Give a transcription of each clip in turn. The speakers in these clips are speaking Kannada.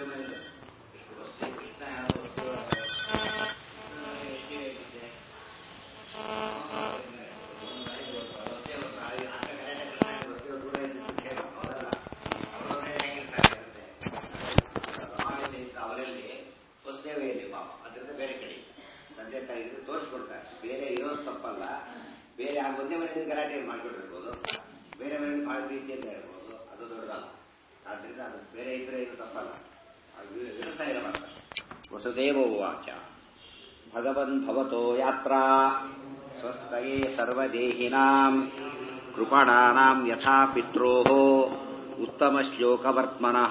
ಅವರಲ್ಲಿ ಹೊಸದೇವೆಯಲ್ಲಿ ಪಾಪ ಅದರಿಂದ ಬೇರೆ ಕಡೆ ತಂದೆ ತಾಯಿ ತೋರಿಸ್ಕೊಡ್ತಾರೆ ಬೇರೆ ಇರೋದು ತಪ್ಪಲ್ಲ ಬೇರೆ ಆ ಒಂದೇ ಮನೆಯಿಂದ ಗಲಾಟೆ ಮಾಡ್ಕೊಂಡಿರ್ಬೋದು ಬೇರೆ ಮನೆಯಲ್ಲಿ ಭಾಳ ರೀತಿಯಿಂದ ಇರ್ಬೋದು ಅದು ದೊಡ್ಡದಲ್ಲ ಆದ್ರಿಂದ ಅದು ಬೇರೆ ಇದ್ರೆ ಇದು ತಪ್ಪಲ್ಲ ಅದು ವಿರುದ್ಧ ಇರಬಾರ್ದು ವಸುದೇವ ಉವಾಚ ಭಗವನ್ ಭವತೋ ಯಾತ್ರಾ ಸ್ವಸ್ಥಯೇ ಸರ್ವದೇಹಿನಾಂ ಕೃಪಣಾನಾಂ ಯಥಾ ಪಿತ್ರೋಃ ಉತ್ತಮ ಶ್ಲೋಕವರ್ತ್ಮನಃ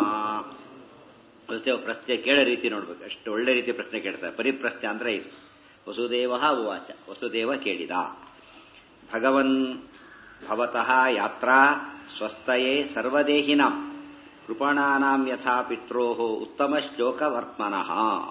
ವಸುದೇವ ಪ್ರಶ್ನೆ ಕೇಳೋ ರೀತಿ ನೋಡ್ಬೇಕು ಅಷ್ಟು ಒಳ್ಳೆ ರೀತಿ ಪ್ರಶ್ನೆ ಕೇಳ್ತಾರೆ ಪರಿಪ್ರಶ್ನೆ ಅಂದ್ರೆ ಇದು ವಸುದೇವ ಉವಾಚ ವಸುದೇವ ಕೇಳಿದ ಭಗವನ್ ಭವತಃ ಯಾತ್ರಾ ಸ್ವಸ್ಥಯೇ ಸರ್ವದೇಹಿನಾಂ ಕೃಪಣಾನಾಂ ಯಥಾ ಪಿತ್ರೋಃ ಉತ್ತಮ ಶ್ಲೋಕವರ್ತ್ಮನಃ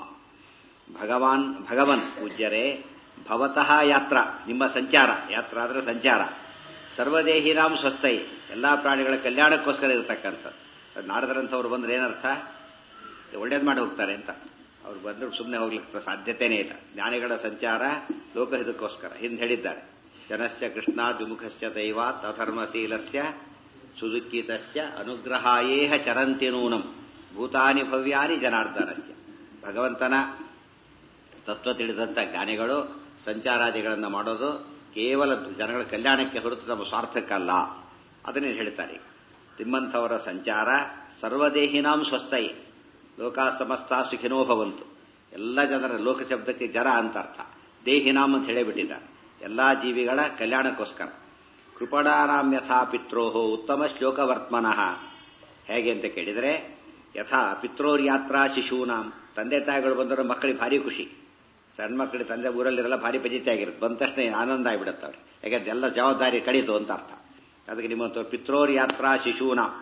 ಭಗವಾನ್ ಭಗವನ್ ಪೂಜ್ಯರೇ ಭವತಃ ಯಾತ್ರಾ ನಿಮ್ಮ ಸಂಚಾರ ಯಾತ್ರಾ ಅಂದ್ರೆ ಸಂಚಾರ ಸರ್ವದೇಹಿನಾಂ ಸ್ವಸ್ಥೈ ಎಲ್ಲಾ ಪ್ರಾಣಿಗಳ ಕಲ್ಯಾಣಕ್ಕೋಸ್ಕರ ಇರತಕ್ಕಂಥದ್ದು ನಾರದರಂಥವ್ರು ಬಂದ್ರೆ ಏನರ್ಥ ಒಳ್ಳೇದು ಮಾಡಿ ಹೋಗ್ತಾರೆ ಅಂತ ಅವ್ರು ಬಂದ್ರು ಸುಮ್ಮನೆ ಹೋಗ್ಲಿಕ್ಕೆ ಸಾಧ್ಯತೆನೇ ಇಲ್ಲ ಜ್ಞಾನಿಗಳ ಸಂಚಾರ ಲೋಕಹಿತಕ್ಕೋಸ್ಕರ ಹಿಂದೆ ಹೇಳಿದ್ದಾರೆ ಜನಸ್ಯ ಕೃಷ್ಣಾದ್ವಿಮುಖಸ್ಯ ದೈವಾತ್ ಅಧರ್ಮಶೀಲಸ್ಯ ಸುದುಃಖಿತಸ್ಯ ಅನುಗ್ರಹಾಯೇಹ ಚರಂತಿ ನೂನಂ ಭೂತಾನಿ ಭವ್ಯಾನಿ ಜನಾರ್ದನಸ್ಯ ಭಗವಂತನ ತತ್ವ ತಿಳಿದಂತ ಜ್ಞಾನಿಗಳು ಸಂಚಾರಾದಿಗಳನ್ನು ಮಾಡೋದು ಕೇವಲ ಜನಗಳ ಕಲ್ಯಾಣಕ್ಕೆ ಹೊರತು ನಮ್ಮ ಸ್ವಾರ್ಥಕ್ಕಲ್ಲ ಅದನ್ನೇ ಹೇಳ್ತಾರೆ ತಿಮ್ಮಂಥವರ ಸಂಚಾರ ಸರ್ವದೇಹಿನಾಂ ಸ್ವಸ್ಥಯೇ ಲೋಕ ಸಮಸ್ತ ಸುಖಿನೋ ಭವಂತು ಎಲ್ಲ ಜನರ ಲೋಕ ಶಬ್ದಕ್ಕೆ ಜರ ಅಂತ ಅರ್ಥ ದೇಹಿನಾಮ್ ಅಂತ ಹೇಳಿಬಿಟ್ಟಿದ್ದಾರೆ ಎಲ್ಲಾ ಜೀವಿಗಳ ಕಲ್ಯಾಣಕ್ಕೋಸ್ಕರ ಕೃಪಣಾನಾಂ ಯಥಾ ಪಿತ್ರೋಹ ಉತ್ತಮ ಶ್ಲೋಕವರ್ತ್ಮನಃ ಹೇಗೆ ಅಂತ ಕೇಳಿದರೆ ಯಥಾ ಪಿತ್ರೋರ್ ಯಾತ್ರಾ ಶಿಶೂನಾಂ ತಂದೆ ತಾಯಿಗಳು ಬಂದರೂ ಮಕ್ಕಳಿಗೆ ಭಾರಿ ಖುಷಿ ಸಣ್ಣ ಮಕ್ಕಳಿಗೆ ತಂದೆ ಊರಲ್ಲಿರಲ್ಲ ಭಾರಿ ಪಜಿತಿ ಆಗಿರುತ್ತೆ ಬಂದ ತಕ್ಷಣ ಆನಂದ ಆಗಿಬಿಡುತ್ತೆ ಅವ್ರಿಗೆ ಯಾಕಂದ್ರೆ ಎಲ್ಲ ಜವಾಬ್ದಾರಿ ಕಳೀತು ಅಂತ ಅರ್ಥ ಅದಕ್ಕೆ ನಿಮ್ಮ ಪಿತ್ರೋರ್ ಯಾತ್ರಾ ಶಿಶೂನಾಂ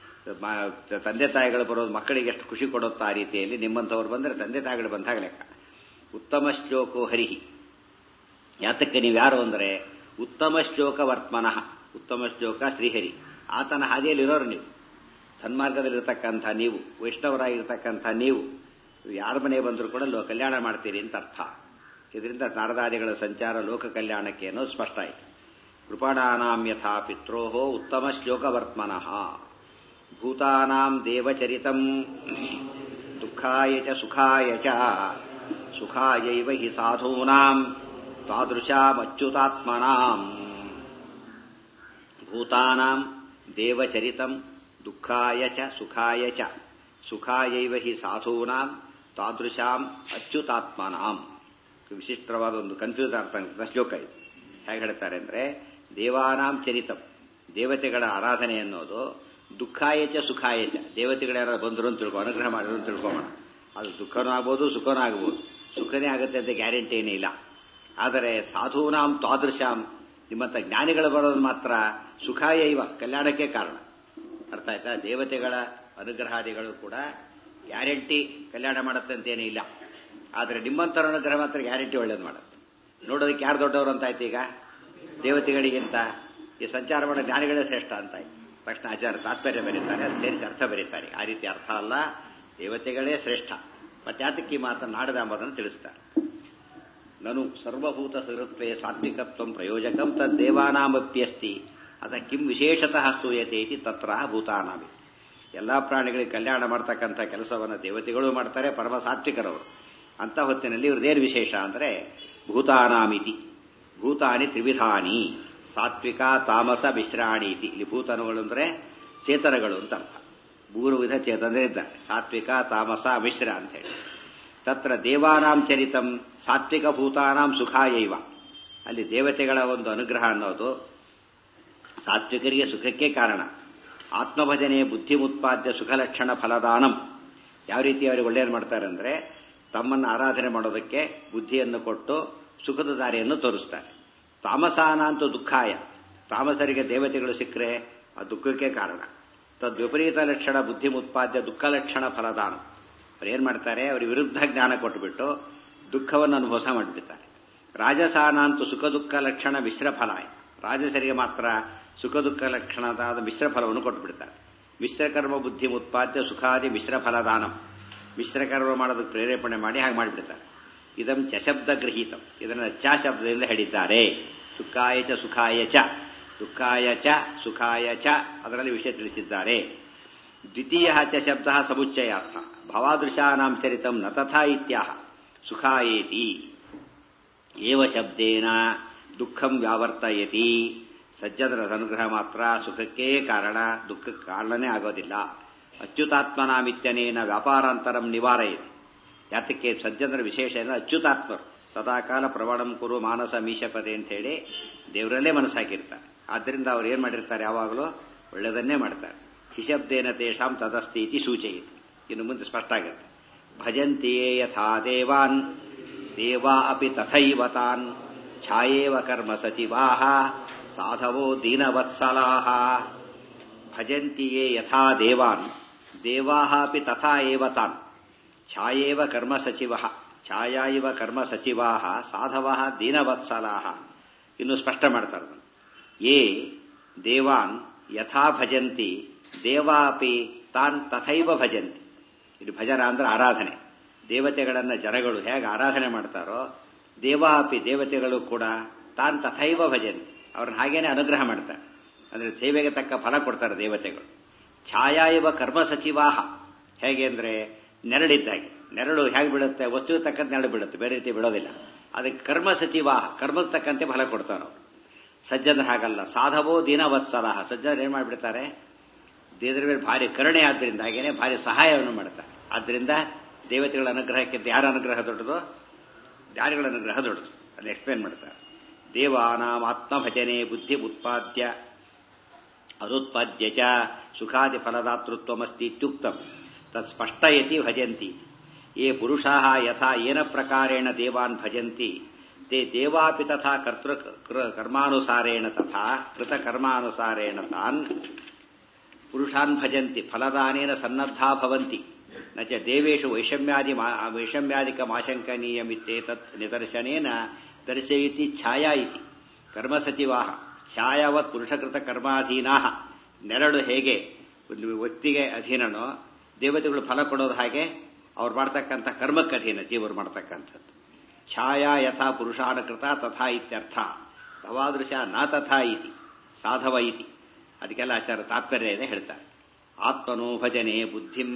ತಂದೆ ತಾಯಿಗಳು ಬರೋದು ಮಕ್ಕಳಿಗೆ ಎಷ್ಟು ಖುಷಿ ಕೊಡುತ್ತಾ ಆ ರೀತಿಯಲ್ಲಿ ನಿಮ್ಮಂಥವ್ರು ಬಂದರೆ ತಂದೆ ತಾಯಿಗಳು ಬಂದಾಗ ಲೆಕ್ಕ ಉತ್ತಮ ಶ್ಲೋಕೋ ಹರಿಹಿ ಯಾತಕ್ಕೆ ನೀವು ಯಾರು ಅಂದರೆ ಉತ್ತಮ ಶ್ಲೋಕ ವರ್ತಮನಃ ಉತ್ತಮ ಶ್ಲೋಕ ಶ್ರೀಹರಿ ಆತನ ಹಾದಿಯಲ್ಲಿರೋರು ನೀವು ಸನ್ಮಾರ್ಗದಲ್ಲಿರ್ತಕ್ಕಂಥ ನೀವು ವೈಷ್ಣವರಾಗಿರ್ತಕ್ಕಂಥ ನೀವು ಯಾರ ಮನೆ ಬಂದರೂ ಕೂಡ ಲೋ ಕಲ್ಯಾಣ ಮಾಡ್ತೀರಿ ಅಂತ ಅರ್ಥ ಇದರಿಂದ ನಾರದಾದಿಗಳ ಸಂಚಾರ ಲೋಕ ಕಲ್ಯಾಣಕ್ಕೆ ಅನ್ನೋದು ಸ್ಪಷ್ಟ ಆಯಿತು ಕೃಪಣಾನಾಂ ಯಥಾ ಪಿತ್ರೋಹೋ ಉತ್ತಮ ಶ್ಲೋಕವರ್ತ್ಮನಃ ಭೂತಾನಾಂ ದೇವಚರಿತಂ ದುಃಖಾಯ ಚ ಸುಖಾಯ ಚ ಸುಖಾಯೈವ ಹಿ ಸಾಧೂನಾಂ ತಾದೃಶಾಮಚ್ಯುತಾತ್ಮನಾಂ ಭೂತಾನಾಂ ದೇವಚರಿತಂ ದುಃಖಾಯ ಚ ಸುಖಾಯ ಚ ಸುಖಾಯೈವ ಹಿ ಸಾಧೂನಾಂ ತಾದೃಶಾಂ ಅಚ್ಯುತಾತ್ಮನಾಂ ವಿಶಿಷ್ಟವಾದ ಒಂದು ಕನ್ಫ್ಯೂಸ್ ಅರ್ಥ ಶ್ಲೋಕ ಇದು ಹೇಗೆ ಹೇಳ್ತಾರೆ ಅಂದ್ರೆ ದೇವಾನಾಂ ಚರಿತಂ ದೇವತೆಗಳ ಆರಾಧನೆ ಅನ್ನೋದು ದುಃಖಾಯಚ ಸುಖಾಯಚ ದೇವತೆಗಳು ಯಾರು ಬಂದರು ಅಂತ ತಿಳ್ಕೊ ಅನುಗ್ರಹ ಮಾಡಿದ್ರು ಅಂತ ತಿಳ್ಕೊಬೋಣ ಅದು ದುಃಖನೂ ಆಗ್ಬೋದು ಸುಖನೂ ಆಗ್ಬೋದು ಸುಖನೇ ಆಗುತ್ತೆ ಅಂತ ಗ್ಯಾರಂಟಿ ಏನೇ ಇಲ್ಲ ಆದರೆ ಸಾಧೂನಾಂ ತಾದೃಶಾಂ ನಿಮ್ಮಂಥ ಜ್ಞಾನಿಗಳು ಬರೋದು ಮಾತ್ರ ಸುಖಾಯ ಇವ ಕಲ್ಯಾಣಕ್ಕೆ ಕಾರಣ ಅರ್ಥ ಆಯ್ತಾ ದೇವತೆಗಳ ಅನುಗ್ರಹಾದಿಗಳು ಕೂಡ ಗ್ಯಾರಂಟಿ ಕಲ್ಯಾಣ ಮಾಡುತ್ತೆ ಅಂತೇನೇ ಇಲ್ಲ ಆದರೆ ನಿಮ್ಮಂಥವ್ರ ಅನುಗ್ರಹ ಮಾತ್ರ ಗ್ಯಾರಂಟಿ ಒಳ್ಳೇದು ಮಾಡುತ್ತೆ ನೋಡೋದಕ್ಕೆ ಯಾರು ದೊಡ್ಡವರು ಅಂತ ಆಯ್ತು ಈಗ ದೇವತೆಗಳಿಗಿಂತ ಈ ಸಂಚಾರ ಮಾಡೋ ಜ್ಞಾನಿಗಳೇ ಶ್ರೇಷ್ಠ ಅಂತ ಆಯ್ತು ತಕ್ಷಣ ಆಚಾರ ತಾತ್ಪರ್ಯ ಬರೀತಾರೆ ಅದು ಸೇರಿಸಿ ಅರ್ಥ ಬರೀತಾರೆ ಆ ರೀತಿ ಅರ್ಥ ಅಲ್ಲ ದೇವತೆಗಳೇ ಶ್ರೇಷ್ಠ ಮತ್ತೆ ಯಾತಕ್ಕೆ ಈ ಮಾತನ್ನು ನಾಡದ ಎಂಬುದನ್ನು ತಿಳಿಸ್ತಾರೆ ನನು ಸರ್ವಭೂತ ಸಹೃತ್ವೇ ಸಾತ್ವಿಕತ್ವ ಪ್ರಯೋಜಕಂ ತದ್ದೇವಾನಾಮಪ್ಯಸ್ತಿ ಅದ ಕಿಂ ವಿಶೇಷತಃ ಸ್ತೂಯತೆ ಇತಿ ತತ್ರ ಭೂತಾನಾಮಿ ಎಲ್ಲಾ ಪ್ರಾಣಿಗಳಿಗೆ ಕಲ್ಯಾಣ ಮಾಡ್ತಕ್ಕಂಥ ಕೆಲಸವನ್ನು ದೇವತೆಗಳು ಮಾಡ್ತಾರೆ ಪರಮ ಸಾತ್ವಿಕರವರು ಅಂತ ಹೊತ್ತಿನಲ್ಲಿ ಇವ್ರದ್ದೇನು ವಿಶೇಷ ಅಂದರೆ ಭೂತಾನಾಮಿತಿ ಭೂತಾನಿ ತ್ರಿವಿಧಾನಿ ಸಾತ್ವಿಕ ತಾಮಸ ಮಿಶ್ರಾಣಿ ಇತಿ ಇಲ್ಲಿ ಭೂತಾನುಗಳು ಅಂದರೆ ಚೇತನಗಳು ಅಂತ ಅರ್ಥ ಮೂರು ವಿಧ ಚೇತನರೇ ಇದ್ದಾರೆ ಸಾತ್ವಿಕ ತಾಮಸ ಮಿಶ್ರ ಅಂತ ಹೇಳಿ ತತ್ರ ದೇವಾನಾಂ ಚರಿತಂ ಸಾತ್ವಿಕ ಭೂತಾನಾಂ ಸುಖಾಯೈವ ಅಲ್ಲಿ ದೇವತೆಗಳ ಒಂದು ಅನುಗ್ರಹ ಅನ್ನೋದು ಸಾತ್ವಿಕರಿಗೆ ಸುಖಕ್ಕೆ ಕಾರಣ ಆತ್ಮಭಜನೆ ಬುದ್ಧಿ ಉತ್ಪಾದ್ಯ ಸುಖಲಕ್ಷಣ ಫಲದಾನಂ ಯಾವ ರೀತಿ ಅವರಿಗೆ ಒಳ್ಳೆಯದು ಮಾಡ್ತಾರೆ ಅಂದ್ರೆ ತಮ್ಮನ್ನು ಆರಾಧನೆ ಮಾಡೋದಕ್ಕೆ ಬುದ್ಧಿಯನ್ನು ಕೊಟ್ಟು ಸುಖದ ದಾರಿಯನ್ನು ತೋರಿಸ್ತಾರೆ ತಾಮಸಾನ ಅಂತೂ ದುಃಖಾಯ ತಾಮಸರಿಗೆ ದೇವತೆಗಳು ಸಿಕ್ಕರೆ ಆ ದುಃಖಕ್ಕೆ ಕಾರಣ ತದ್ ವಿಪರೀತ ಲಕ್ಷಣ ಬುದ್ಧಿ ಉತ್ಪಾದ್ಯ ದುಃಖ ಲಕ್ಷಣ ಫಲದಾನ ಅವ್ರು ಏನ್ ಮಾಡ್ತಾರೆ ಅವ್ರ ವಿರುದ್ಧ ಜ್ಞಾನ ಕೊಟ್ಟುಬಿಟ್ಟು ದುಃಖವನ್ನು ಅನುಭವ ಮಾಡಿಬಿಡ್ತಾರೆ ರಾಜಸಾನ ಅಂತೂ ಸುಖ ದುಃಖ ಲಕ್ಷಣ ಮಿಶ್ರ ಫಲ ರಾಜಸರಿಗೆ ಮಾತ್ರ ಸುಖ ದುಃಖ ಲಕ್ಷಣದ ಮಿಶ್ರ ಫಲವನ್ನು ಕೊಟ್ಟು ಬಿಡ್ತಾರೆ ಮಿಶ್ರಕರ್ಮ ಬುದ್ಧಿ ಉತ್ಪಾದ್ಯ ಸುಖಾದಿ ಮಿಶ್ರ ಫಲದಾನಂ ಮಿಶ್ರಕರ್ಮ ಮಾಡೋದಕ್ಕೆ ಪ್ರೇರೇಪಣೆ ಮಾಡಿ ಹಾಗೆ ಮಾಡಿಬಿಡ್ತಾರೆ ಇದಂ ಚಶಬ್ದ ಗೃಹೀತಂ ಇದನ್ನು ಚ ಶಬ್ದದಿಂದ ಹೇಳಿದ್ದಾರೆ ಸುಖಾಯ ಚ ಸುಖಾಯ ಚ ದುಃಖಾಯ ಚ ಸುಖಾಯ ಚ ಅದರಲ್ಲಿ ವಿಷಯ ತಿಳಿಸಿದ್ದಾರೆ ದ್ವಿತೀಯ ಚ ಶಬ್ದ ಸಮುಚ್ಚಯಾರ್ಥ ಭವಾದೃಶಾನಾಂ ಚರಿತಂ ನ ತಥಾ ಇತ್ಯಾಹ ಸುಖಾಯೇತಿ ಏವ ಶಬ್ದೇನ ದುಃಖಂ ವ್ಯಾವರ್ತಯತಿ ಸಜ್ಜನರ ಅನುಗ್ರಹ ಮಾತ್ರ ಸುಖಕ್ಕೇ ಕಾರಣ ದುಃಖಕ್ಕೆ ಕಾರಣನೇ ಆಗೋದಿಲ್ಲ ಅಚ್ಯುತಾತ್ಮನಾಮಿತ್ಯನೇನ ವ್ಯಾಪಾರಾಂತರಂ ನಿವಾರಯತಿ ಯಾತಕ್ಕೆ ಸಜ್ಜನರ ವಿಶೇಷ ಎಲ್ಲ ಅಚ್ಯುತಾತ್ಮರು ಸದಾಕಾಲ ಪ್ರವಣಂ ಕುರು ಮಾನಸ ಮೀಶಪದೆ ಅಂತ ಹೇಳಿ ದೇವರಲ್ಲೇ ಮನಸ್ಸಾಕಿರ್ತಾರೆ ಆದ್ದರಿಂದ ಅವ್ರು ಏನ್ ಮಾಡಿರ್ತಾರೆ ಯಾವಾಗಲೂ ಒಳ್ಳೆಯದನ್ನೇ ಮಾಡ್ತಾರೆ ಹಿಶಬ್ದೇನ ತೇಷಾಂ ತದಸ್ತಿ ಇತಿ ಸೂಚಯಿತು ಇನ್ನು ಮುಂದೆ ಸ್ಪಷ್ಟ ಆಗುತ್ತೆ ಭಜಂತಿಯೇ ಯಥಾ ದೇವಾನ್ ದೇವಾ ಅಪಿ ತಥೈವ ತಾನ್ ಛಾಯೇವ ಕರ್ಮ ಸಚಿವಾಹ ಸಾಧವೋ ದೀನವತ್ಸಲಾಹ ಭಜಂತಿಯೇ ಯಥಾ ದೇವಾನ್ ದೇವಾಹ ಅಪಿ ತಥಾ ಏವ ತಾನ್ ಛಾಯೇವ ಕರ್ಮ ಸಚಿವ ಛಾಯಾ ಇವ ಕರ್ಮ ಸಚಿವಾ ಸಾಧವ ದೀನವತ್ಸಲಾ ಇನ್ನು ಸ್ಪಷ್ಟ ಮಾಡ್ತಾರೆ ಯೇ ದೇವಾನ್ ಯಥಾ ಭಜಂತಿ ದೇವಾಪಿ ತಾನ್ ತಥೈವ ಭಜಂತಿ ಇದು ಭಜನ ಅಂದ್ರೆ ಆರಾಧನೆ ದೇವತೆಗಳನ್ನ ಜನಗಳು ಹೇಗೆ ಆರಾಧನೆ ಮಾಡ್ತಾರೋ ದೇವಾಪಿ ದೇವತೆಗಳು ಕೂಡ ತಾನ್ ತಥೈವ ಭಜಂತಿ ಅವ್ರನ್ನ ಹಾಗೇನೆ ಅನುಗ್ರಹ ಮಾಡ್ತಾರೆ ಅಂದ್ರೆ ಸೇವೆಗೆ ತಕ್ಕ ಫಲ ಕೊಡ್ತಾರೆ ದೇವತೆಗಳು ಛಾಯಾ ಇವ ಕರ್ಮ ಸಚಿವಾಹ ಹೇಗೆ ಅಂದ್ರೆ ನೆರಳಿದ್ದಾಗೆ ನೆರಳು ಹೇಗೆ ಬೀಳುತ್ತೆ ವಸ್ತುವಿಗೆ ತಕ್ಕಂತೆ ನೆರಳು ಬೀಳುತ್ತೆ ಬೇರೆ ರೀತಿ ಬಿಡೋದಿಲ್ಲ ಅದಕ್ಕೆ ಕರ್ಮ ಸಚಿವಾಹ ಕರ್ಮಕ್ಕೆ ತಕ್ಕಂತೆ ಫಲ ಕೊಡ್ತಾರೆ ಅವರು ಸಜ್ಜನ ಹಾಗಲ್ಲ ಸಾಧವೋ ದೀನವತ್ಸಲ ಸಜ್ಜನರು ಏನ್ ಮಾಡಿಬಿಡ್ತಾರೆ ದೇವರ ಮೇಲೆ ಭಾರಿ ಕರುಣೆ ಆದ್ರಿಂದ ಹಾಗೇನೆ ಭಾರಿ ಸಹಾಯವನ್ನು ಮಾಡ್ತಾರೆ ಆದ್ರಿಂದ ದೇವತೆಗಳ ಅನುಗ್ರಹಕ್ಕಿಂತ ಯಾರ ಅನುಗ್ರಹ ದೊಡ್ಡದು ಜ್ಞಾನಿಗಳ ಅನುಗ್ರಹ ದೊಡ್ಡದು ಅಲ್ಲಿ ಎಕ್ಸ್ಪ್ಲೇನ್ ಮಾಡ್ತಾರೆ ದೇವಾನಾಂ ಆತ್ಮಭಜನೆ ಬುದ್ಧಿ ಉತ್ಪಾದ್ಯ ಅದುತ್ಪಾದ್ಯ ಚ ಸುಖಾದಿ ಫಲದಾತೃತ್ವಮಸ್ತಿ ಇತ್ಯುಕ್ತಂ ತತ್ ಸ್ಪಷ್ಟಯತಿ ಭಜಂತಿ ಯೇ ಪುರುಷಾ ಯಥಾ ಏನ ಪ್ರಕಾರೇಣ ದೇವಾನ್ ಭಜಂತಿ ते देवापि तथा कर्तृ कर्मानुसारेण तथा कृतकर्मानुसारेण तान् पुरुषान् भजन्ति फलदानेन सन्नद्धा भवन्ति न च देवेषु वैषम्यादि वैषम्यादिकमाशङ्कनीयमित्येतत् निदर्शनेन दर्शयति छाया इति कर्मसचिवाः ಛಾಯಾವತ್ ಪುರುಷಕೃತ ಕರ್ಮಾಧೀನಾಹ ನೆರಳು ಹೇಗೆ ಒಂದು ವ್ಯಕ್ತಿಗೆ ಅಧೀನನೋ ದೇವತೆಗಳು ಫಲ ಕೊಡೋದು ಹಾಗೆ ಅವ್ರು ಮಾಡ್ತಕ್ಕಂಥ ಕರ್ಮಕ್ಕೆ ಅಧೀನ ಜೀವರು ಮಾಡ್ತಕ್ಕಂಥದ್ದು ಛಾಯಾ ಯಥಾ ಪುರುಷಾನುಕೃತ ತಥಾ ಇತ್ಯರ್ಥ ಭವಾದೃಶ ನ ತಥಾ ಇತಿ ಸಾಧವ ಇತಿ ಅದಕ್ಕೆಲ್ಲ ಆಚಾರ ತಾತ್ಪರ್ಯ ಇದೆ ಹೇಳ್ತಾರೆ ಆತ್ಮನೋ ಭಜನೆ ಬುದ್ಧಿಂ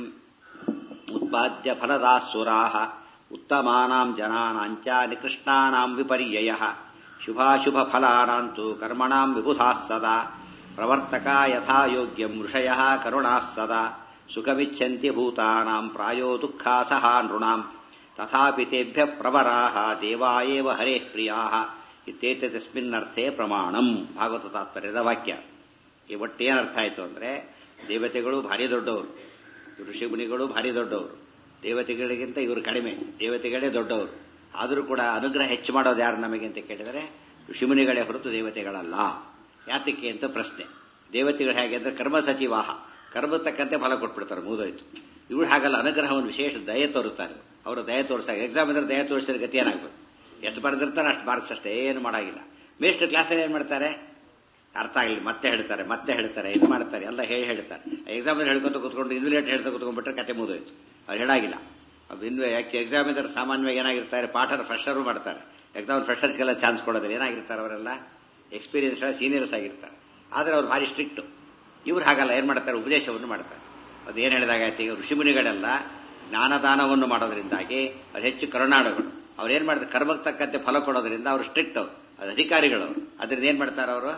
ಉತ್ಪಾದ್ಯ ಫಲದಾಸುರಾ ಉತ್ತಮಾನಾಂ ಜನಾನಾಂಚ ನಿಕೃಷ್ಣಾನಾಂ ವಿಪರ್ಯಯ ಶುಭಾಶುಭ ಫಲಾನಾಂತು ಕರ್ಮಣಾಂ ವಿಬುಧಾಃ ಸದಾ ಪ್ರವರ್ತಕ ಯಥಾ ಯೋಗ್ಯಂ ಋಷಯ ಕರುಣಾಃ ಸದಾ ಸುಖಮಿಚ್ಛಂತಿ ಭೂತಾನಾಂ ಪ್ರಾಯೋ ದುಃಖಾಸಹ ನೃಣಾಂ ತಥಾಪಿ ತೇಭ್ಯ ಪ್ರವರಾಹ ದೇವಾ ಏವ ಹರೇ ಪ್ರಿಯಾಹ ಇತ್ಯೇತಸ್ಮಿನ್ನರ್ಥೇ ಪ್ರಮಾಣಂ ಭಾಗವತ ತಾತ್ಪರ್ಯದ ವಾಕ್ಯ ಈ ಒಟ್ಟು ಏನರ್ಥ ಆಯಿತು ಅಂದ್ರೆ ದೇವತೆಗಳು ಭಾರಿ ದೊಡ್ಡವರು ಋಷಿ ಮುನಿಗಳು ಭಾರಿ ದೊಡ್ಡವರು ದೇವತೆಗಳಿಗಿಂತ ಇವರು ಕಡಿಮೆ ದೇವತೆಗಳೇ ದೊಡ್ಡವರು ಆದರೂ ಕೂಡ ಅನುಗ್ರಹ ಹೆಚ್ಚು ಮಾಡೋದು ಯಾರು ನಮಗೆ ಅಂತ ಕೇಳಿದರೆ ಋಷಿಮುನಿಗಳೇ ಹೊರತು ದೇವತೆಗಳಲ್ಲ ಯಾತಕ್ಕೆ ಅಂತ ಪ್ರಶ್ನೆ ದೇವತೆಗಳು ಹೇಗೆ ಅಂದ್ರೆ ಕರ್ಮ ಸಚಿವಾಹ ಕರ್ಮ ತಕ್ಕಂತೆ ಫಲ ಕೊಟ್ಬಿಡ್ತಾರೆ ಮೂದೋಯ್ತು ಇವರು ಹಾಗಲ್ಲ ಅನುಗ್ರಹವನ್ನು ವಿಶೇಷ ದಯ ತೋರುತ್ತಾರೆ ಅವರು ದಯ ತೋರಿಸಾಗ ಎಕ್ಸಾಮ್ ಅಂದ್ರೆ ದಯ ತೋರಿಸಿದ್ರೆ ಗತಿ ಏನಾಗ್ಬೇಕು ಎಷ್ಟು ಬರೆದಿರ್ತಾರೆ ಅಷ್ಟು ಮಾರ್ಕ್ಸ್ ಅಷ್ಟೇ ಏನು ಮಾಡಾಗಿಲ್ಲ ಮೇಸ್ಟ್ ಕ್ಲಾಸಲ್ಲಿ ಏನು ಮಾಡ್ತಾರೆ ಅರ್ಥ ಆಗಲಿ ಮತ್ತೆ ಹೇಳ್ತಾರೆ ಮತ್ತೆ ಹೇಳ್ತಾರೆ ಇದು ಮಾಡ್ತಾರೆ ಎಲ್ಲ ಹೇಳಿ ಹೇಳ್ತಾರೆ ಎಕ್ಸಾಮ್ ಹೇಳ್ಕೊತ ಕೂತ್ಕೊಂಡು ಇನ್ವಿಲೇಟ್ ಹೇಳ್ತಾ ಕೂತ್ಕೊಂಡ್ಬಿಟ್ರೆ ಕತೆ ಮುಗಿದೋಯ್ತು ಅವ್ರು ಹೇಳಾಗಿಲ್ಲ ಅದು ಇನ್ನು ಯಾಕೆ ಎಕ್ಸಾಮ್ ಇದ್ರೆ ಸಾಮಾನ್ಯವಾಗಿ ಏನಾಗಿರ್ತಾರೆ ಪಾಠನ ಫ್ರೆಷರು ಮಾಡ್ತಾರೆ ಎಕ್ಸಾಮ್ ಫ್ರೆಷರ್ಸ್ಗೆಲ್ಲ ಚಾನ್ಸ್ ಕೊಡೋದಿಲ್ಲ ಏನಾಗಿರ್ತಾರೆ ಅವರೆಲ್ಲ ಎಕ್ಸ್ಪೀರಿಯನ್ಸ್ ಸೀನಿಯರ್ಸ್ ಆಗಿರ್ತಾರೆ ಆದರೆ ಅವ್ರು ಭಾರಿ ಸ್ಟ್ರಿಕ್ಟ್ ಇವ್ರು ಹಾಗಲ್ಲ ಏನ್ ಮಾಡ್ತಾರೆ ಉಪದೇಶವನ್ನು ಮಾಡ್ತಾರೆ ಅದು ಏನ್ ಹೇಳಿದಾಗಾಯ್ತು ಈಗ ಋಷಿಮುನಿಗಳೆಲ್ಲ ಜ್ಞಾನದಾನವನ್ನು ಮಾಡೋದ್ರಿಂದಾಗಿ ಅವ್ರು ಹೆಚ್ಚು ಕರುಣಾಳುಗಳು ಅವ್ರು ಏನ್ ಮಾಡ್ತಾರೆ ಕರ್ಮಕ್ಕೆ ತಕ್ಕಂತೆ ಫಲ ಕೊಡೋದ್ರಿಂದ ಅವ್ರು ಸ್ಟ್ರಿಕ್ಟ್ ಅವರು ಅದು ಅಧಿಕಾರಿಗಳು ಅವರು ಅದರಿಂದ ಏನ್ ಮಾಡ್ತಾರೆ ಅವರು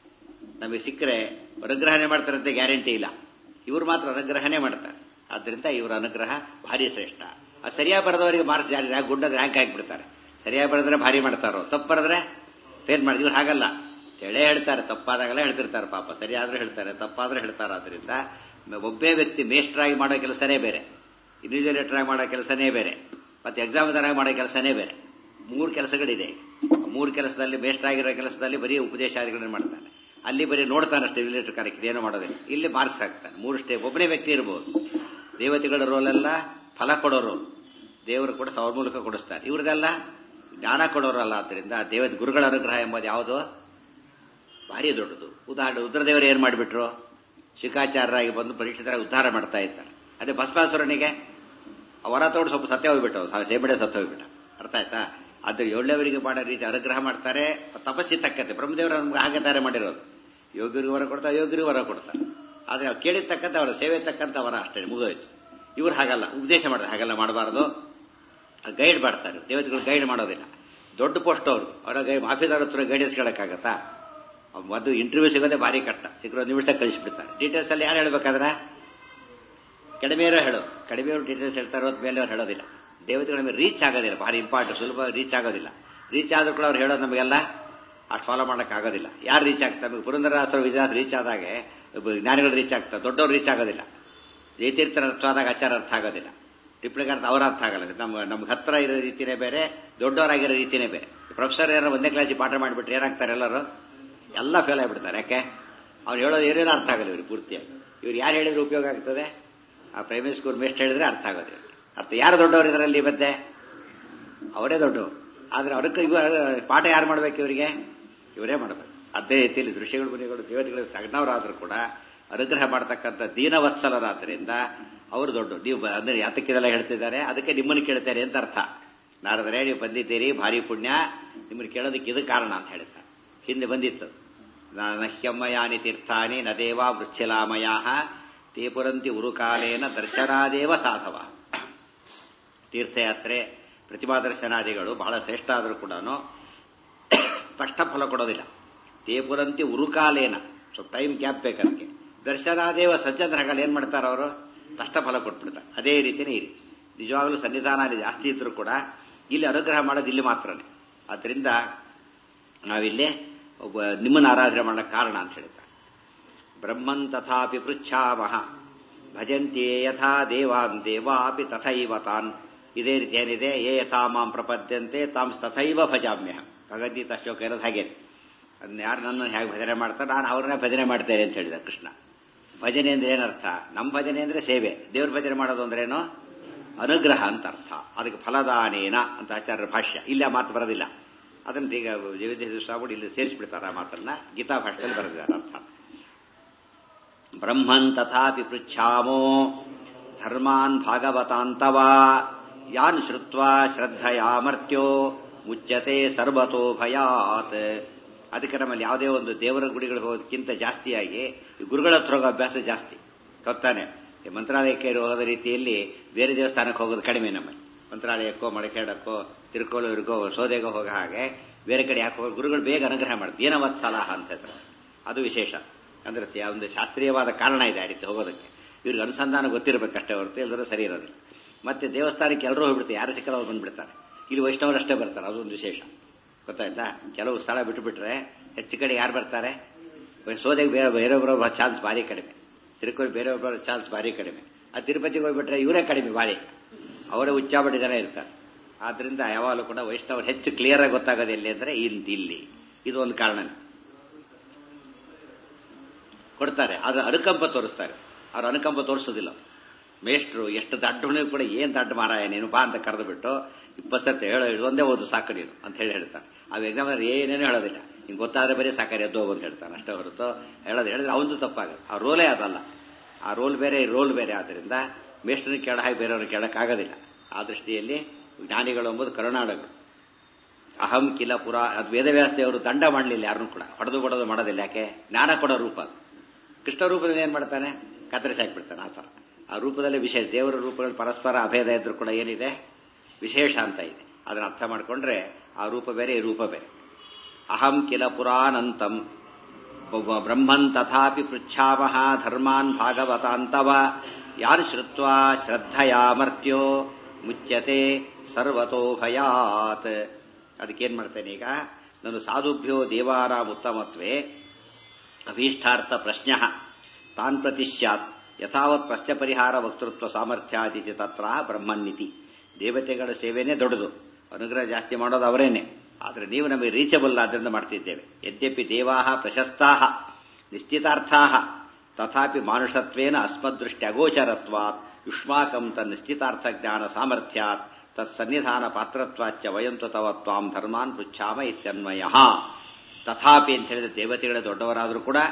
ನಮಗೆ ಸಿಕ್ಕರೆ ಅನುಗ್ರಹಣೆ ಮಾಡ್ತಾರಂತೆ ಗ್ಯಾರಂಟಿ ಇಲ್ಲ ಇವ್ರು ಮಾತ್ರ ಅನುಗ್ರಹಣೆ ಮಾಡ್ತಾರೆ ಆದ್ದರಿಂದ ಇವರ ಅನುಗ್ರಹ ಭಾರಿ ಶ್ರೇಷ್ಠ ಅದು ಸರಿಯಾಗಿ ಬರೆದವರಿಗೆ ಮಾರ್ಕ್ಸ್ ಜಾರಿ ಗುಡ್ಡ ರ್ಯಾಂಕ್ ಹಾಕಿಬಿಡ್ತಾರೆ ಸರಿಯಾಗಿ ಬರೆದ್ರೆ ಭಾರಿ ಮಾಡ್ತಾರೋ ತಪ್ಪು ಬರೆದ್ರೆ ಫೇಲ್ ಮಾಡಿ ಇವ್ರು ಹಾಗಲ್ಲ ಎಳೆ ಹೇಳ್ತಾರೆ ತಪ್ಪಾದಾಗೆಲ್ಲ ಹೇಳ್ತಿರ್ತಾರೆ ಪಾಪ ಸರಿಯಾದ್ರೂ ಹೇಳ್ತಾರೆ ತಪ್ಪಾದ್ರೂ ಹೇಳ್ತಾರೆ ಆದ್ರಿಂದ ಒಬ್ಬೇ ವ್ಯಕ್ತಿ ಮೇಸ್ಟ್ರಾಗಿ ಮಾಡೋ ಕೆಲಸನೇ ಬೇರೆ ಇನ್ವಿಜಿಲೇಟರ್ ಆಗಿ ಮಾಡೋ ಕೆಲಸನೇ ಬೇರೆ ಮತ್ತೆ ಎಕ್ಸಾಮಿನರ್ ಆಗಿ ಮಾಡೋ ಕೆಲಸನೇ ಬೇರೆ ಮೂರು ಕೆಲಸಗಳಿದೆ ಮೂರು ಕೆಲಸದಲ್ಲಿ ಮೇಸ್ಟ್ರ್ ಆಗಿರೋ ಕೆಲಸದಲ್ಲಿ ಬರೀ ಉಪದೇಶಾದಿಗಳನ್ನ ಮಾಡ್ತಾನೆ ಅಲ್ಲಿ ಬರೀ ನೋಡ್ತಾನೆ ಅಷ್ಟೇ ಇನ್ವಿಜಿಲೇಟರ್ ಕಾರ್ಯಕ್ಕೆ ಏನೋ ಮಾಡೋದಿಲ್ಲ ಇಲ್ಲಿ ಮಾರ್ಕ್ಸ್ ಹಾಕ್ತಾನೆ ಮೂರು ಸ್ಟೇಪ್ ಒಬ್ಬನೇ ವ್ಯಕ್ತಿ ಇರಬಹುದು ದೇವತೆಗಳ ರೋಲೆಲ್ಲ ಫಲ ಕೊಡೋ ರೋಲ್ ದೇವರು ಕೂಡ ಅವ್ರ ಮೂಲಕ ಕೊಡಿಸ್ತಾರೆ ಇವ್ರದೆಲ್ಲ ಜ್ಞಾನ ಕೊಡೋರಲ್ಲ ಆದ್ದರಿಂದ ದೇವತೆ ಗುರುಗಳ ಅನುಗ್ರಹ ಎಂಬುದು ಯಾವುದು ಭಾರಿ ದೊಡ್ಡದು ಉದಾಹರಣೆ ರುದ್ರದೇವರು ಏನ್ ಮಾಡಿಬಿಟ್ರು ಶಿಖಾಚಾರ್ಯರಾಗಿ ಬಂದು ಪರೀಕ್ಷಿತರ ಉದ್ಧಾರ ಮಾಡ್ತಾ ಇದ್ದಾರೆ ಅದೇ ಭಸ್ಮಾಸುರನಿಗೆ ಅವರ ತೋಡು ಸ್ವಲ್ಪ ಸತ್ಯ ಹೋಗ್ಬಿಟ್ಟು ಸೇಬಡೆ ಸತ್ಯ ಹೋಗ್ಬಿಟ್ಟ ಅರ್ಥ ಆಯ್ತಾ ಅದು ಒಳ್ಳೆಯವರಿಗೆ ಮಾಡೋ ರೀತಿ ಅನುಗ್ರಹ ಮಾಡ್ತಾರೆ ತಪಸ್ಸಿ ತಕ್ಕಂತೆ ಬ್ರಹ್ಮದೇವರು ನಮ್ಗೆ ಹಾಗೆ ತಾರೆ ಮಾಡಿರೋದು ಯೋಗ್ಯರಿಗೆ ವರ ಕೊಡ್ತಾರೆ ಯೋಗ್ಯರಿಗೆ ವರ ಕೊಡ್ತಾರೆ ಆದ್ರೆ ಅವ್ರು ಕೇಳಿದ ತಕ್ಕಂತೆ ಅವರ ಸೇವೆ ತಕ್ಕಂತ ವರ ಅಷ್ಟೇ ಮುಗಿದೋಯ್ತು ಇವ್ರು ಹಾಗಲ್ಲ ಉಪದೇಶ ಮಾಡ್ತಾರೆ ಹಾಗೆಲ್ಲ ಮಾಡಬಾರದು ಗೈಡ್ ಮಾಡ್ತಾರೆ ದೇವತೆಗಳು ಗೈಡ್ ಮಾಡೋದಿಲ್ಲ ದೊಡ್ಡ ಪೋಸ್ಟ್ ಅವರು ಅವರ ಗೈ ಆಫೀಸರ್ ಹತ್ರ ಗೈಡೆನ್ಸ್ ಕೇಳಕ್ಕಾಗತ್ತಾ ಒಂದು ಇಂಟರ್ವ್ಯೂ ಸಿಗೋದೇ ಭಾರಿ ಕಷ್ಟ ಸಿಕ್ಕರೋ ನಿಮಿಷ ಕಳಿಸ್ಬಿಡ್ತಾರೆ ಡೀಟೇಲ್ಸ್ ಅಲ್ಲಿ ಯಾರು ಹೇಳ್ಬೇಕಾದ್ರೆ ಕಡಿಮೆಯವರು ಹೇಳೋದು ಕಡಿಮೆಯವರು ಡೀಟೇಲ್ಸ್ ಹೇಳ್ತಾರೋ ಮೇಲೆಯವ್ರು ಹೇಳೋದಿಲ್ಲ ದೇವತೆಗಳ ಮೇಲೆ ರೀಚ್ ಆಗೋದಿಲ್ಲ ಭಾರಿ ಇಂಪಾರ್ಟೆಂಟ್ ಸುಲಭ ರೀಚ್ ಆಗೋದಿಲ್ಲ ರೀಚ್ ಆದ್ರೂ ಕೂಡ ಅವ್ರು ಹೇಳೋದು ನಮಗೆಲ್ಲ ಅಷ್ಟು ಫಾಲೋ ಮಾಡಕ್ ಆಗೋದಿಲ್ಲ ಯಾರು ರೀಚ್ ಆಗ್ತಾರೆ ನಮಗೆ ಪುರಂದರಾಸರು ವಿದ್ಯಾರ್ಥಿ ರೀಚ್ ಆದಾಗೆ ಜ್ಞಾನಿಗಳು ರೀಚ್ ಆಗ್ತಾರೆ ದೊಡ್ಡವ್ರು ರೀಚ್ ಆಗೋದಿಲ್ಲ ಜೈತೀರ್ಥರ ಅರ್ಥ ಆದಾಗ ಆಚಾರ ಅರ್ಥ ಆಗೋದಿಲ್ಲ ಟಿಪ್ಪಳಿಗಾರ್ಥ ಅವರ ಅರ್ಥ ಆಗಲ್ಲ ನಮ್ಮ ನಮ್ಗೆ ಹತ್ರ ಇರೋ ರೀತಿನೇ ಬೇರೆ ದೊಡ್ಡವರಾಗಿರೋ ರೀತಿನೇ ಬೇರೆ ಪ್ರೊಫೆಸರ್ ಯಾರು ಒಂದೇ ಕ್ಲಾಸಿಗೆ ಪಾಠ ಮಾಡಿಬಿಟ್ರೆ ಏನಾಗ್ತಾರೆ ಎಲ್ಲರೂ ಎಲ್ಲ ಫೇಲ್ ಆಗಿಬಿಡ್ತಾರೆ ಯಾಕೆ ಅವ್ರು ಹೇಳೋದು ಏನೇನು ಅರ್ಥ ಆಗಲ್ಲ ಇವ್ರು ಪೂರ್ತಿಯಾಗಿ ಇವ್ರು ಯಾರು ಹೇಳಿದ್ರೆ ಉಪಯೋಗ ಆಗ್ತದೆ ಆ ಪ್ರೈಮರಿ ಸ್ಕೂಲ್ ಮೇಸ್ಟ್ ಹೇಳಿದ್ರೆ ಅರ್ಥ ಆಗೋದಿಲ್ಲ ಅರ್ಥ ಯಾರು ದೊಡ್ಡವರು ಇದರಲ್ಲಿ ಮತ್ತೆ ಅವರೇ ದೊಡ್ಡವರು ಆದ್ರೆ ಅದಕ್ಕೆ ಇವ ಪಾಠ ಯಾರು ಮಾಡ್ಬೇಕು ಇವರಿಗೆ ಇವರೇ ಮಾಡಬೇಕು ಅದೇ ರೀತಿಯಲ್ಲಿ ದೃಶ್ಯಗಳು ಮುನಿಗಳು ದೇವತೆಗಳು ಸಣ್ಣವರಾದ್ರೂ ಕೂಡ ಅನುಗ್ರಹ ಮಾಡತಕ್ಕಂಥ ದೀನವತ್ಸಲರಾದ್ರಿಂದ ಅವರು ದೊಡ್ಡ ನೀವು ಅಂದ್ರೆ ಯಾತಕ್ಕಿದೆಲ್ಲ ಹೇಳ್ತಿದ್ದಾರೆ ಅದಕ್ಕೆ ನಿಮ್ಮನ್ನು ಕೇಳ್ತಾರೆ ಅಂತ ಅರ್ಥ ನಾರದರೆ ನೀವು ಬಂದಿದ್ದೀರಿ ಭಾರಿ ಪುಣ್ಯ ನಿಮ್ಮನ್ನು ಕೇಳೋದಕ್ಕೆ ಇದು ಕಾರಣ ಅಂತ ಹೇಳ್ತಾರೆ ಹಿಂದೆ ಬಂದಿತ್ತು ನಹ್ಯಮ್ಮಯಾನಿ ತೀರ್ಥಾನಿ ನ ದೇವಾ ವೃಚ್ಛಲಾಮಯ ತೇ ಪುರಂತಿ ಉರುಕಾಲೇನ ದರ್ಶನಾದೇವ ಸಾಧವ ತೀರ್ಥಯಾತ್ರೆ ಪ್ರತಿಮಾ ದರ್ಶನಾದಿಗಳು ಬಹಳ ಶ್ರೇಷ್ಠ ಆದರೂ ಕೂಡ ತಕ್ಷಣ ಫಲ ಕೊಡೋದಿಲ್ಲ ತೇ ಪುರಂತಿ ಉರುಕಾಲೇನ ಸ್ವಲ್ಪ ಟೈಮ್ ಗ್ಯಾಪ್ ಬೇಕದಕ್ಕೆ ದರ್ಶನಾದೇವ ಸಜ್ಜಂದ್ರ ಹಾಗಲ್ಲ ಏನ್ ಮಾಡ್ತಾರೆ ಅವರು ತಕ್ಷಣ ಫಲ ಕೊಟ್ಬಿಡ್ತಾರೆ ಅದೇ ರೀತಿನೇ ಇರಿ ನಿಜವಾಗ್ಲೂ ಸನ್ನಿಧಾನ ಅಲ್ಲಿ ಜಾಸ್ತಿ ಇದ್ರೂ ಕೂಡ ಇಲ್ಲಿ ಅನುಗ್ರಹ ಮಾಡೋದು ಇಲ್ಲಿ ಮಾತ್ರನೇ ಆದ್ರಿಂದ ನಾವಿಲ್ಲಿ ಒಬ್ಬ ನಿಮ್ಮನ್ನು ಆರಾಧನೆ ಮಾಡಕ್ಕೆ ಕಾರಣ ಅಂತ ಹೇಳ್ತಾರೆ ಬ್ರಹ್ಮನ್ ತಥಾಪಿ ಪೃಚ್ಛಾಮಹ ಭಜಂತಿಯೇ ಯಥಾ ದೇವಾನ್ ದೇವಾಪಿ ತಥೈವ ತಾನ್ ಇದೇ ರೀತಿ ಏನಿದೆ ಏ ಯಥಾ ಮಾಂ ಪ್ರಪದ್ಯಂತೆ ತಾಮ್ ತಥೈವ ಭಜಾಮ್ಯ ಭಗವದ್ಗೀತಾ ಶ್ಲೋಕ ಇರೋದು ಹಾಗೆ ಅದನ್ನ ಯಾರು ನನ್ನನ್ನು ಹೇಗೆ ಭಜನೆ ಮಾಡ್ತಾರೆ ನಾನು ಅವ್ರನ್ನೇ ಭಜನೆ ಮಾಡ್ತೇನೆ ಅಂತ ಹೇಳಿದ ಕೃಷ್ಣ ಭಜನೆ ಅಂದ್ರೆ ಏನರ್ಥ ನಮ್ಮ ಭಜನೆ ಅಂದ್ರೆ ಸೇವೆ ದೇವ್ರ ಭಜನೆ ಮಾಡೋದು ಅಂದ್ರೇನು ಅನುಗ್ರಹ ಅಂತ ಅರ್ಥ ಅದಕ್ಕೆ ಫಲದಾನೇನ ಅಂತ ಆಚಾರ್ಯರ ಭಾಷ್ಯ ಇಲ್ಲಿ ಆ ಮಾತು ಬರೋದಿಲ್ಲ ಅದನ್ನ ಈಗ ಜಗದೀಶ ಸ್ವಾಮಿ ಇಲ್ಲಿ ಸೇರಿಸ್ಬಿಡ್ತಾರೆ ಆ ಮಾತನ್ನ ಗೀತಾ ಭಾಷೆಯಲ್ಲಿ ಬರೆದಿದ್ದಾರೆ ಅರ್ಥ ಬ್ರಹ್ಮನ್ ತಥಾಪಿ ಪೃಚ್ಛಾಮೋ ಧರ್ಮಾನ್ ಭಾಗವತಾಂತವ ಯಾನ್ ಶ್ರುತ್ವಾ ಶ್ರದ್ಧಯಾಮರ್ತ್ಯೋ ಮುಚ್ಚತೆ ಸರ್ವತೋ ಭಯಾತ್ ಅದಕ್ಕೆ ನಮ್ಮಲ್ಲಿ ಯಾವುದೇ ಒಂದು ದೇವರ ಗುಡಿಗಳಿಗೆ ಹೋಗೋದಕ್ಕಿಂತ ಜಾಸ್ತಿಯಾಗಿ ಗುರುಗಳ ಹತ್ರ ಹೋಗೋ ಅಭ್ಯಾಸ ಜಾಸ್ತಿ ಗೊತ್ತಾನೆ ಮಂತ್ರಾಲಯಕ್ಕೆ ಹೋಗೋದ ರೀತಿಯಲ್ಲಿ ಬೇರೆ ದೇವಸ್ಥಾನಕ್ಕೆ ಹೋಗೋದು ಕಡಿಮೆ ನಮ್ಮಲ್ಲಿ ಮಂತ್ರಾಲಯಕ್ಕೋ ಮಳಕೇಡಕ್ಕೋ ತಿರುಕೋಲೂರಿಗೋ ಸೋದೆಗೋ ಹೋಗೋ ಹಾಗೆ ಬೇರೆ ಕಡೆ ಯಾಕೆ ಹೋಗಿ ಗುರುಗಳು ಬೇಗ ಅನುಗ್ರಹ ಮಾಡ್ತಾರೆ ಏನವತ್ ಸಲಾಹ ಅಂತ ಹೇಳ್ತಾರೆ ಅದು ವಿಶೇಷ ಅಂದ್ರೆ ಒಂದು ಶಾಸ್ತ್ರೀಯವಾದ ಕಾರಣ ಇದೆ ಆ ರೀತಿ ಹೋಗೋದಕ್ಕೆ ಇವ್ರಿಗೆ ಅನುಸಂಧಾನ ಗೊತ್ತಿರಬೇಕಷ್ಟೇ ಹೊರತು ಎಲ್ಲರೂ ಸರಿ ಇರೋದಿಲ್ಲ ಮತ್ತೆ ದೇವಸ್ಥಾನಕ್ಕೆ ಎಲ್ಲರೂ ಹೋಗ್ಬಿಡ್ತಾರೆ ಯಾರು ಸಿಕ್ಕಲ್ಲ ಅವ್ರು ಬಂದ್ಬಿಡ್ತಾರೆ ಇಲ್ಲಿ ವೈಷ್ಣವರು ಅಷ್ಟೇ ಬರ್ತಾರೆ ಅದೊಂದು ವಿಶೇಷ ಗೊತ್ತಾಯ್ತಾ ಕೆಲವು ಸ್ಥಳ ಬಿಟ್ಟುಬಿಟ್ರೆ ಹೆಚ್ಚು ಕಡೆ ಯಾರು ಬರ್ತಾರೆ ಸೋದೆಗೆ ಬೇರೆ ಬೇರೆಯೊಬ್ಬರ ಚಾನ್ಸ್ ಭಾರಿ ಕಡಿಮೆ ತಿರುಕೋಲಿ ಬೇರೆಯೊಬ್ಬರ ಚಾನ್ಸ್ ಭಾರಿ ಕಡಿಮೆ ಆ ತಿರುಪತಿಗೆ ಹೋಗ್ಬಿಟ್ರೆ ಇವರೇ ಕಡಿಮೆ ಭಾರಿ ಅವರೇ ಉಚ್ಚಾಬಡಿ ಜನ ಇರ್ತಾರೆ ಆದ್ರಿಂದ ಯಾವಾಗಲೂ ಕೂಡ ವೈಷ್ಣವರು ಹೆಚ್ಚು ಕ್ಲಿಯರ್ ಆಗಿ ಗೊತ್ತಾಗೋದು ಎಲ್ಲಿ ಅಂದ್ರೆ ಇಲ್ಲಿ ಇದು ಒಂದು ಕಾರಣ ಕೊಡ್ತಾರೆ ಅದು ಅನುಕಂಪ ತೋರಿಸ್ತಾರೆ ಅವ್ರು ಅನುಕಂಪ ತೋರಿಸೋದಿಲ್ಲ ಮೇಷ್ಟ್ರು ಎಷ್ಟು ದಡ್ಡ ಕೂಡ ಏನ್ ದಡ್ಡ ಮಾರಾಯ ನೀನು ಬಾ ಅಂತ ಕರೆದು ಬಿಟ್ಟು ಇಪ್ಪತ್ತತ್ತೆ ಹೇಳೋ ಇದೊಂದೇ ಓದು ಸಾಕು ನೀನು ಅಂತ ಹೇಳಿ ಹೇಳ್ತಾನೆ ಆ ಎಕ್ಸಾಮ್ ಏನೇನು ಹೇಳೋದಿಲ್ಲ ನಿಂಗೆ ಗೊತ್ತಾದ್ರೆ ಬರೀ ಸಾಕಾರಿ ಎದ್ದು ಹೋಗು ಅಂತ ಹೇಳ್ತಾನೆ ಅಷ್ಟೇ ಹೊರತು ಹೇಳೋದು ಹೇಳಿದ್ರೆ ಅವನು ತಪ್ಪಾಗುತ್ತೆ ಆ ರೋಲೇ ಅದಲ್ಲ ಆ ರೋಲ್ ಬೇರೆ ರೋಲ್ ಬೇರೆ ಆದ್ರಿಂದ ಮೇಷ್ಟ್ರನ್ನ ಕೇಳ ಹಾಗೆ ಬೇರೆಯವ್ರನ್ನ ಕೇಳಕ್ಕಾಗೋದಿಲ್ಲ ಆ ದೃಷ್ಟಿಯಲ್ಲಿ ಜ್ಞಾನಿಗಳು ಎಂಬುದು ಕರುನಾಡಗಳು ಅಹಂ ಕಿಲ ಪುರ ಅದು ವೇದವ್ಯಾಸ ದೇವರು ದಂಡ ಮಾಡಲಿಲ್ಲ ಯಾರನ್ನೂ ಕೂಡ ಹೊಡೆದು ಕೊಡೋದು ಮಾಡೋದಿಲ್ಲ ಯಾಕೆ ಜ್ಞಾನ ಕೊಡೋ ರೂಪ ಅದು ಕೃಷ್ಣ ರೂಪದಲ್ಲಿ ಏನ್ ಮಾಡ್ತಾನೆ ಕತ್ತರಿಸಿ ಹಾಕ್ಬಿಡ್ತಾನೆ ಆ ಥರ ಆ ರೂಪದಲ್ಲಿ ವಿಶೇಷ ದೇವರ ರೂಪಗಳಲ್ಲಿ ಪರಸ್ಪರ ಅಭೇದ ಇದ್ರೂ ಕೂಡ ಏನಿದೆ ವಿಶೇಷ ಅಂತ ಇದೆ ಅದನ್ನ ಅರ್ಥ ಮಾಡ್ಕೊಂಡ್ರೆ ಆ ರೂಪ ಬೇರೆ ಈ ರೂಪ ಬೇರೆ ಅಹಂ ಕಿಲ ಪುರಾನಂತಂ ಬ್ರಹ್ಮನ್ ತಥಾಪಿ ಪೃಚ್ಛಾಮಹ ಧರ್ಮಾನ್ ಭಾಗವತಾಂತವ ಯಾನ್ ಶ್ರುತ್ವಾ ಶ್ರದ್ಧಯಾಮರ್ತ್ಯೋ ಮುಚ್ಯತೆ ಸರ್ವತೋ ಭಯಾತ್ ಅದಕ್ಕೇನ್ ಮಾಡ್ತೇನೆ ಈಗ ನಾನು ಸಾಧುಭ್ಯೋ ದೇವಾರಾಮ್ ಉತ್ತಮತ್ವೇ ಅಭೀಷ್ಟಾರ್ಥ ಪ್ರಶ್ನ ತಾನ್ ಪ್ರತಿ ಸ್ಯಾತ್ ಯಥಾವತ್ ಪ್ರಶ್ನೆ ಪರಿಹಾರ ವಕ್ತೃತ್ವ ಸಾಮರ್ಥ್ಯಾದಿ ತತ್ರ ಬ್ರಹ್ಮನ್ನಿತಿ ದೇವತೆಗಳ ಸೇವೆನೇ ದೊಡ್ಡದು ಅನುಗ್ರಹ ಜಾಸ್ತಿ ಮಾಡೋದು ಅವರೇನೆ ಆದರೆ ನೀವು ನಮಗೆ ರೀಚಬಲ್ ಆದ್ರಿಂದ ಮಾಡ್ತಿದ್ದೇವೆ ಯದ್ಯಪಿ ದೇವಾ ಪ್ರಶಸ್ತಾ ನಿಶ್ಚಿತಾರ್ಥಾ ತಥಾಪಿ ಮಾನುಷತ್ವೇನ ಅಸ್ಮದೃಷ್ಟಿ ಅಗೋಚರತ್ವಾತ್ ಯುಷ್ಮಾಕಂ ತನ್ ನಿಶ್ಚಿತಾರ್ಥ ಜ್ಞಾನ ಸಾಮರ್ಥ್ಯಾತ್ ತತ್ಸನ್ನಿಧಾನ ಪಾತ್ರತ್ವಾಚ್ಚ ವಯಂತು ತವ ತ್ವಾಂ ಧರ್ಮಾನ್ ಪೃಚ್ಛಾಮ ಇತ್ಯನ್ವಯ ತಥಾಪಿ ಅಂತ ಹೇಳಿದ ದೇವತೆಗಳ ದೊಡ್ಡವರಾದರೂ ಕೂಡ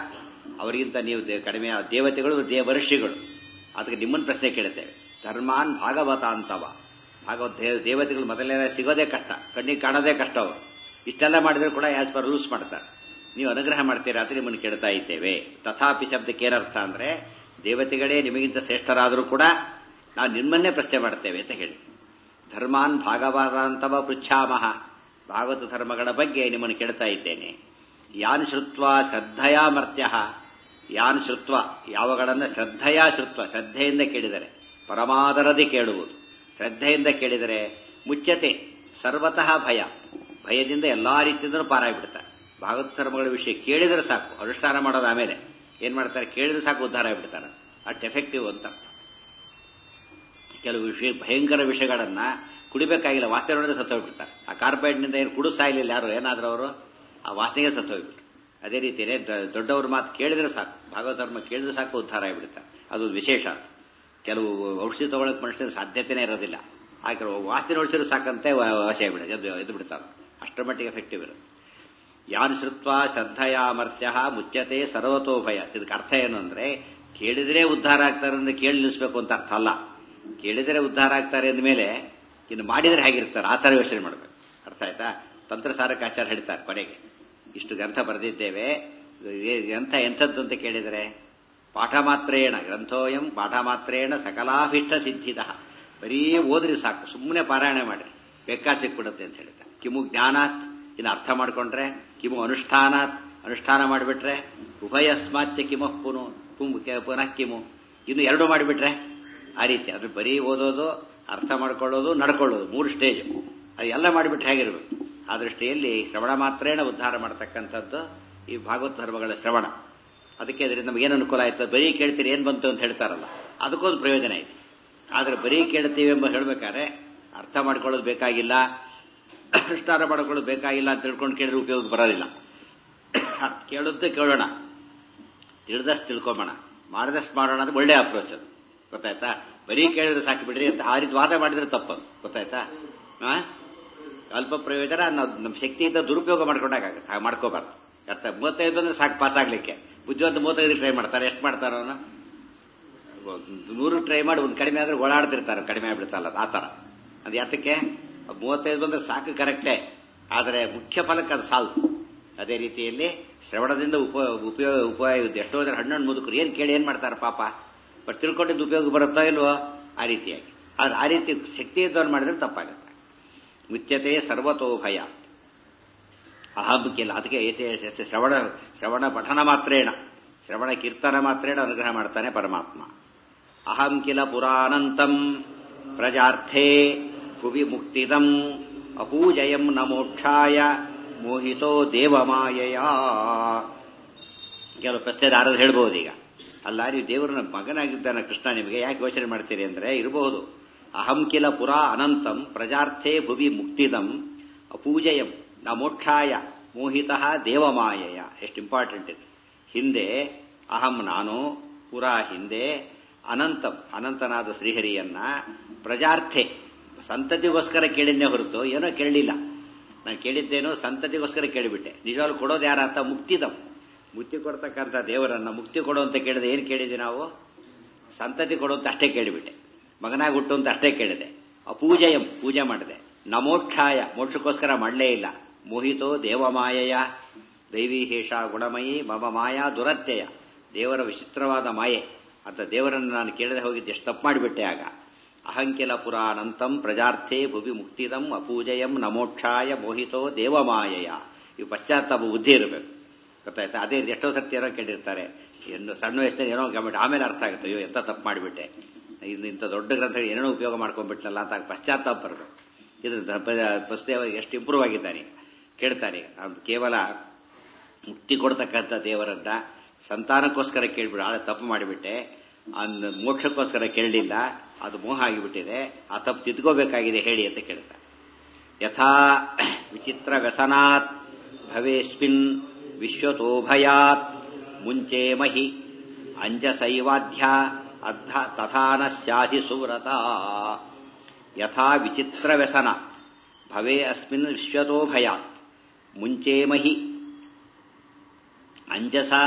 ಅವರಿಗಿಂತ ನೀವು ದೇ- ಕಡಿಮೆ ದೇವತೆಗಳು ದೇವರ್ಷಿಗಳು ಅದಕ್ಕೆ ನಿಮ್ಮನ್ನು ಪ್ರಶ್ನೆ ಕೇಳುತ್ತೇವೆ ಧರ್ಮಾನ್ ಭಾಗವತ ಅಂತವ ಭಾಗವತ ದೇ- ದೇವತೆಗಳು ಮೊದಲನೇ ಸಿಗೋದೇ ಕಷ್ಟ ಕಣ್ಣಿಗೆ ಕಾಣೋದೇ ಕಷ್ಟ ಅವರು ಇಷ್ಟೆಲ್ಲ ಮಾಡಿದ್ರು ಕೂಡ ಆಸ್ ಪರ್ ರೂಲ್ಸ್ ಮಾಡ್ತಾರೆ ನೀವು ಅನುಗ್ರಹ ಮಾಡ್ತೀರಾ ಅಂತ ನಿಮ್ಮನ್ನು ಕೇಳ್ತಾ ಇದ್ದೇವೆ ತಥಾಪಿ ಶಬ್ದಕ್ಕೆ ಏನರ್ಥ ಅಂದ್ರೆ ದೇವತೆಗಳೇ ನಿಮಗಿಂತ ಶ್ರೇಷ್ಠರಾದರೂ ಕೂಡ ನಾವು ನಿಮ್ಮನ್ನೇ ಪ್ರಶ್ನೆ ಮಾಡ್ತೇವೆ ಅಂತ ಹೇಳಿ ಧರ್ಮಾನ್ ಭಾಗವತಾಂತವ ಪೃಚ್ಛಾಮಹ ಭಾಗವತ ಧರ್ಮಗಳ ಬಗ್ಗೆ ನಿಮ್ಮನ್ನು ಕೇಳ್ತಾ ಇದ್ದೇನೆ ಯಾನ್ ಶ್ರುತ್ವ ಶ್ರದ್ಧೆಯ ಮರ್ತ್ಯ ಯಾನ್ ಶ್ರುತ್ವ ಯಾವಗಳನ್ನು ಶ್ರದ್ಧೆಯ ಶ್ರುತ್ವ ಶ್ರದ್ಧೆಯಿಂದ ಕೇಳಿದರೆ ಪರಮಾದರದಿ ಕೇಳುವುದು ಶ್ರದ್ಧೆಯಿಂದ ಕೇಳಿದರೆ ಮುಚ್ಚತೆ ಸರ್ವತಃ ಭಯ ಭಯದಿಂದ ಎಲ್ಲಾ ರೀತಿಯಿಂದಲೂ ಪಾರಾಗ್ಬಿಡ್ತಾರೆ ಭಾಗವತ ಧರ್ಮಗಳ ವಿಷಯ ಕೇಳಿದರೆ ಸಾಕು ಅನುಷ್ಠಾನ ಮಾಡೋದು ಆಮೇಲೆ ಏನ್ ಮಾಡ್ತಾರೆ ಕೇಳಿದ್ರೆ ಸಾಕು ಉದ್ಧಾರ ಆಗ್ಬಿಡ್ತಾರೆ ಅಷ್ಟು ಎಫೆಕ್ಟಿವ್ ಅಂತ ಕೆಲವು ವಿಷಯ ಭಯಂಕರ ವಿಷಯಗಳನ್ನ ಕುಡಿಬೇಕಾಗಿಲ್ಲ ವಾಸನೆ ನೋಡಿದ್ರೆ ಸತ್ತೋಗ್ಬಿಡ್ತಾರೆ ಆ ಕಾರ್ಪೊರೇಟ್ನಿಂದ ಏನು ಕುಡಿಸ್ತಾ ಇಲ್ಲ ಯಾರು ಏನಾದ್ರೂ ಅವರು ಆ ವಾಸನೆಗೆ ಸತ್ತೋಗ್ಬಿಟ್ರು ಅದೇ ರೀತಿಯೇ ದ- ದೊಡ್ಡವ್ರ ಮಾತು ಕೇಳಿದ್ರೆ ಸಾಕು ಭಾಗವತ ಧರ್ಮ ಕೇಳಿದ್ರೆ ಸಾಕು ಉದ್ಧಾರ ಆಗಿಬಿಡ್ತಾರೆ ಅದು ವಿಶೇಷ ಕೆಲವು ಔಷಧಿ ತಗೊಳಕ್ ಮನುಷ್ಯನ ಸಾಧ್ಯತೆನೇ ಇರೋದಿಲ್ಲ ಆಕೆ ವಾಸನೆ ನೋಡಿಸಿದ್ರೆ ಸಾಕಂತೆ ವ- ವಾಸಿ ಆಗಿಬಿಡುತ್ತೆ ಎದ್ದು ಎದ್ದು ಬಿಡ್ತಾರೆ ಅಷ್ಟರ ಮಟ್ಟಿಗೆ ಎಫೆಕ್ಟಿವ್ ಇರುತ್ತೆ ಯಾನ್ ಶ್ರುತ್ವ ಶ್ರದ್ಧೆಯ ಮರ್ತ್ಯ ಮುಚ್ಚತೆ ಸರ್ವತೋಭಯ ಇದಕ್ಕೆ ಅರ್ಥ ಏನು ಅಂದ್ರೆ ಕೇಳಿದ್ರೆ ಉದ್ಧಾರ ಆಗ್ತಾರೆ ಅಂದ್ರೆ ಕೇಳಿ ನಿಲ್ಲಿಸ್ಬೇಕು ಅಂತ ಅರ್ಥ ಅಲ್ಲ ಕೇಳಿದರೆ ಉದ್ಧಾರ ಆಗ್ತಾರೆ ಅಂದಮೇಲೆ ಇನ್ನು ಮಾಡಿದ್ರೆ ಹೇಗಿರ್ತಾರೆ ಆ ಥರ ಯೋಚನೆ ಮಾಡಬೇಕು ಅರ್ಥ ಆಯ್ತಾ ತಂತ್ರಸಾರಕ್ಕೆ ಆಚಾರ ಹೇಳ್ತಾರೆ ಕೊನೆಗೆ ಇಷ್ಟು ಗ್ರಂಥ ಬರೆದಿದ್ದೇವೆ ಏ- ಗ್ರಂಥ ಎಂಥದ್ದು ಅಂತ ಕೇಳಿದರೆ ಪಾಠ ಮಾತ್ರೇಣ ಗ್ರಂಥೋಯಂ ಪಾಠ ಮಾತ್ರೇಣ ಸಕಲಾಭಿಷ್ಟ ಸಿದ್ಧಿದ ಬರೀ ಓದ್ರಿ ಸಾಕು ಸುಮ್ಮನೆ ಪಾರಾಯಣ ಮಾಡಿ ಬೇಕಾ ಸಿಕ್ಬಿಡುತ್ತೆ ಅಂತ ಹೇಳ್ತಾರೆ ಕಿಮು ಜ್ಞಾನಾತ್ ಇನ್ನು ಅರ್ಥ ಮಾಡ್ಕೊಂಡ್ರೆ ಕಿಮು ಅನುಷ್ಠಾನಾತ್ ಅನುಷ್ಠಾನ ಮಾಡಿಬಿಟ್ರೆ ಉಭಯಸ್ಮಾಚ್ಯ ಕಿಮಃ ಪುನು ಪುಂ- ಕೆ- ಪುನಃ ಕಿಮು ಇನ್ನು ಎರಡು ಮಾಡಿಬಿಟ್ರೆ ಆ ರೀತಿ ಅದು ಬರೀ ಓದೋದು ಅರ್ಥ ಮಾಡ್ಕೊಳ್ಳೋದು ನಡ್ಕೊಳ್ಳೋದು ಮೂರು ಸ್ಟೇಜ್ ಅದು ಎಲ್ಲ ಮಾಡಿಬಿಟ್ರೆ ಹೇಗಿರ್ಬೇಕು ಆ ದೃಷ್ಟಿಯಲ್ಲಿ ಶ್ರವಣ ಮಾತ್ರೇಣ ಉದ್ಧಾರ ಮಾಡತಕ್ಕಂಥದ್ದು ಈ ಭಾಗವತ ಧರ್ಮಗಳ ಶ್ರವಣ ಅದಕ್ಕೆ ಇದರಿಂದ ನಮ್ಗೆ ಏನು ಅನುಕೂಲ ಆಯ್ತು ಬರೀ ಕೇಳ್ತೀರಿ ಏನ್ ಬಂತು ಅಂತ ಹೇಳ್ತಾರಲ್ಲ ಅದಕ್ಕೊಂದು ಪ್ರಯೋಜನ ಇದೆ ಆದ್ರೆ ಬರೀ ಕೇಳ್ತೀವಿ ಎಂಬ ಹೇಳ್ಬೇಕಾದ್ರೆ ಅರ್ಥ ಮಾಡ್ಕೊಳ್ಳೋದು ಬೇಕಾಗಿಲ್ಲ ಅನುಷ್ಠಾನ ಮಾಡ್ಕೊಳ್ಳೋದು ಬೇಕಾಗಿಲ್ಲ ಅಂತ ತಿಳ್ಕೊಂಡು ಕೇಳಿದ್ರೆ ಉಪಯೋಗ ಬರೋದಿಲ್ಲ ಕೇಳುತ್ತೆ ಕೇಳೋಣ ತಿಳಿದಷ್ಟು ತಿಳ್ಕೊಂಬೋಣ ಮಾಡಿದಷ್ಟು ಮಾಡೋಣ ಅಂದ್ರೆ ಒಳ್ಳೆ ಅಪ್ರೋಚ್ ಅದು ಗೊತ್ತಾಯ್ತಾ ಬರೀ ಕೇಳಿದ್ರೆ ಸಾಕು ಬಿಡ್ರಿ ಅಂತ ಆ ರೀತಿ ವಾದ ಮಾಡಿದ್ರೆ ತಪ್ಪದು ಗೊತ್ತಾಯ್ತಾ ಆ? ಅಲ್ಪ ಪ್ರಯೋಜನ ನಾವು ನಮ್ಮ ಶಕ್ತಿಯಿಂದ ದುರುಪಯೋಗ ಮಾಡ್ಕೊಂಡಾಗುತ್ತೆ ಹಾಗೆ ಮಾಡ್ಕೋಬಾರ್ದು ಅರ್ಥ ಮೂವತ್ತೈದು ಬಂದ್ರೆ ಸಾಕು ಪಾಸ್ ಆಗ್ಲಿಕ್ಕೆ ಬುದ್ಧಿವಂತ ಮೂವತ್ತೈದು ಟ್ರೈ ಮಾಡ್ತಾರೆ ಎಷ್ಟು ಮಾಡ್ತಾರ ಅವನು ನೂರು ಟ್ರೈ ಮಾಡಿ ಒಂದು ಕಡಿಮೆ ಆದ್ರೆ ಓಡಾಡ್ತಿರ್ತಾರೆ ಕಡಿಮೆ ಆಗ್ಬಿಡ್ತಲ್ಲ ಆ ತರ ಅದು ಯಾತಕ್ಕೆ ಮೂವತ್ತೈದು ಬಂದ್ರೆ ಸಾಕು ಕರೆಕ್ಟೇ ಆದರೆ ಮುಖ್ಯ ಫಲಕ್ಕೆ ಅದು ಸಾಲ್ತು ಅದೇ ರೀತಿಯಲ್ಲಿ ಶ್ರವಣದಿಂದ ಉಪ ಉಪಯೋಗ ಉಪಯೋಗ ಇದೆ ಎಷ್ಟೋ ಜನ ಹಣ್ಣು ಮುದುಕರು ಏನ್ ಕೇಳಿ ಏನ್ ಮಾಡ್ತಾರೆ ಪಾಪ ಬಟ್ ತಿಳ್ಕೊಂಡಿದ್ದು ಉಪಯೋಗ ಬರುತ್ತೋ ಇಲ್ವೋ ಆ ರೀತಿಯಾಗಿ ಆದ್ರೆ ಆ ರೀತಿ ಶಕ್ತಿ ಇದ್ದವ್ರು ಮಾಡಿದ್ರೆ ತಪ್ಪಾಗುತ್ತೆ ಮುಚ್ಚತೆ ಸರ್ವತೋ ಭಯ ಅಹಂಕಿಲ್ಲ ಅದಕ್ಕೆ ಏತೆ ಶ್ರವಣ ಶ್ರವಣ ಪಠನ ಮಾತ್ರೇಣ ಶ್ರವಣ ಕೀರ್ತನ ಮಾತ್ರೇಣ ಅನುಗ್ರಹ ಮಾಡ್ತಾನೆ ಪರಮಾತ್ಮ ಅಹಂ ಕಿಲ ಪುರಾಣಂತಂ ಪ್ರಜಾರ್ಥೇ ಭುವಿ ಮುಕ್ತಿದಂ ಅಪೂಜಯಂ ನ ಮೋಕ್ಷಾಯ ಮೋಹಿತೋ ದೇವಮಾಯಯ ಕೆಲವು ಪ್ರಶ್ನೆದಾರರು ಹೇಳ್ಬೋದು ಈಗ ಅಲ್ಲ ನೀವು ದೇವರನ್ನ ಮಗನಾಗಿದ್ದಾನ ಕೃಷ್ಣ ನಿಮಗೆ ಯಾಕೆ ಯೋಚನೆ ಮಾಡ್ತೀರಿ ಅಂದ್ರೆ ಇರಬಹುದು ಅಹಂ ಕಿಲ ಪುರಾ ಅನಂತಂ ಪ್ರಜಾರ್ಥೇ ಭುವಿ ಮುಕ್ತಿದಂ ಅಪೂಜಯಂ ನ ಮೋಕ್ಷಾಯ ಮೋಹಿತ ದೇವಮಾಯಯ ಎಷ್ಟು ಇಂಪಾರ್ಟೆಂಟ್ ಇದೆ ಹಿಂದೆ ಅಹಂ ನಾನು ಪುರಾ ಹಿಂದೆ ಅನಂತಂ ಅನಂತನಾದ ಶ್ರೀಹರಿಯನ್ನ ಪ್ರಜಾರ್ಥೆ ಸಂತತಿಗೋಸ್ಕರ ಕೇಳಿದ್ನೇ ಹೊರತು ಏನೋ ಕೇಳಲಿಲ್ಲ ನಾನು ಕೇಳಿದ್ದೇನೋ ಸಂತತಿಗೋಸ್ಕರ ಕೇಳಿಬಿಟ್ಟೆ ನಿಜವಾಗ್ಲೂ ಕೊಡೋದು ಯಾರ ಅಂತ ಮುಕ್ತಿದಂ ಮುಕ್ತಿ ಕೊಡ್ತಕ್ಕಂಥ ದೇವರನ್ನ ಮುಕ್ತಿ ಕೊಡು ಅಂತ ಕೇಳಿದೆ ಏನು ಕೇಳಿದ್ವಿ ನಾವು ಸಂತತಿ ಕೊಡು ಅಂತ ಅಷ್ಟೇ ಕೇಳಿಬಿಟ್ಟೆ ಮಗನಾಗಿ ಹುಟ್ಟು ಅಂತ ಅಷ್ಟೇ ಕೇಳಿದೆ ಅಪೂಜಯಂ ಪೂಜೆ ಮಾಡಿದೆ ನಮೋಕ್ಷಾಯ ಮೋಕ್ಷಕ್ಕೋಸ್ಕರ ಮಾಡಲೇ ಇಲ್ಲ ಮೋಹಿತೋ ದೇವಮಾಯಯ ದೈವಿ ಹೇಷ ಗುಣಮಯಿ ಮಮ ಮಾಯಾ ದುರತ್ಯಯ ದೇವರ ವಿಚಿತ್ರವಾದ ಮಾಯೆ ಅಂತ ದೇವರನ್ನು ನಾನು ಕೇಳದೆ ಹೋಗಿದ್ದು ಎಷ್ಟು ತಪ್ಪು ಮಾಡಿಬಿಟ್ಟೆ ಆಗ ಅಹಂಕಿಲ ಪುರಾಣಂತಂ ಪ್ರಜಾರ್ಥೇ ಭುವಿ ಮುಕ್ತಿದಂ ಅಪೂಜಯಂ ನಮೋಕ್ಷಾಯ ಮೋಹಿತೋ ದೇವಮಾಯಯ ಇವು ಪಶ್ಚಾತ್ತಾಪ ಬುದ್ಧಿ ಇರಬೇಕು ಗೊತ್ತಾಯ್ತಾ ಅದೇ ಎಷ್ಟೋ ಸರ್ತಿ ಏನೋ ಕೇಳಿರ್ತಾರೆ ಎಂದು ಸಣ್ಣ ವಯಸ್ಸಿನಲ್ಲಿ ಏನೋ ಗಮನ ಆಮೇಲೆ ಅರ್ಥ ಆಗುತ್ತೆ ಅಯ್ಯೋ ಎಂತ ತಪ್ಪು ಮಾಡಿಬಿಟ್ಟೆ ಇದು ಇಂಥ ದೊಡ್ಡ ಗ್ರಂಥ ಏನೋ ಉಪಯೋಗ ಮಾಡ್ಕೊಂಡ್ಬಿಟ್ಲಲ್ಲ ಅಂತ ಪಶ್ಚಾತ್ತಾಪ ಬರಬೇಕು ಇದು ಪ್ರಸ್ತೇವ ಎಷ್ಟು ಇಂಪ್ರೂವ್ ಆಗಿದ್ದಾನೆ ಕೇಳ್ತಾನೆ ಅವ್ನು ಕೇವಲ ಮುಕ್ತಿ ಕೊಡ್ತಕ್ಕಂಥ ದೇವರನ್ನ ಸಂತಾನಕ್ಕೋಸ್ಕರ ಕೇಳ್ಬಿಡು ಆದ್ರೆ ತಪ್ಪು ಮಾಡಿಬಿಟ್ಟೆ ಅಂದ್ ಮೋಕ್ಷಕ್ಕೋಸ್ಕರ ಕೇಳಲಿಲ್ಲ ಅದು ಮೋಹ ಆಗಿಬಿಟ್ಟಿದೆ ಆ ತಪ್ಪು ತಿದ್ಕೋಬೇಕಾಗಿದೆ ಹೇಳಿ ಅಂತ ಕೇಳ್ತಾರೆ ಯಥಾ ವಿಚಿತ್ರ ವ್ಯಸನಾತ್ ಭವೇಸ್ಮಿನ್ ವಿಶ್ವತೋಭಯಾತ್ ಮುಂಚೆ ಮಹಿ ಅಂಜಸೈವಾಧ್ಯ ಅರ್ಧ ತಥಾನ ಸ್ಯಾಧಿ ಸುವ್ರತ ಯಥಾ ವಿಚಿತ್ರ ವ್ಯಸನ ಭವೇ ಅಸ್ಮಿನ್ ವಿಶ್ವತೋ ಭಯಾತ್ ಮುಂಚೆ ಮಹಿ ಅಂಜಸ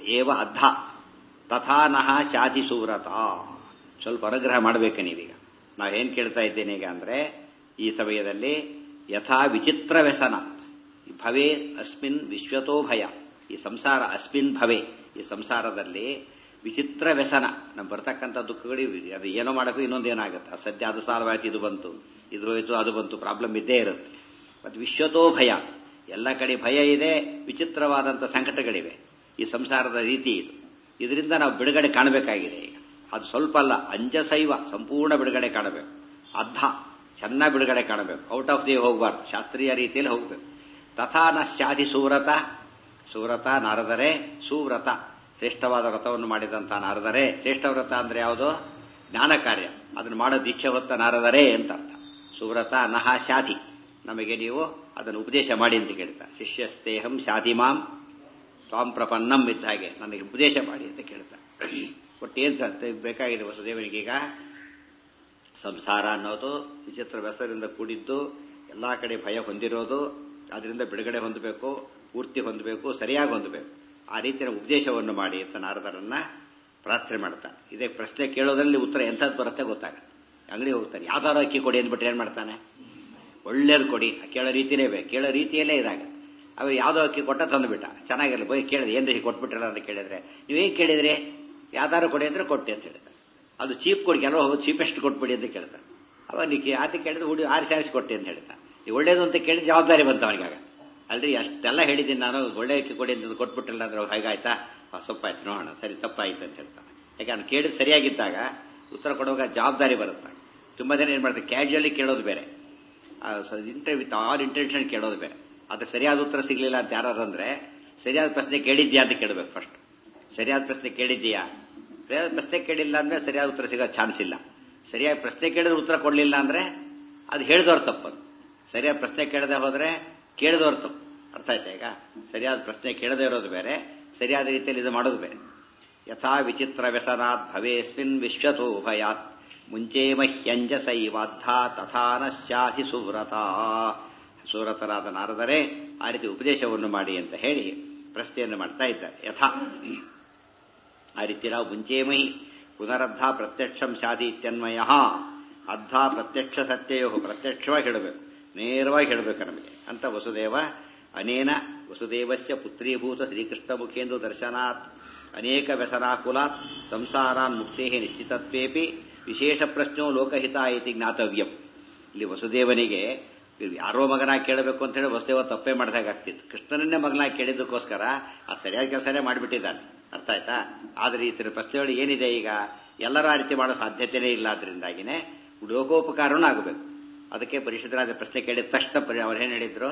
ಏವ ಅದ್ಧ ತಥಾ ನಹ ಶಾತಿ ಸೂರತ ಸ್ವಲ್ಪ ಅನುಗ್ರಹ ಮಾಡಬೇಕು ನೀವೀಗ ನಾವೇನ್ ಕೇಳ್ತಾ ಇದ್ದೇನೆ ಈಗ ಅಂದ್ರೆ ಈ ಸಮಯದಲ್ಲಿ ಯಥಾ ವಿಚಿತ್ರ ವ್ಯಸನ ಭವೇ ಅಸ್ಮಿನ್ ವಿಶ್ವತೋ ಭಯ ಈ ಸಂಸಾರ ಅಸ್ಮಿನ್ ಭವೆ ಈ ಸಂಸಾರದಲ್ಲಿ ವಿಚಿತ್ರ ವ್ಯಸನ ನಮ್ ಬರ್ತಕ್ಕಂಥ ದುಃಖಗಳು ಅದು ಏನೋ ಮಾಡಬೇಕು ಇನ್ನೊಂದು ಏನಾಗುತ್ತೆ ಸದ್ಯ ಅದು ಸಾಲವಾಯ್ತು ಇದು ಬಂತು ಇದ್ರ ಹೋಯ್ತು ಅದು ಬಂತು ಪ್ರಾಬ್ಲಮ್ ಇದ್ದೇ ಇರುತ್ತೆ ಮತ್ತು ವಿಶ್ವತೋ ಭಯ ಎಲ್ಲ ಕಡೆ ಭಯ ಇದೆ ವಿಚಿತ್ರವಾದಂಥ ಸಂಕಟಗಳಿವೆ ಈ ಸಂಸಾರದ ರೀತಿ ಇದು ಇದರಿಂದ ನಾವು ಬಿಡುಗಡೆ ಕಾಣಬೇಕಾಗಿದೆ ಈಗ ಅದು ಸ್ವಲ್ಪ ಅಲ್ಲ ಅಂಜಸೈವ ಸಂಪೂರ್ಣ ಬಿಡುಗಡೆ ಕಾಣಬೇಕು ಅರ್ಧ ಚೆನ್ನಾಗಿ ಬಿಡುಗಡೆ ಕಾಣಬೇಕು ಔಟ್ ಆಫ್ ದಿ ಹೋಗಬಾರ್ದು ಶಾಸ್ತ್ರೀಯ ರೀತಿಯಲ್ಲಿ ಹೋಗಬೇಕು ತಥಾ ನ ಶಾದಿ ಸುವ್ರತ ಸುವ್ರತ ನಾರದರೆ ಸುವ್ರತ ಶ್ರೇಷ್ಠವಾದ ವ್ರತವನ್ನು ಮಾಡಿದಂತಹ ನಾರದರೆ ಶ್ರೇಷ್ಠ ವ್ರತ ಅಂದ್ರೆ ಯಾವುದು ಜ್ಞಾನ ಕಾರ್ಯ ಅದನ್ನು ಮಾಡೋ ದೀಕ್ಷೆ ಹೊತ್ತ ನಾರದರೆ ಅಂತ ಅರ್ಥ ಸುವ್ರತ ನಹ ಶಾದಿ ನಮಗೆ ನೀವು ಅದನ್ನು ಉಪದೇಶ ಮಾಡಿ ಅಂತ ಕೇಳ್ತಾ ಶಿಷ್ಯಸ್ತೇಹಂ ಶಾದಿ ಮಾಂ ತ್ವಾಂ ಪ್ರಪನ್ನಂ ಇದ್ದ ಹಾಗೆ ನನಗೆ ಉಪದೇಶ ಮಾಡಿ ಅಂತ ಕೇಳ್ತಾ ಒಟ್ಟೇನು ಬೇಕಾಗಿದೆ ವಸುದೇವನಿಗೀಗ ಸಂಸಾರ ಅನ್ನೋದು ವಿಚಿತ್ರ ವ್ಯಸನದಿಂದ ಕೂಡಿದ್ದು ಎಲ್ಲಾ ಕಡೆ ಭಯ ಹೊಂದಿರೋದು ಅದರಿಂದ ಬಿಡುಗಡೆ ಹೊಂದಬೇಕು ಪೂರ್ತಿ ಹೊಂದಬೇಕು ಸರಿಯಾಗಿ ಹೊಂದಬೇಕು ಆ ರೀತಿಯ ಉಪದೇಶವನ್ನು ಮಾಡಿ ಅಂತ ನಾರದರನ್ನ ಪ್ರಾರ್ಥನೆ ಮಾಡ್ತಾನೆ ಇದೇ ಪ್ರಶ್ನೆ ಕೇಳೋದ್ರಲ್ಲಿ ಉತ್ತರ ಎಂಥದ್ದು ಬರುತ್ತೆ ಗೊತ್ತಾಗುತ್ತೆ ಅಂಗಡಿ ಹೋಗ್ತಾನೆ ಯಾವ್ದಾರು ಅಕ್ಕಿ ಕೊಡಿ ಅಂದ್ಬಿಟ್ರೆ ಏನ್ ಮಾಡ್ತಾನೆ ಒಳ್ಳೇದು ಕೊಡಿ ಕೇಳೋ ರೀತಿಯೇ ಬೇಕು ಕೇಳೋ ರೀತಿಯಲ್ಲೇ ಇದಾಗುತ್ತೆ ಅವ ಯಾವ್ದೋ ಅಕ್ಕಿ ಕೊಟ್ಟ ತಂದುಬಿಟ್ಟ ಚೆನ್ನಾಗಿರಲಿ ಬೈ ಕೇಳಿದ್ರೆ ಏನ್ರಿ ಕೊಟ್ಬಿಟ್ರಲ್ಲ ಅಂತ ಕೇಳಿದ್ರೆ ನೀವೇನ್ ಕೇಳಿದ್ರಿ ಯಾವ್ದಾರು ಕೊಡಿ ಅಂದ್ರೆ ಕೊಟ್ಟೆ ಅಂತ ಹೇಳಿದ ಅದು ಚೀಪ್ ಕೊಡಿ ಕೆಲವು ಹೋಗಿ ಚೀಪೆಸ್ಟ್ ಕೊಟ್ಬಿಡಿ ಅಂತ ಕೇಳ್ತಾರೆ ಅವಾಗ ನೀ ಆತ ಕೇಳಿದ್ರೆ ಹುಡಿ ಆರಿಸಿ ಆರಿಸಿ ಕೊಟ್ಟೆ ಅಂತ ಹೇಳ್ತಾ ಈ ಒಳ್ಳೇದು ಅಂತ ಕೇಳಿದ ಜವಾಬ್ದಾರಿ ಬಂತ ಅವನಿಗಾಗ ಅಲ್ರಿ ಅಷ್ಟೆಲ್ಲ ಹೇಳಿದ್ದೀನಿ ನಾನು ಒಳ್ಳೆ ಅಕ್ಕಿ ಕೊಡಿ ಅಂತ ಕೊಟ್ಬಿಟ್ಟಿಲ್ಲ ಅಂದ್ರೆ ಹೇಗಾಯ್ತಾ ಸೊಪ್ಪಾಯ್ತು ನೋಡೋಣ ಸರಿ ತಪ್ಪಾಯ್ತು ಅಂತ ಹೇಳ್ತಾನೆ ಯಾಕೆ ಅವ್ನು ಕೇಳಿದ್ ಸರಿಯಾಗಿದ್ದಾಗ ಉತ್ತರ ಕೊಡುವಾಗ ಜವಾಬ್ದಾರಿ ಬರುತ್ತೆ ತುಂಬಾ ಜನ ಏನ್ ಮಾಡ್ತಾರೆ ಕ್ಯಾಶುಯಲಿ ಕೇಳೋದು ಬೇರೆ ಇಂಟರ್ ವಿತ್ ಆಲ್ ಇಂಟೆನ್ಷನ್ ಕೇಳೋದು ಬೇರೆ ಅದಕ್ಕೆ ಸರಿಯಾದ ಉತ್ತರ ಸಿಗ್ಲಿಲ್ಲ ಅಂತ ಯಾರಂದ್ರೆ ಸರಿಯಾದ ಪ್ರಶ್ನೆ ಕೇಳಿದ್ಯಾ ಅಂತ ಕೇಳಬೇಕು ಫಸ್ಟ್ ಸರಿಯಾದ ಪ್ರಶ್ನೆ ಕೇಳಿದ್ಯಾ ಸರಿಯಾದ ಪ್ರಶ್ನೆ ಕೇಳಿಲ್ಲ ಅಂದ್ರೆ ಸರಿಯಾದ ಉತ್ತರ ಸಿಗೋ ಚಾನ್ಸ್ ಇಲ್ಲ ಸರಿಯಾದ ಪ್ರಶ್ನೆ ಕೇಳಿದ್ರೆ ಉತ್ತರ ಕೊಡ್ಲಿಲ್ಲ ಅಂದ್ರೆ ಅದು ಹೇಳಿದವ್ರು ತಪ್ಪದು ಸರಿಯಾದ ಪ್ರಶ್ನೆ ಕೇಳದೆ ಹೋದ್ರೆ ಕೇಳಿದವ್ರು ತಪ್ಪು ಅರ್ಥ ಆಯ್ತಾ ಈಗ ಸರಿಯಾದ ಪ್ರಶ್ನೆ ಕೇಳದೇ ಇರೋದು ಬೇರೆ ಸರಿಯಾದ ರೀತಿಯಲ್ಲಿ ಇದು ಮಾಡೋದು ಬೇರೆ ಯಥಾ ವಿಚಿತ್ರ ವ್ಯಸನಾತ್ ಭವೇಸ್ಮಿನ್ ವಿಶ್ವತೋ ಭಯಾತ್ ಮುಂಚೆ ಮಹ್ಯಂಜಸೈವಾದ್ಧ ತಥಾನ ಶಾಧಿ ಸುವ್ರತ ಸುವ್ರತರಾದ ನಾರದರೆ ಆ ರೀತಿ ಉಪದೇಶವನ್ನು ಮಾಡಿ ಅಂತ ಹೇಳಿ ಪ್ರಶ್ನೆಯನ್ನು ಮಾಡ್ತಾ ಇದ್ದಾರೆ ಯಥಾ ಆ ರೀತಿ ನಾವು ಮುಂಚೇಮಹಿ ಪುನರದ್ಧ ಪ್ರತ್ಯಕ್ಷಂ ಶಾದಿ ಇತ್ಯನ್ವಯ ಅರ್ಧ ಪ್ರತ್ಯಕ್ಷ ಸತ್ಯಯೋ ಪ್ರತ್ಯಕ್ಷವಾಗಿ ಹೇಳಬೇಕು ನೇರವಾಗಿ ಹೇಳಬೇಕು ನಮಗೆ ಅಂತ ವಸುದೇವ ಅನೇನ ವಸುದೇವಸ್ಯ ಪುತ್ರೀಭೂತ ಶ್ರೀಕೃಷ್ಣ ಮುಖೇಂದು ದರ್ಶನಾತ್ ಅನೇಕ ವ್ಯಸನಾಕುಲಾತ್ ಸಂಸಾರಾನ್ ಮುಕ್ತೇ ನಿಶ್ಚಿತತ್ವೇಪಿ ವಿಶೇಷ ಪ್ರಶ್ನೋ ಲೋಕಹಿತ ಇತಿ ಜ್ಞಾತವ್ಯಂ ಇಲ್ಲಿ ವಸುದೇವನಿಗೆ ಯಾರೋ ಮಗನಾಗಿ ಕೇಳಬೇಕು ಅಂತ ಹೇಳಿ ವಸುದೇವ ತಪ್ಪೇ ಮಾಡಿದಾಗ್ತಿತ್ತು ಕೃಷ್ಣನನ್ನೇ ಮಗನಾಗಿ ಕೇಳಿದ್ದಕ್ಕೋಸ್ಕರ ಅದು ಸರಿಯಾದ ಕೆಲಸನೇ ಮಾಡಿಬಿಟ್ಟಿದ್ದಾನೆ ಅರ್ಥ ಆಯ್ತಾ ಆದ್ರೆ ಈ ಪ್ರಶ್ನೆಗಳು ಏನಿದೆ ಈಗ ಎಲ್ಲರ ಆ ರೀತಿ ಮಾಡೋ ಸಾಧ್ಯತೆನೇ ಇಲ್ಲ ಅದರಿಂದಾಗಿನೇ ಲೋಕೋಪಕಾರನೂ ಆಗಬೇಕು ಅದಕ್ಕೆ ಪರಿಶುದ್ಧರಾದ ಪ್ರಶ್ನೆ ಕೇಳಿದ ತಕ್ಷಣ ಅವ್ರೇನು ಹೇಳಿದ್ರು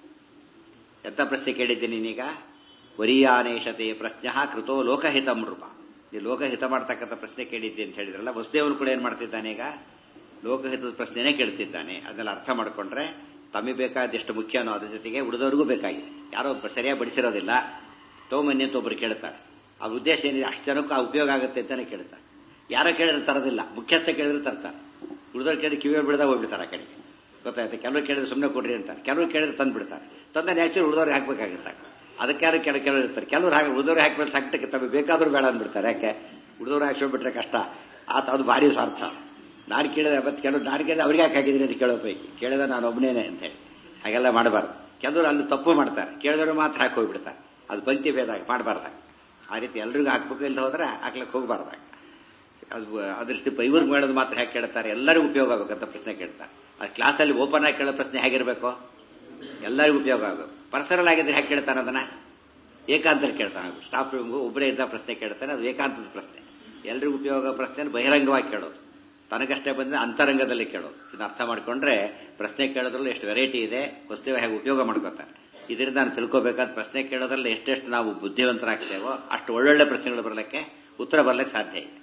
ಎಂತ ಪ್ರಶ್ನೆ ಕೇಳಿದ್ದೀನಿ ನೀನೀಗ ವರಿಯಾನೇಶತೆ ಪ್ರಶ್ನೆ ಕೃತೋ ಲೋಕಹಿತ ರೂಪ ಈ ಲೋಕಹಿತ ಮಾಡ್ತಕ್ಕಂಥ ಪ್ರಶ್ನೆ ಕೇಳಿದ್ದೆ ಅಂತ ಹೇಳಿದ್ರಲ್ಲ ವಸುದೇವನು ಕೂಡ ಏನ್ ಮಾಡ್ತಿದ್ದಾನೆ ಈಗ ಲೋಕಹಿತದ ಪ್ರಶ್ನೆನೇ ಕೇಳ್ತಿದ್ದಾನೆ ಅದನ್ನೆಲ್ಲ ಅರ್ಥ ಮಾಡ್ಕೊಂಡ್ರೆ ತಮಗೆ ಬೇಕಾದಷ್ಟು ಮುಖ್ಯನೋ ಅದ್ರ ಜೊತೆಗೆ ಉಳಿದವ್ರಿಗೂ ಬೇಕಾಗಿದೆ ಯಾರೋ ಸರಿಯಾಗಿ ಬಡಿಸಿರೋದಿಲ್ಲ ತೋಮನ್ನಿ ಅಂತ ಒಬ್ರು ಕೇಳ್ತಾರೆ ಆ ಉದ್ದೇಶ ಏನಿದೆ ಅಷ್ಟು ಜನಕ್ಕೂ ಆ ಉಪಯೋಗ ಆಗುತ್ತೆ ಅಂತಾನೆ ಕೇಳ್ತಾರೆ ಯಾರೋ ಕೇಳಿದ್ರೆ ತರೋದಿಲ್ಲ ಮುಖ್ಯಸ್ಥ ಕೇಳಿದ್ರೆ ತರ್ತಾರೆ ಉಳಿದವ್ರು ಕೇಳಿ ಕಿವಿಯ ಬಿಡದಾಗ ಹೋಗ್ಬಿಡ್ತಾರೆ ಆ ಕಡೆಗೆ ಗೊತ್ತಾಯ್ತು ಕೆಲವರು ಕೇಳಿದ್ರೆ ಸುಮ್ಮನೆ ಕೊಡ್ರಿ ಅಂತಾರೆ ಕೆಲವರು ಕೇಳಿದ್ರೆ ತಂದು ಬಿಡ್ತಾರೆ ತಂದ ನ್ಯಾಚುರಲ್ ಉಳಿದವ್ರು ಹಾಕ್ಬೇಕಾಗುತ್ತೆ ಅದಕ್ಕೆ ಯಾರು ಕೆಲ ಕೆಲವರು ಇರ್ತಾರೆ ಕೆಲವರು ಹಾಕಿ ಉಳಿದವ್ರು ಹಾಕಿದ್ರೆ ಸಂಕಟಕ್ಕೆ ತಮಗೆ ಬೇಕಾದ್ರೂ ಬೇಡ ಅಂದ್ಬಿಡ್ತಾರೆ ಯಾಕೆ ಉಳಿದವ್ರು ಹಾಕ್ಸ್ಕೊಂಡ್ಬಿಟ್ರೆ ಕಷ್ಟ ಆತ ಅದು ಭಾರಿ ಸ್ವಾರ್ಥ ನಾನು ಕೇಳಿದ್ರೆ ಮತ್ತೆ ಕೆಲವು ನಾನು ಕೇಳಿದ್ರೆ ಅವ್ರಿಗೆ ಯಾಕೆ ಹಾಕಿದ್ದೀನಿ ಅಂತ ಕೇಳೋ ಪೈಕಿ ಕೇಳಿದ ನಾನು ಒಬ್ಬನೇನೆ ಅಂತ ಹೇಳಿ ಹಾಗೆಲ್ಲ ಮಾಡಬಾರ್ದು ಕೆಲವರು ಅಲ್ಲಿ ತಪ್ಪು ಮಾಡ್ತಾರೆ ಕೇಳಿದವರು ಮಾತ್ರ ಹಾಕಿ ಹೋಗ್ಬಿಡ್ತಾರೆ ಅದು ಪಂಕ್ತಿ ಭೇದ ಮಾಡಬಾರ್ದಾಗ ಆ ರೀತಿ ಎಲ್ರಿಗೂ ಹಾಕ್ಬೇಕು ಇಲ್ಲದೆ ಹೋದ್ರೆ ಹಾಕ್ಲಿಕ್ಕೆ ಹೋಗಬಾರ್ದಾಗ ಅದು ಅದೃಷ್ಟಿ ಇವ್ರಿಗೆ ಮಾಡೋದು ಮಾತ್ರ ಹೇಗೆ ಕೇಳ್ತಾರೆ ಎಲ್ಲರಿಗೂ ಉಪಯೋಗ ಆಗಬೇಕಂತ ಪ್ರಶ್ನೆ ಕೇಳ್ತಾರೆ ಆ ಕ್ಲಾಸಲ್ಲಿ ಓಪನ್ ಆಗಿ ಕೇಳೋ ಪ್ರಶ್ನೆ ಹೇಗಿರಬೇಕು ಎಲ್ಲರಿಗೂ ಉಪಯೋಗ ಆಗಬೇಕು ಪರ್ಸನಲ್ ಆಗಿದ್ರೆ ಹೇಗೆ ಕೇಳ್ತಾನೆ ಅದನ್ನ ಏಕಾಂತಲ್ಲಿ ಕೇಳ್ತಾನೆ ಸ್ಟಾಫ್ ರೂಮ್ಗೂ ಒಬ್ಬರೇ ಇದ್ದ ಪ್ರಶ್ನೆ ಕೇಳ್ತಾನೆ ಅದು ಏಕಾಂತದ ಪ್ರಶ್ನೆ ಎಲ್ರಿಗೂ ಉಪಯೋಗ ಪ್ರಶ್ನೆ ಬಹಿರಂಗವಾಗಿ ಕೇಳೋದು ತನಗಷ್ಟೇ ಬಂದ್ರೆ ಅಂತರಂಗದಲ್ಲಿ ಕೇಳೋದು ಇದನ್ನ ಅರ್ಥ ಮಾಡ್ಕೊಂಡ್ರೆ ಪ್ರಶ್ನೆ ಕೇಳೋದ್ರಲ್ಲಿ ಎಷ್ಟು ವೆರೈಟಿ ಇದೆ ವಸ್ತುವ ಹೇಗೆ ಉಪಯೋಗ ಮಾಡ್ಕೋತಾರೆ ಇದರಿಂದ ನಾನು ತಿಳ್ಕೋಬೇಕಾದ ಪ್ರಶ್ನೆ ಕೇಳೋದ್ರಲ್ಲಿ ಎಷ್ಟೆಷ್ಟು ನಾವು ಬುದ್ಧಿವಂತರಾಗ್ತೇವೋ ಅಷ್ಟು ಒಳ್ಳೊಳ್ಳೆ ಪ್ರಶ್ನೆಗಳು ಬರಲಿಕ್ಕೆ ಉತ್ತರ ಬರಲಿಕ್ಕೆ ಸಾಧ್ಯ ಇದೆ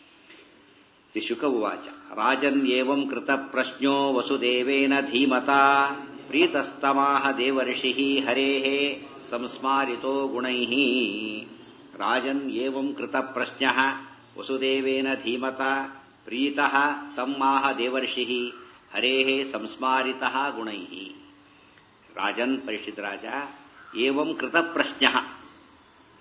ಈ ಶುಕ ಉವಾಚ ರಾಜನ್ ಏವಂ ಕೃತ ಪ್ರಶ್ನೋ ವಸುದೇವೇನ ಧೀಮತಾ ಪ್ರೀತಸ್ತಮಾಹ ದೇವರ್ಷಿ ಹರೇ ಸಂಸ್ಮಾರಿತೋ ಗುಣೈ ರಾಜನ್ ಏವಂ ಕೃತ ಪ್ರಶ್ನ ವಸುದೇವೇನ ಧೀಮತಾ ಪ್ರೀತಃ ತಮ್ಮಾಹ ದೇವರ್ಷಿ ಹರೇ ಸಂಸ್ಮಾರಿತ ಗುಣೈ ರಾಜನ್ ಪರಿಷಿತ್ ರಾಜ ಏವಂ ಕೃತ ಪ್ರಶ್ನ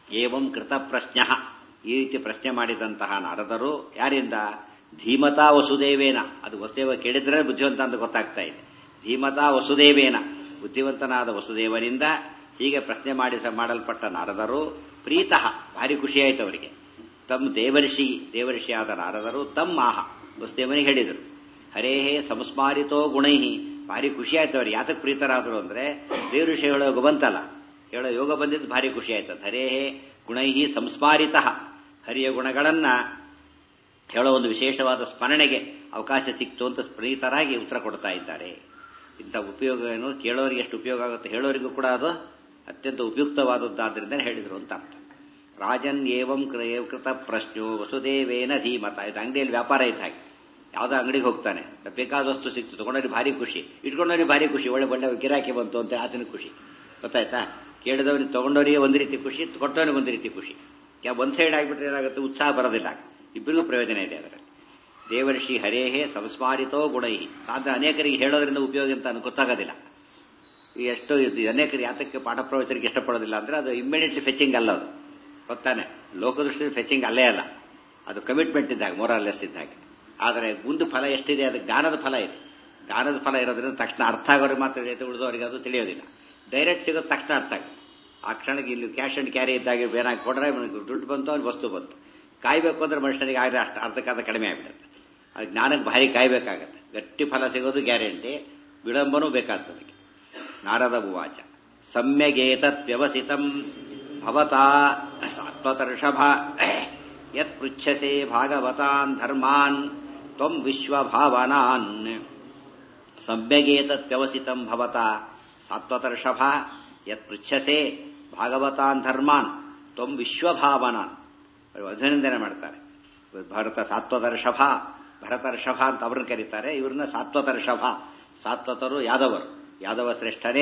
ಏವಂ ಕೃತ ಪ್ರಶ್ನ ಈ ರೀತಿ ಪ್ರಶ್ನೆ ಮಾಡಿದಂತಹ ನಾರದರು ಯಾರಿಂದ ಧೀಮತಾ ವಸುದೇವೇನ ಅದು ವಸುದೇವ ಕೇಳಿದ್ರೆ ಬುದ್ಧಿವಂತ ಅಂತ ಗೊತ್ತಾಗ್ತಾ ಇದೆ ಧೀಮತಾ ವಸುದೇವೇನ ಬುದ್ಧಿವಂತನಾದ ವಸುದೇವನಿಂದ ಹೀಗೆ ಪ್ರಶ್ನೆ ಮಾಡಿ ಮಾಡಲ್ಪಟ್ಟ ನಾರದರು ಪ್ರೀತಃ ಭಾರಿ ಖುಷಿಯಾಯಿತು ಅವರಿಗೆ ತಮ್ಮ ದೇವರ್ಷಿ ದೇವರ್ಷಿಯಾದ ನಾರದರು ತಮ್ಮ ಆಹ ವಸುದೇವನಿಗೆ ಹೇಳಿದರು ಹರೇಹೇ ಸಂಸ್ಮಾರಿತೋ ಗುಣೈಹಿ ಭಾರಿ ಖುಷಿ ಆಯ್ತು ಅವ್ರಿಗೆ ಯಾತಕ್ಕೆ ಪ್ರೀತರಾದರು ಅಂದ್ರೆ ದೇವಋಷಿ ಹೇಳೋ ಯೋಗ ಬಂತಲ್ಲ ಹೇಳೋ ಯೋಗ ಬಂದಿದ್ದು ಭಾರಿ ಖುಷಿ ಆಯ್ತು ಹರೇಹೇ ಗುಣೈಹಿ ಸಂಸ್ಮಾರಿತ ಹರಿಯ ಗುಣಗಳನ್ನ ಹೇಳೋ ಒಂದು ವಿಶೇಷವಾದ ಸ್ಮರಣೆಗೆ ಅವಕಾಶ ಸಿಕ್ತು ಅಂತ ಪ್ರೀತರಾಗಿ ಉತ್ತರ ಕೊಡ್ತಾ ಇದ್ದಾರೆ ಇಂಥ ಉಪಯೋಗ ಏನು ಕೇಳೋರಿಗೆ ಎಷ್ಟು ಉಪಯೋಗ ಆಗುತ್ತೆ ಹೇಳೋರಿಗೂ ಕೂಡ ಅದು ಅತ್ಯಂತ ಉಪಯುಕ್ತವಾದದ್ದಾದ್ರಿಂದ ಹೇಳಿದ್ರು ಅಂತ ಅರ್ಥ ರಾಜನ್ ಏವಂ ಕೃತ ಪ್ರಶ್ನೋ ವಸುದೇವೇನ ಧೀಮತ ಇದು ಅಂಗಡಿಯಲ್ಲಿ ವ್ಯಾಪಾರ ಇದ್ದ ಹಾಗೆ ಯಾವುದೋ ಅಂಗಡಿಗೆ ಹೋಗ್ತಾನೆ ಬೇಕಾದ ವಸ್ತು ಸಿಕ್ತು ತಗೊಂಡವ್ರಿಗೆ ಭಾರಿ ಖುಷಿ ಇಟ್ಕೊಂಡವ್ರಿಗೆ ಭಾರಿ ಖುಷಿ ಒಳ್ಳೆ ಒಳ್ಳೆ ಗಿರಾಕಿ ಬಂತು ಅಂತ ಆತನ ಖುಷಿ ಗೊತ್ತಾಯ್ತಾ ಕೇಳಿದವನಿಗೆ ತಗೊಂಡವರಿಗೆ ಒಂದು ರೀತಿ ಖುಷಿ ಕೊಟ್ಟವನಿಗೆ ಒಂದು ರೀತಿ ಖುಷಿ ಒಂದ್ ಸೈಡ್ ಆಗಿಬಿಟ್ರೆ ಏನಾಗುತ್ತೆ ಉತ್ಸಾಹ ಬರೋದಿಲ್ಲ ಇಬ್ಬರಿಗೂ ಪ್ರಯೋಜನ ಇದೆ ಅದರಲ್ಲಿ ದೇವರ್ಷಿ ಹರೇಹೇ ಸಂಸ್ಮಾರಿತೋ ಗುಣೈ ಸಾಧ್ಯ ಅನೇಕರಿಗೆ ಹೇಳೋದ್ರಿಂದ ಉಪಯೋಗ ಅಂತ ನನಗೆ ಗೊತ್ತಾಗೋದಿಲ್ಲ ಎಷ್ಟು ಅನೇಕರು ಯಾತಕ್ಕೆ ಪಾಠ ಪ್ರವಚನಕ್ಕೆ ಇಷ್ಟಪಡೋದಿಲ್ಲ ಅಂದ್ರೆ ಅದು ಇಮ್ಮಿಡಿಯೇಟ್ಲಿ ಫೆಚಿಂಗ್ ಅಲ್ಲ ಅದು ಗೊತ್ತಾನೆ ಲೋಕದೃಷ್ಟಿ ಫೆಚಿಂಗ್ ಅಲ್ಲೇ ಅಲ್ಲ ಅದು ಕಮಿಟ್ಮೆಂಟ್ ಇದ್ದಾಗ ಮೊರಾಲೆಸ್ ಇದ್ದಾಗ ಆದರೆ ಮುಂದೆ ಫಲ ಎಷ್ಟಿದೆ ಅದು ಜ್ಞಾನದ ಫಲ ಇದೆ ಜ್ಞಾನದ ಫಲ ಇರೋದ್ರಿಂದ ತಕ್ಷಣ ಅರ್ಥ ಆಗೋರಿಗೆ ಮಾತ್ರ ಜೊತೆ ಉಳಿದವರಿಗೆ ಅದು ತಿಳಿಯೋದಿಲ್ಲ ಡೈರೆಕ್ಟ್ ಸಿಗೋದು ತಕ್ಷಣ ಅರ್ಥ ಆಗುತ್ತೆ ಆ ಕ್ಷಣಕ್ಕೆ ಇಲ್ಲಿ ಕ್ಯಾಶ್ ಅಂಡ್ ಕ್ಯಾರಿ ಇದ್ದಾಗ ಬೇನಾಗಿ ಕೊಡ್ರೆ ದುಡ್ಡು ಬಂತು ಅವ್ನಿಗೆ ವಸ್ತು ಬಂತು ಕಾಯ್ಬೇಕು ಅಂದ್ರೆ ಮನುಷ್ಯನಿಗೆ ಆಗದೆ ಅಷ್ಟು ಅರ್ಧಕ್ಕರ್ಧ ಕಡಿಮೆ ಆಗಿಬಿಡುತ್ತೆ ಅದು ಜ್ಞಾನಕ್ಕೆ ಭಾರಿ ಕಾಯ್ಬೇಕಾಗತ್ತೆ ಗಟ್ಟಿ ಫಲ ಸಿಗೋದು ಗ್ಯಾರಂಟಿ ವಿಳಂಬನೂ ಬೇಕಾಗ್ತದಕ್ಕೆ ನಾರದ ಉವಾಚ ಸಮ್ಯಗೇತತ್ ವ್ಯವಸಿತಂ ಭವತಾ ಸಾತ್ವತರ್ಷಭ ಯತ್ ಪೃಚ್ಛಸೆ ಭಾಗವತಾನ್ ಧರ್ಮಾನ್ ತ್ವಂ ವಿಶ್ವಭಾವನಾನ್ ಸಮ್ಯಗೇತತ್ ವ್ಯವಸಿತಂ ಭವತಾ ಸಾತ್ವತರ್ಷಭ ಯತ್ ಪೃಚ್ಛಸೆ ಭಾಗವತಾನ್ ಧರ್ಮಾನ್ ತ್ವಂ ವಿಶ್ವಭಾವನಾನ್ ಅಭಿನಂದನೆ ಮಾಡ್ತಾರೆ ಭರತ ಸಾತ್ವತರ್ಷಭ ಭರತರ್ಷಭ ಅಂತ ಅವ್ರನ್ನ ಕರೀತಾರೆ ಇವ್ರನ್ನ ಸಾತ್ವತರ್ಷಭ ಸಾತ್ವತರು ಯಾದವರು ಯಾದವ ಶ್ರೇಷ್ಠನೇ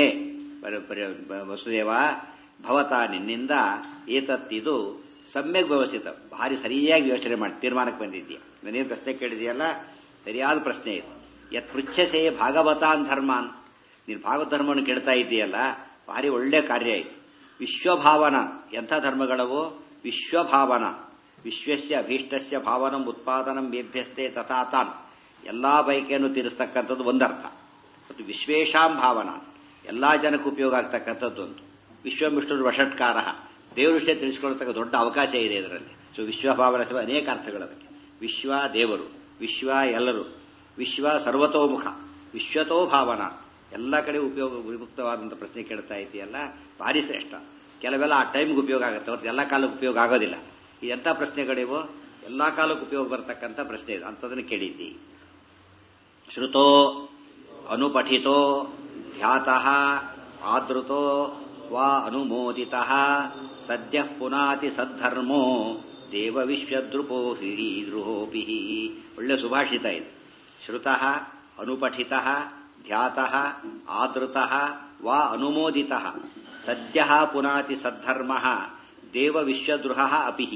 ವಸುದೇವ ಭವತ ನಿನ್ನಿಂದ ಏತತ್ತಿದು ಸಮ್ಯಕ್ ವ್ಯವಸ್ಥಿತ ಭಾರಿ ಸರಿಯಾಗಿ ಯೋಚನೆ ಮಾಡಿ ತೀರ್ಮಾನಕ್ಕೆ ಬಂದಿದ್ದೀಯ ನಾನೇನು ಪ್ರಶ್ನೆ ಕೇಳಿದೆಯಲ್ಲ ಸರಿಯಾದ ಪ್ರಶ್ನೆ ಇದು ಯತ್ ಪೃಚ್ಛಸೆ ಭಾಗವತಾನ್ ಧರ್ಮಾನ್ ನೀನು ಭಾಗವತ ಧರ್ಮವನ್ನು ಕೇಳ್ತಾ ಇದ್ದೀಯಲ್ಲ ಭಾರಿ ಒಳ್ಳೆ ಕಾರ್ಯ ಇದು ವಿಶ್ವಭಾವನ ಎಂಥ ಧರ್ಮಗಳವು ವಿಶ್ವಭಾವನ ವಿಶ್ವಸ್ಯ ಅಭೀಷ್ಟಸ್ಯ ಭಾವನಂ ಉತ್ಪಾದನಂ ಬೇಭ್ಯಸ್ತೆ ತಥಾ ತಾನ್ ಎಲ್ಲಾ ಬೈಕೆಯನ್ನು ತೀರಿಸ್ತಕ್ಕಂಥದ್ದು ಒಂದರ್ಥ ಮತ್ತು ವಿಶ್ವೇಶಾಂ ಭಾವನ ಎಲ್ಲಾ ಜನಕ್ಕೂ ಉಪಯೋಗ ಆಗ್ತಕ್ಕಂಥದ್ದು ಒಂದು ವಿಶ್ವಮಿಷ್ಣುರು ವಷಟ್ಕಾರ ದೇವರ ವಿಷಯ ತಿಳಿಸಿಕೊಳ್ತಕ್ಕ ದೊಡ್ಡ ಅವಕಾಶ ಇದೆ ಇದರಲ್ಲಿ ಸೊ ವಿಶ್ವಭಾವನ ಸಭೆ ಅನೇಕ ಅರ್ಥಗಳದಕ್ಕೆ ವಿಶ್ವ ದೇವರು ವಿಶ್ವ ಎಲ್ಲರೂ ವಿಶ್ವ ಸರ್ವತೋಮುಖ ವಿಶ್ವತೋ ಭಾವನ ಎಲ್ಲ ಕಡೆ ಉಪಯೋಗ ವಿಮುಕ್ತವಾದಂಥ ಪ್ರಶ್ನೆ ಕೇಳ್ತಾ ಇದೆಯಲ್ಲ ಭಾರಿ ಶ್ರೇಷ್ಠ ಕೆಲವೆಲ್ಲ ಆ ಟೈಮ್ಗೆ ಉಪಯೋಗ ಆಗುತ್ತೆ ಅವತ್ತು ಎಲ್ಲ ಕಾಲಕ್ಕೆ ಉಪಯೋಗ ಆಗೋದಿಲ್ಲ ಈ ಎಂಥ ಪ್ರಶ್ನೆಗಳಿವೋ ಎಲ್ಲ ಕಾಲಕ್ಕೆ ಉಪಯೋಗ ಬರ್ತಕ್ಕಂಥ ಪ್ರಶ್ನೆ ಇದೆ ಅಂಥದನ್ನು ಕೇಳಿದ್ದಿ ಶ್ರುತೋ ಅನುಪಠಿತೋ ಧ್ಯಾತಃ ಆದೃತೋ ವಾ ಅನುಮೋದಿತಃ ಸದ್ಯ ಪುನಾತಿ ಸದ್ಧರ್ಮೋ ದೇವ ವಿಶ್ವದ್ರುಪೋ ಹಿಡೀದೃಹೋಪಿ ಒಳ್ಳೆ ಸುಭಾಷಿತ ಇದು ಶ್ರುತಃ ಅನುಪಠಿತಃ ಧ್ಯಾತಃ ಆದೃತಃ ವಾ ಅನುಮೋದಿತಃ ಸದ್ಯ ಪುನಾತಿ ಸದ್ಧರ್ಮ ದೇವ ವಿಶ್ವದ್ರುಹ ಅಪಿ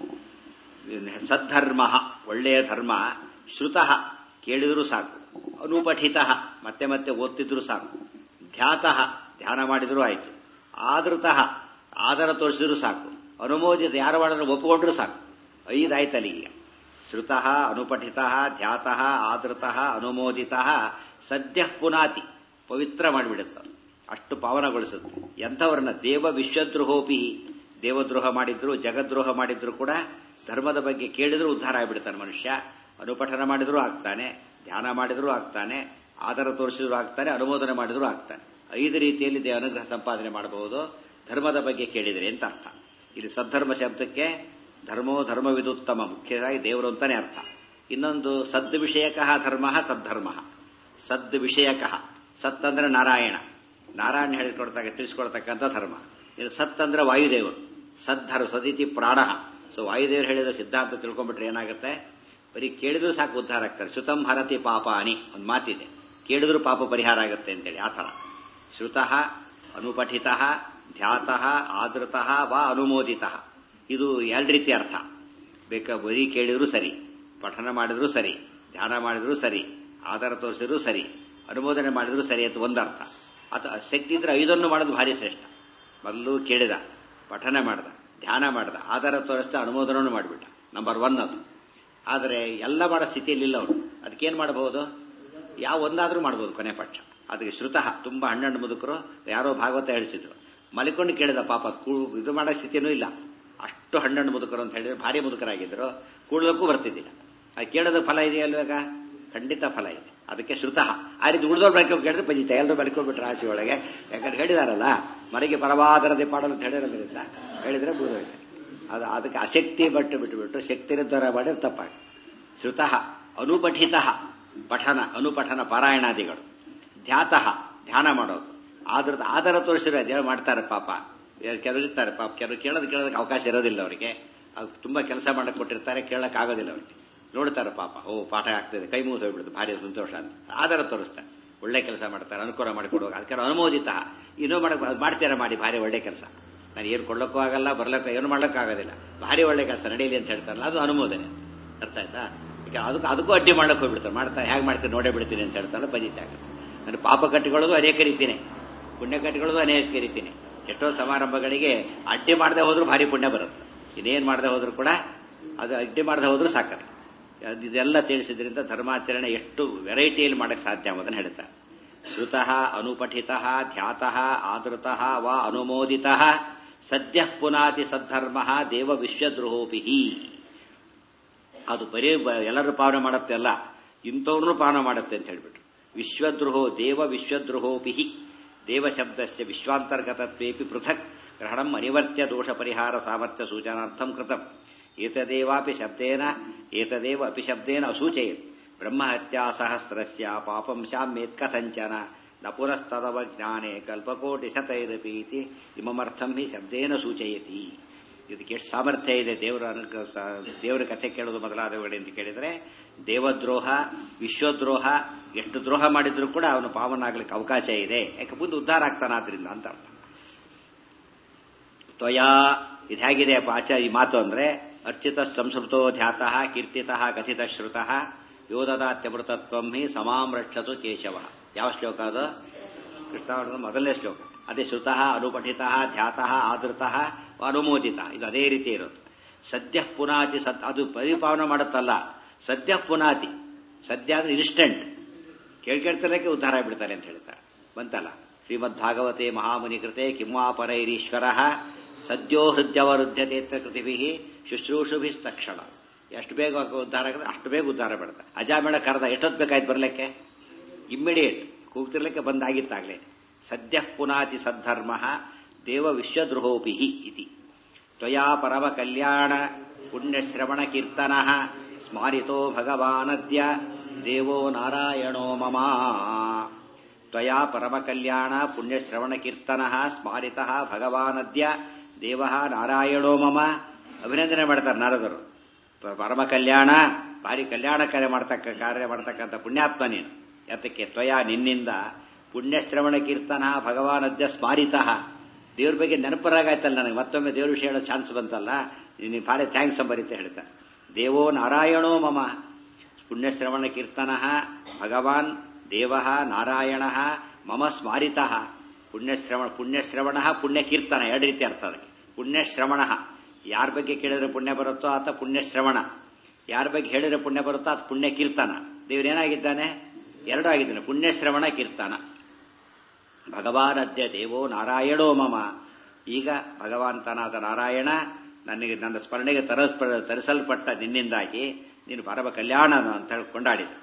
ಸದ್ಧರ್ಮ ಒಳ್ಳೆಯ ಧರ್ಮ ಶ್ರುತಃ ಕೇಳಿದರೂ ಸಾಕು ಅನುಪಠಿತ ಮತ್ತೆ ಮತ್ತೆ ಓದ್ತಿದ್ರು ಸಾಕು ಧ್ಯಾತಃ ಧ್ಯಾನ ಮಾಡಿದರೂ ಆಯಿತು ಆದೃತಃ ಆದರ ತೋರಿಸಿದ್ರು ಸಾಕು ಅನುಮೋದಿತ ಯಾರು ಮಾಡಿದ್ರು ಒಪ್ಪಿಕೊಂಡ್ರು ಸಾಕು ಐದಾಯ್ತಲ್ಲಿ ಈಗ ಶ್ರುತಃ ಅನುಪಠಿತ ಧ್ಯಾತಃ ಆದೃತಃ ಅನುಮೋದಿತ ಸದ್ಯ ಪುನಾತಿ ಪವಿತ್ರ ಮಾಡಿಬಿಡುತ್ತೆ ಅಷ್ಟು ಪಾವನಗೊಳಿಸುತ್ತೆ ಎಂಥವ್ರನ್ನ ದೇವ ವಿಶ್ವದ್ರೋಹೋಪಿ ದೇವದ್ರೋಹ ಮಾಡಿದ್ರು ಜಗದ್ರೋಹ ಮಾಡಿದ್ರು ಕೂಡ ಧರ್ಮದ ಬಗ್ಗೆ ಕೇಳಿದ್ರು ಉದ್ಧಾರ ಆಗಿಬಿಡ್ತಾನೆ ಮನುಷ್ಯ ಅನುಪಠನ ಮಾಡಿದ್ರು ಆಗ್ತಾನೆ ಧ್ಯಾನ ಮಾಡಿದ್ರು ಆಗ್ತಾನೆ ಆಧಾರ ತೋರಿಸಿದ್ರು ಆಗ್ತಾನೆ ಅನುಮೋದನೆ ಮಾಡಿದ್ರು ಆಗ್ತಾನೆ ಐದು ರೀತಿಯಲ್ಲಿ ದೇವ ಅನುಗ್ರಹ ಸಂಪಾದನೆ ಮಾಡಬಹುದು ಧರ್ಮದ ಬಗ್ಗೆ ಕೇಳಿದರೆ ಅಂತ ಅರ್ಥ ಇಲ್ಲಿ ಸದ್ಧರ್ಮ ಶಬ್ದಕ್ಕೆ ಧರ್ಮೋ ಧರ್ಮವಿದುತ್ತಮ ಮುಖ್ಯವಾಗಿ ದೇವರು ಅಂತಾನೆ ಅರ್ಥ ಇನ್ನೊಂದು ಸದ್ ವಿಷಯಕ ಧರ್ಮ ಸದ್ಧರ್ಮ ಸದ್ ವಿಷಯಕ ಸತ್ ಅಂದ್ರೆ ನಾರಾಯಣ ನಾರಾಯಣ ಹೇಳಿಕೊಡ್ತಾಗ ತಿಳಿಸ್ಕೊಡ್ತಕ್ಕಂಥ ಧರ್ಮ ಇದು ಸತ್ ಅಂದ್ರೆ ವಾಯುದೇವರು ಸದ್ಧರ್ಮ ಸದಿತಿ ಪ್ರಾಣ ಸೊ ವಾಯುದೇವರು ಹೇಳಿದ ಸಿದ್ಧಾಂತ ತಿಳ್ಕೊಂಡ್ಬಿಟ್ರೆ ಏನಾಗುತ್ತೆ ಬರೀ ಕೇಳಿದ್ರು ಸಾಕು ಉದ್ಧಾರ ಆಗ್ತಾರೆ ಶ್ರುತಂ ಹರತಿ ಪಾಪ ಅನಿ ಒಂದು ಮಾತಿದೆ ಕೇಳಿದ್ರು ಪಾಪ ಪರಿಹಾರ ಆಗುತ್ತೆ ಅಂತೇಳಿ ಆ ಥರ ಶ್ರುತಃ ಅನುಪಠಿತ ಧ್ಯಾತಃ ಆದೃತಃ ವಾ ಅನುಮೋದಿತ ಇದು ಎರಡು ರೀತಿ ಅರ್ಥ ಬೇಕಾ ಬರೀ ಕೇಳಿದ್ರು ಸರಿ ಪಠನ ಮಾಡಿದ್ರು ಸರಿ ಧ್ಯಾನ ಮಾಡಿದ್ರು ಸರಿ ಆಧಾರ ತೋರಿಸಿದ್ರು ಸರಿ ಅನುಮೋದನೆ ಮಾಡಿದ್ರು ಸರಿ ಅಂತ ಒಂದರ್ಥ ಅಥವಾ ಶಕ್ತಿ ಇದ್ರೆ ಐದನ್ನು ಮಾಡೋದು ಭಾರಿ ಶ್ರೇಷ್ಠ ಮೊದಲು ಕೇಳಿದ ಪಠನ ಮಾಡ್ದ ಧ್ಯಾನ ಮಾಡ್ದ ಆಧಾರ ತೋರಿಸ್ತಾ ಅನುಮೋದನೂ ಮಾಡಿಬಿಟ್ಟ ನಂಬರ್ ಒನ್ ಅದು ಆದರೆ ಎಲ್ಲ ಮಾಡೋ ಸ್ಥಿತಿಯಲ್ಲಿಲ್ಲ ಅವನು ಅದಕ್ಕೇನು ಮಾಡಬಹುದು ಯಾವ ಒಂದಾದ್ರೂ ಮಾಡ್ಬೋದು ಕೊನೆ ಪಕ್ಷ ಅದಕ್ಕೆ ಶ್ರುತಃ ತುಂಬಾ ಹಣ್ಣಣ್ಣು ಮುದುಕರು ಯಾರೋ ಭಾಗವತ ಹೇಳಿಸಿದ್ರು ಮಲಿಕೊಂಡು ಕೇಳಿದ ಪಾಪ ಅದು ಕೂ ಇದು ಮಾಡೋ ಸ್ಥಿತಿಯೂ ಇಲ್ಲ ಅಷ್ಟು ಹಣ್ಣಣ್ಣು ಮುದುಕರು ಅಂತ ಹೇಳಿದ್ರೆ ಭಾರಿ ಮುದುಕರಾಗಿದ್ರು ಕೂಡಲಕ್ಕೂ ಬರ್ತಿದ್ದಿಲ್ಲ ಅದು ಕೇಳೋದ ಫಲ ಇದೆಯಲ್ವಾಗ ಖಂಡಿತ ಫಲ ಇದೆ ಅದಕ್ಕೆ ಶ್ರುತಃ ಆ ರೀತಿ ಉಳಿದವ್ರು ಬೆಳ್ಕೊಂಡು ಕೇಳಿದ್ರೆ ಪಜಿತ ಎಲ್ಲರೂ ಬೆಳ್ಕೊಂಡ್ಬಿಟ್ರೆ ರಾಶಿ ಒಳಗೆ ಯಾಕಂದ್ರೆ ಹೇಳಿದಾರಲ್ಲ ಮನೆಗೆ ಪರವಾದರದೆ ಪಾಡಲು ಅಂತ ಹೇಳಿರೋದ್ರಿಂದ ಹೇಳಿದ್ರೆ ಬೂದೋಯ್ತು ಅದು ಅದಕ್ಕೆ ಆಸಕ್ತಿ ಬಟ್ಟು ಬಿಟ್ಟುಬಿಟ್ಟು ಶಕ್ತಿ ದ್ವಾರ ಮಾಡಿದ್ರೆ ತಪ್ಪಾಗಿ ಶ್ರುತಃ ಅನುಪಠಿತ ಪಠನ ಅನುಪಠನ ಪಾರಾಯಣಾದಿಗಳು ಧ್ಯಾತಃ ಧ್ಯಾನ ಮಾಡೋದು ಆದ್ರ ಆಧಾರ ತೋರಿಸಿದ್ರೆ ಅದೇಳು ಮಾಡ್ತಾರೆ ಪಾಪ ಕೆಲವರು ಇರ್ತಾರೆ ಪಾಪ ಕೆಲವರು ಕೇಳೋದು ಕೇಳೋದಕ್ಕೆ ಅವಕಾಶ ಇರೋದಿಲ್ಲ ಅವರಿಗೆ ಅದು ತುಂಬಾ ಕೆಲಸ ಮಾಡಕ್ಕೆ ಕೊಟ್ಟಿರ್ತಾರೆ ಕೇಳಕ್ ಆಗೋದಿಲ್ಲ ಅವರಿಗೆ ನೋಡ್ತಾರೆ ಪಾಪ ಓ ಪಾಠ ಆಗ್ತದೆ ಕೈ ಮುಗಿದು ಹೋಗ್ಬಿಡುದು ಭಾರಿ ಸಂತೋಷ ಅಂತ ಆಧಾರ ತೋರಿಸ್ತಾರೆ ಒಳ್ಳೆ ಕೆಲಸ ಮಾಡ್ತಾರೆ ಅನುಕೂಲ ಮಾಡಿಕೊಡುವಾಗ ಅದಕ್ಕೆ ಅನುಮೋದಿತ ಇನ್ನೂ ಮಾಡಕ್ ಅದು ಮಾಡ್ತೀರಾ ಮಾಡಿ ಭಾರಿ ಒಳ್ಳೆ ಕೆಲಸ ನಾನು ಏನು ಕೊಡ್ಲಕ್ಕೂ ಆಗಲ್ಲ ಬರ್ಲಕ್ಕೂ ಏನು ಮಾಡ್ಲಿಕ್ಕಾಗೋದಿಲ್ಲ ಭಾರಿ ಒಳ್ಳೆ ಕೆಲಸ ನಡೀಲಿ ಅಂತ ಹೇಳ್ತಾರಲ್ಲ ಅದು ಅನುಮೋದನೆ ಅರ್ಥ ಆಯ್ತಾ ಈಗ ಅದಕ್ಕೂ ಅದಕ್ಕೂ ಅಡ್ಡಿ ಮಾಡಕ್ ಹೋಗ್ಬಿಡ್ತಾರೆ ಮಾಡ್ತಾರೆ ಹೇಗೆ ಮಾಡ್ತೀನಿ ನೋಡೇ ಬಿಡ್ತೀನಿ ಅಂತ ಹೇಳ್ತಾರಲ್ಲ ಪಂಜಿತಾಗ ನಾನು ಪಾಪ ಕಟ್ಟಿಕೊಳ್ಳೋದು ಅನೇಕ ರೀತಿನೇ ಪುಣ್ಯ ಕಟ್ಟಿಕೊಳ್ಳೋದು ಅನೇಕ ರೀತಿನೇ ಎಷ್ಟೋ ಸಮಾರಂಭಗಳಿಗೆ ಅಡ್ಡಿ ಮಾಡದೆ ಹೋದ್ರೂ ಭಾರಿ ಪುಣ್ಯ ಬರುತ್ತೆ ಇನ್ನೇನು ಮಾಡದೆ ಹೋದ್ರೂ ಕೂಡ ಅದು ಅಡ್ಡಿ ಮಾಡದೆ ಹೋದ್ರೂ ಸಾಕಲ್ಲ ಇದೆಲ್ಲ ತಿಳಿಸಿದ್ರಿಂದ ಧರ್ಮಾಚರಣೆ ಎಷ್ಟು ವೆರೈಟಿಯಲ್ಲಿ ಮಾಡಕ್ಕೆ ಸಾಧ್ಯ ಎಂಬುದನ್ನು ಹೇಳ್ತಾರೆ ಶ್ರುತಃ ಅನುಪಠಿತಃ ಧ್ಯಾತಃ ಆದೃತಃ ವಾ ಅನುಮೋದಿತಃ ಸದ್ಯ ಪುನಾತಿ ಸದ್ಧರ್ಮ ದೇವ ವಿಶ್ವದ್ರೋಹೋಪಿ ಅದು ಬರೀ ಎಲ್ಲರೂ ಪಾವನೆ ಮಾಡುತ್ತೆ ಅಲ್ಲ ಇಂಥವ್ರನ್ನೂ ಪಾವನೆ ಮಾಡುತ್ತೆ ಅಂತ ಹೇಳ್ಬಿಟ್ರು ವಿಶ್ವದ್ರೋಹೋ ದೇವ ವಿಶ್ವದ್ರೋಹೋಪಿ ದೇವ ಶಬ್ದಸ್ಯ ವಿಶ್ವಾಂತರ್ಗತತ್ವೇಪಿ ಪೃಥಕ್ ಗ್ರಹಣಂ ಅನಿವರ್ತ್ಯ ದೋಷ ಪರಿಹಾರ ಸಾಮರ್ಥ್ಯ ಸೂಚನಾರ್ಥಂ ಕೃತಂ ಏತದೇವಾಪಿ ಶಬ್ದೇನ ಏತದೇವ ಅಪಿ ಶಬ್ದೇನ ಅಸೂಚಯತ್ ಬ್ರಹ್ಮಹತ್ಯಾ ಸಹಸ್ರಸ್ಯ ಪಾಪಂ ಶಾಮ್ಯೇತ್ ಕಥಂಚನ ನ ಪುರಸ್ತದವ ಜ್ಞಾನೆ ಕಲ್ಪಕೋಟಿ ಶತೈರಪೀತಿ ಇಮಮರ್ಥಂ ಹಿ ಶಬ್ದೇನ ಸೂಚಯತಿ ಇದಕ್ಕೆ ಎಷ್ಟು ಸಾಮರ್ಥ್ಯ ಇದೆ ದೇವರ ದೇವರ ಕಥೆ ಕೇಳೋದು ಮೊದಲಾದವುಗಳು ಅಂತ ಕೇಳಿದರೆ ದೇವದ್ರೋಹ ವಿಶ್ವದ್ರೋಹ ಎಷ್ಟು ದ್ರೋಹ ಮಾಡಿದ್ರು ಕೂಡ ಅವನು ಪಾವನಾಗ್ಲಿಕ್ಕೆ ಅವಕಾಶ ಇದೆ ಯಾಕೆ ಮುಂದೆ ಉದ್ಧಾರ ಆಗ್ತಾನಾದ್ರಿಂದ ಅಂತ ಅರ್ಥ ತ್ವಯಾ ಇದು ಹೇಗಿದೆ ಆಚ ಈ ಮಾತು ಅಂದ್ರೆ ಅರ್ಚಿತ ಸಂಸ್ಕೃತೋ ಧ್ಯಾತಃ ಕೀರ್ತಿತಃ ಕಥಿತ ಶ್ರುತಃ ಯೋದದಾತ್ಯಮೃತತ್ವಂ ಹಿ ಸಮಾಂ ರಕ್ಷತು ಕೇಶವ ಯಾವ ಶ್ಲೋಕ ಅದು ಕೃಷ್ಣಾವರದ ಮೊದಲನೇ ಶ್ಲೋಕ ಅದೇ ಶ್ರುತಃ ಅನುಪಠಿತಃ ಧ್ಯಾತಃ ಆದೃತಃ ಅನುಮೋದಿತ ಇದು ಅದೇ ರೀತಿ ಇರೋದು ಸದ್ಯ ಪುನಾತಿ ಸತ್ ಅದು ಪರಿಪಾವನೆ ಮಾಡುತ್ತಲ್ಲ ಸದ್ಯ ಪುನಾತಿ ಸದ್ಯ ಅಂದ್ರೆ ಇನ್ಸ್ಟೆಂಟ್ ಕೇಳ್ಕೇಳ್ತಿರಕ್ಕೆ ಉದ್ಧಾರ ಬಿಡ್ತಾರೆ ಅಂತ ಹೇಳ್ತಾರೆ ಬಂತಲ್ಲ ಶ್ರೀಮದ್ ಭಾಗವತೆ ಮಹಾಮುನಿ ಕೃತೆ ಕಿಮ್ವಾಪರೈರೀಶ್ವರ ಸದ್ಯೋ ಹೃದಯವರುದ್ಧತೆ ಕೃತಿಭಿ ಶುಶ್ರೂಷುಭಿಸ್ತಕ್ಷಣ ಎಷ್ಟು ಬೇಗ ಉದ್ಧಾರ ಆಗಿದೆ ಅಷ್ಟು ಬೇಗ ಉದ್ಧಾರ ಬಿಡ್ತಾರೆ ಅಜಾಮೇಳ ಕರೆದ ಎಷ್ಟೊತ್ತು ಬೇಕಾಯ್ತು ಬರಲಿಕ್ಕೆ ಇಮ್ಮಿಡಿಯೇಟ್ ಕೂಗ್ತಿರ್ಲಿಕ್ಕೆ ಬಂದಾಗಿತ್ತಾಗಲೇ ಸದ್ಯ ಪುನಾತಿ ಸದ್ಧರ್ಮ ದೇವ ವಿಶ್ವದ್ರೋಹೋಪಿ ಇತಿ ತ್ವಯಾ ಪರಮ ಕಲ್ಯಾಣ ಪುಣ್ಯಶ್ರವಣ ಕೀರ್ತನ ಸ್ಮಾರಿತೋ ಭಗವಾನದ್ಯ ದೇವೋ ನಾರಾಯಣೋ ಮಮ ತ್ವಯಾ ಪರಮ ಕಲ್ಯಾಣ ಪುಣ್ಯಶ್ರವಣ ಕೀರ್ತನ ಸ್ಮಾರಿತ ಭಗವಾನದ್ಯ ದೇವ ನಾರಾಯಣೋ ಮಮ ಅಭಿನಂದನೆ ಮಾಡ್ತಾರೆ ನಾರದರು ಪರಮ ಕಲ್ಯಾಣ ಭಾರಿ ಕಲ್ಯಾಣ ಕಾರ್ಯ ಮಾಡ್ತಕ್ಕ ಕಾರ್ಯ ಮಾಡ್ತಕ್ಕಂಥ ಪುಣ್ಯಾತ್ಮ ನೀನು ಯಾತಕ್ಕೆ ತ್ವಯಾ ನಿನ್ನಿಂದ ಪುಣ್ಯಶ್ರವಣ ಕೀರ್ತನ ಭಗವಾನದ್ಯ ಸ್ಮಾರಿತ ದೇವ್ರ ಬಗ್ಗೆ ನೆನಪರಾಗಾಯ್ತಲ್ಲ ನನಗೆ ಮತ್ತೊಮ್ಮೆ ದೇವ್ರ ವಿಷಯ ಹೇಳೋ ಚಾನ್ಸ್ ಬಂತಲ್ಲ ನೀನು ಭಾರಿ ಥ್ಯಾಂಕ್ಸ್ ಅಂಬರಿತ ಹೇಳ್ತಾ ದೇವೋ ನಾರಾಯಣೋ ಮಮ ಪುಣ್ಯಶ್ರವಣ ಕೀರ್ತನ ಭಗವಾನ್ ದೇವ ನಾರಾಯಣ ಮಮ ಸ್ಮಾರಿತ ಪುಣ್ಯಶ್ರವಣ ಪುಣ್ಯಶ್ರವಣ ಪುಣ್ಯಕೀರ್ತನ ಎರಡು ರೀತಿ ಅರ್ಥ ಅದಕ್ಕೆ ಪುಣ್ಯಶ್ರವಣ ಯಾರ ಬಗ್ಗೆ ಕೇಳಿದ್ರೆ ಪುಣ್ಯ ಬರುತ್ತೋ ಆತ ಪುಣ್ಯಶ್ರವಣ ಯಾರ ಬಗ್ಗೆ ಹೇಳಿದ್ರೆ ಪುಣ್ಯ ಬರುತ್ತೋ ಆತ ಪುಣ್ಯ ಕೀರ್ತನ ದೇವರೇನಾಗಿದ್ದಾನೆ ಎರಡೂ ಆಗಿದ್ದಾನೆ ಪುಣ್ಯಶ್ರವಣ ಕೀರ್ತನ ಭಗವಾನದ್ಯ ದೇವೋ ನಾರಾಯಣೋ ಮಮ ಈಗ ಭಗವಂತನಾದ ನಾರಾಯಣ ನನಗೆ ನನ್ನ ಸ್ಮರಣೆಗೆ ತರಸ್ಪ ತರಿಸಲ್ಪಟ್ಟ ನಿನ್ನಿಂದಾಗಿ ನೀನು ಪರಮ ಕಲ್ಯಾಣನ ಅಂತ ಹೇಳಿ ಕೊಂಡಾಡಿದ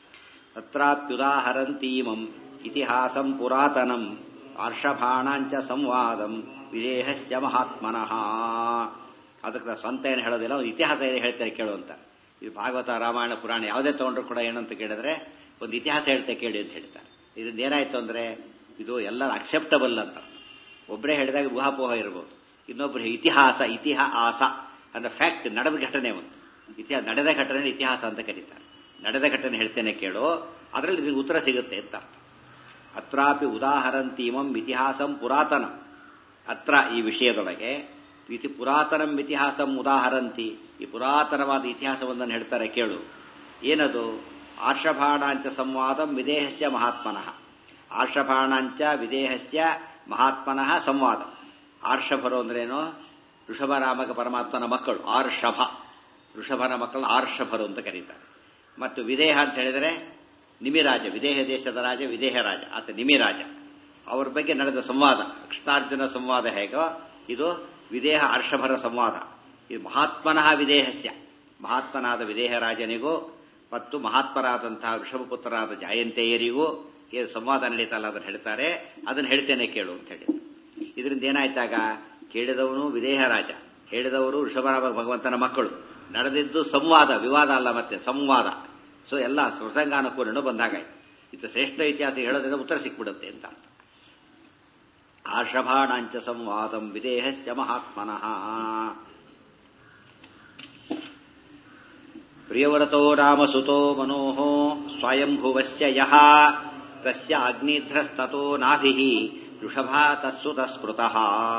ತತ್ರಾಪ್ಯುದಾಹರಂತೀಮಂ ಇತಿಹಾಸಂ ಪುರಾತನಂ ಆರ್ಷಭಾಣಾಂಚ ಸಂವಾದಂ ವಿದೇಹಸ್ಯ ಮಹಾತ್ಮನಃ ಅದಕ್ಕೆ ಸ್ವಂತ ಏನು ಹೇಳೋದಿಲ್ಲ ಒಂದು ಇತಿಹಾಸ ಇದೆ ಹೇಳ್ತಾರೆ ಕೇಳುವಂತ ಇದು ಭಾಗವತ ರಾಮಾಯಣ ಪುರಾಣ ಯಾವುದೇ ತಗೊಂಡ್ರು ಕೂಡ ಏನಂತ ಕೇಳಿದ್ರೆ ಒಂದು ಇತಿಹಾಸ ಹೇಳ್ತೆ ಕೇಳಿ ಅಂತ ಹೇಳ್ತಾರೆ ಇದರಿಂದ ಏನಾಯ್ತು ಅಂದ್ರೆ ಇದು ಎಲ್ಲರ ಅಕ್ಸೆಪ್ಟಬಲ್ ಅಂತ ಒಬ್ಬರೇ ಹೇಳಿದಾಗ ಊಹಾಪೋಹ ಇರಬಹುದು ಇನ್ನೊಬ್ಬರು ಇತಿಹಾಸ ಇತಿಹಾಸ ಅಂದ್ರೆ ಫ್ಯಾಕ್ಟ್ ನಡೆದ ಘಟನೆ ಒಂದು ಇತಿಹಾಸ ನಡೆದ ಘಟನೆ ಇತಿಹಾಸ ಅಂತ ಕರೀತಾರೆ ನಡೆದ ಘಟನೆ ಹೇಳ್ತೇನೆ ಕೇಳು ಅದರಲ್ಲಿ ನಿಮಗೆ ಉತ್ತರ ಸಿಗುತ್ತೆ ಅಂತ ಅರ್ಥ ಅತ್ರಾಪಿ ಉದಾಹರಂತೀಮಂ ಇತಿಹಾಸಂ ಪುರಾತನ ಅತ್ರ ಈ ವಿಷಯದೊಳಗೆ ಇತಿ ಪುರಾತನಂ ಇತಿಹಾಸಂ ಉದಾಹರಂತಿ ಈ ಪುರಾತನವಾದ ಇತಿಹಾಸವೊಂದನ್ನು ಹೇಳ್ತಾರೆ ಕೇಳು ಏನದು ಆರ್ಷಭಾಣಾಂಚ ಸಂವಾದಂ ವಿದೇಹಸ್ಯ ಮಹಾತ್ಮನಃ ಆರ್ಷಭಾಣಾಂಚ ವಿದೇಹಸ್ಯ ಮಹಾತ್ಮನಃ ಸಂವಾದ ಆರ್ಷಭರು ಅಂದ್ರೇನು ಋಷಭರಾಮಕ ಪರಮಾತ್ಮನ ಮಕ್ಕಳು ಆರ್ಷಭ ಋಷಭನ ಮಕ್ಕಳು ಆರ್ಷಭರು ಅಂತ ಕರೀತಾರೆ ಮತ್ತು ವಿದೇಹ ಅಂತ ಹೇಳಿದರೆ ನಿಮಿರಾಜ ವಿದೇಹ ದೇಶದ ರಾಜ ವಿದೇಹ ರಾಜ ಆತ ನಿಮಿರಾಜ ಅವರ ಬಗ್ಗೆ ನಡೆದ ಸಂವಾದ ಕೃಷ್ಣಾರ್ಜುನ ಸಂವಾದ ಹೇಗೋ ಇದು ವಿದೇಹ ಆರ್ಷಭರ ಸಂವಾದ ಇದು ಮಹಾತ್ಮನಃ ವಿದೇಹಸ್ಯ ಮಹಾತ್ಮನಾದ ವಿದೇಹ ರಾಜನಿಗೂ ಮತ್ತು ಮಹಾತ್ಮರಾದಂತಹ ಋಷಭಪುತ್ರರಾದ ಜಾಯಂತೆಯರಿಗೂ ಏನು ಸಂವಾದ ನಡೀತಲ್ಲ ಅದನ್ನು ಹೇಳ್ತಾರೆ ಅದನ್ನು ಹೇಳ್ತೇನೆ ಕೇಳು ಅಂತ ಹೇಳಿ ಇದರಿಂದ ಏನಾಯ್ತಾಗ ಕೇಳಿದವನು ವಿದೇಹ ರಾಜ ಹೇಳಿದವರು ಋಷಭರಾಮ ಭಗವಂತನ ಮಕ್ಕಳು ನಡೆದಿದ್ದು ಸಂವಾದ ವಿವಾದ ಅಲ್ಲ ಮತ್ತೆ ಸಂವಾದ ಸೊ ಎಲ್ಲ ಪ್ರಸಂಗಾನುಕೂಲನು ಬಂದಾಗಾಯ್ತು ಇದು ಶ್ರೇಷ್ಠ ಇತಿಹಾಸ ಹೇಳೋದ್ರಿಂದ ಉತ್ತರ ಸಿಕ್ಬಿಡುತ್ತೆ ಅಂತ ಆರ್ಷಭಾಣಾಂಚ ಸಂವಾದಂ ವಿದೇಹಸ್ಯ ಮಹಾತ್ಮನಃ ಪ್ರಿಯವರತೋ ರಾಮಸುತೋ ಮನೋಃ ಸ್ವಯಂಭುವಸ್ಯ ಯಹ ತಸ್ಯ ಅಗ್ನಿಧ್ರಸ್ತತೋ ನಾಭಿಃ ಋಷಭಾ ತತ್ಸುತ ಸ್ಮೃತಃ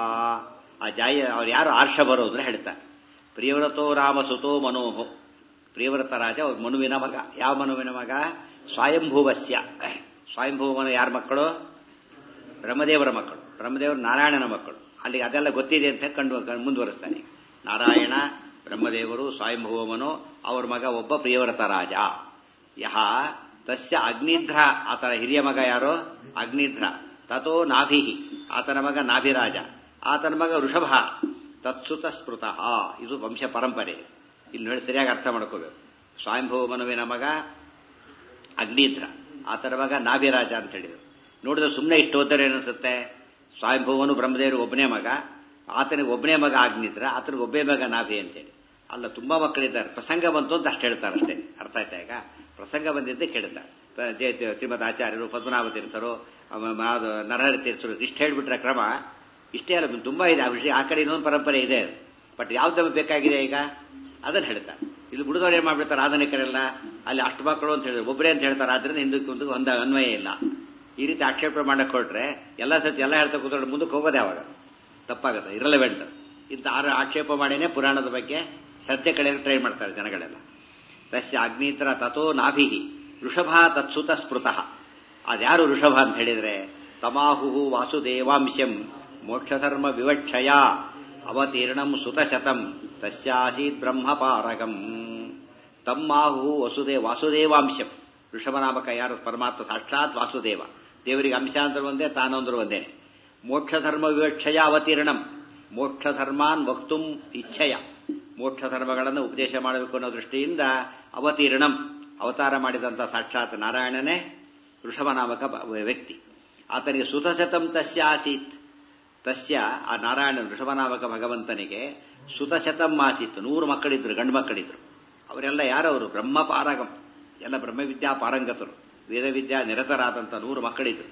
ಆ ಜಾಯ ಅವ್ರು ಯಾರು ಆರ್ಷಭರು ಅಂದ್ರೆ ಹೇಳ್ತಾರೆ ಪ್ರಿಯವರತೋ ರಾಮಸುತೋ ಮನೋಹೋ ಪ್ರಿಯವ್ರತ ರಾಜ ಅವ್ರ ಮನುವಿನ ಮಗ ಯಾವ ಮನುವಿನ ಮಗ ಸ್ವಯಂಭುವಸ್ಯ ಸ್ವಯಂಭುವನ ಯಾರ ಮಕ್ಕಳು ಬ್ರಹ್ಮದೇವರ ಮಕ್ಕಳು ಬ್ರಹ್ಮದೇವರು ನಾರಾಯಣನ ಮಕ್ಕಳು ಅಲ್ಲಿಗೆ ಅದೆಲ್ಲ ಗೊತ್ತಿದೆ ಅಂತ ಕಂಡು ಮುಂದುವರಿಸ್ತಾನೆ ನಾರಾಯಣ ಬ್ರಹ್ಮದೇವರು ಸ್ವಯಂಭುವಮನು ಅವ್ರ ಮಗ ಒಬ್ಬ ಪ್ರಿಯವ್ರತ ರಾಜ ಯಹ ತಸ್ಯ ಅಗ್ನಿಧ್ರ ಆತನ ಹಿರಿಯ ಮಗ ಯಾರು ಅಗ್ನಿಧ್ರ ತಥೋ ನಾಭಿಹಿ ಆತನ ಮಗ ನಾಭಿರಾಜ ಆತನ ಮಗ ವೃಷಭ ತತ್ಸುತ ಸ್ಮೃತಃ ಇದು ವಂಶ ಪರಂಪರೆ ಇಲ್ಲಿ ನೋಡಿ ಸರಿಯಾಗಿ ಅರ್ಥ ಮಾಡ್ಕೋಬೇಕು ಸ್ವಯಂಭವ ಮನುವಿನ ಮಗ ಅಗ್ನಿಧ್ರ ಆತನ ಮಗ ನಾಭಿರಾಜ ಅಂತ ಹೇಳಿದರು ನೋಡಿದ್ರೆ ಸುಮ್ಮನೆ ಇಷ್ಟು ಓದ್ತಾರೆ ಅನಿಸುತ್ತೆ ಸ್ವಯಂಭವನು ಬ್ರಹ್ಮದೇವರು ಒಬ್ಬನೇ ಮಗ ಆತನಿಗೆ ಒಬ್ಬನೇ ಮಗ ಅಗ್ನಿದ್ರ ಆತನಿಗೆ ಒಬ್ಬೇ ಮಗ ನಾಭಿ ಅಂತೇಳಿ ಅಲ್ಲ ತುಂಬಾ ಮಕ್ಕಳಿದ್ದಾರೆ ಪ್ರಸಂಗ ಬಂತು ಅಂತ ಅಷ್ಟು ಹೇಳ್ತಾರೆ ಅಷ್ಟೇ ಅರ್ಥ ಆಯ್ತಾ ಈಗ ಪ್ರಸಂಗ ಬಂದಿದ್ದೆ ಕೇಳ್ತಾರೆ ಜಯ ಶ್ರೀಮದ್ ಆಚಾರ್ಯರು ಪದ್ಮನಾಭ ತೀರ್ಥರು ನರಹರಿ ತೀರ್ಥರು ಇಷ್ಟು ಹೇಳ್ಬಿಟ್ರೆ ಕ್ರಮ ಇಷ್ಟೇ ಅಲ್ಲ ತುಂಬಾ ಇದೆ ಆ ವಿಷಯ ಆ ಕಡೆ ಇನ್ನೊಂದು ಪರಂಪರೆ ಇದೆ ಬಟ್ ಯಾವ್ದು ಬೇಕಾಗಿದೆ ಈಗ ಅದನ್ನು ಹೇಳ್ತಾರೆ ಇಲ್ಲಿ ಬಿಡುದವ್ರು ಏನ್ ಮಾಡ್ಬಿಡ್ತಾರೆ ಆಧುನಿಕರೆಲ್ಲ ಅಲ್ಲಿ ಅಷ್ಟು ಮಕ್ಕಳು ಅಂತ ಹೇಳಿದ್ರು ಒಬ್ಬರೇ ಅಂತ ಹೇಳ್ತಾರೆ ಆದ್ರಿಂದ ಹಿಂದಕ್ಕೆ ಮುಂದಕ್ಕೆ ಒಂದು ಅನ್ವಯ ಇಲ್ಲ ಈ ರೀತಿ ಆಕ್ಷೇಪ ಮಾಡಕ್ ಕೊಟ್ರೆ ಎಲ್ಲ ಸತಿ ಎಲ್ಲ ಹೇಳ್ತಾ ಕೂತ್ಕೊಂಡು ಮುಂದಕ್ಕೆ ಹೋಗೋದೇ ಅವಾಗ ತಪ್ಪಾಗುತ್ತೆ ಇರಲೆವೆಂಟ್ ಇಂಥ ಆರು ಆಕ್ಷೇಪ ಮಾಡಿನೇ ಪುರಾಣದ ಬಗ್ಗೆ ಶ್ರದ್ಧೆ ಕಳೆಯಲು ಟ್ರೈ ಮಾಡ್ತಾರೆ ಜನಗಳೆಲ್ಲ ತಸ್ಯ ಅಗ್ನಿತ್ರ ತಥೋ ನಾಭಿಹಿ ಋಷಭ ತತ್ಸುತ ಸ್ಮೃತಃ ಅದ್ಯಾರು ಋಷಭ ಅಂತ ಹೇಳಿದ್ರೆ ತಮಾಹು ವಾಸುದೇವಾಂಶಂ ಮೋಕ್ಷಧರ್ಮ ವಿವಕ್ಷಯ ಅವತೀರ್ಣಂ ಸುತಶತಂ ತಸ್ಯಾಸೀತ್ ಬ್ರಹ್ಮಪಾರಗಂ ತಮ್ಮಾಹು ವಸುದೇ ವಾಸುದೇವಾಂಶಂ ಋಷಭನಾಮಕ ಯಾರು ಪರಮಾತ್ಮ ಸಾಕ್ಷಾತ್ ವಾಸುದೇವ ದೇವರಿಗೆ ಅಂಶ ಅಂದ್ರೆ ಒಂದೇ ತಾನಂದ್ರು ಒಂದೇನೆ ಮೋಕ್ಷಧರ್ಮ ವಿವಕ್ಷಯ ಅವತೀರ್ಣಂ ಮೋಕ್ಷಧರ್ಮಾನ್ ವಕ್ತುಂ ಇಚ್ಛೆಯ ಮೋಕ್ಷ ಧರ್ಮಗಳನ್ನು ಉಪದೇಶ ಮಾಡಬೇಕು ಅನ್ನೋ ದೃಷ್ಟಿಯಿಂದ ಅವತೀರ್ಣಂ ಅವತಾರ ಮಾಡಿದಂಥ ಸಾಕ್ಷಾತ್ ನಾರಾಯಣನೇ ಋಷಭನಾಮಕ ವ್ಯಕ್ತಿ ಆತನಿಗೆ ಸುತಶತಂ ತಸ್ಯ ಆಸೀತ್ ತಸ್ಯ ಆ ನಾರಾಯಣ ಋಷಭನಾಮಕ ಭಗವಂತನಿಗೆ ಸುತಶತಂ ಆಸೀತ್ ನೂರು ಮಕ್ಕಳಿದ್ರು ಗಂಡು ಮಕ್ಕಳಿದ್ರು ಅವರೆಲ್ಲ ಯಾರವರು ಬ್ರಹ್ಮ ಪಾರಗಂ ಎಲ್ಲ ಬ್ರಹ್ಮವಿದ್ಯಾ ಪಾರಂಗತರು ವೇದವಿದ್ಯಾ ನಿರತರಾದಂಥ ನೂರು ಮಕ್ಕಳಿದ್ರು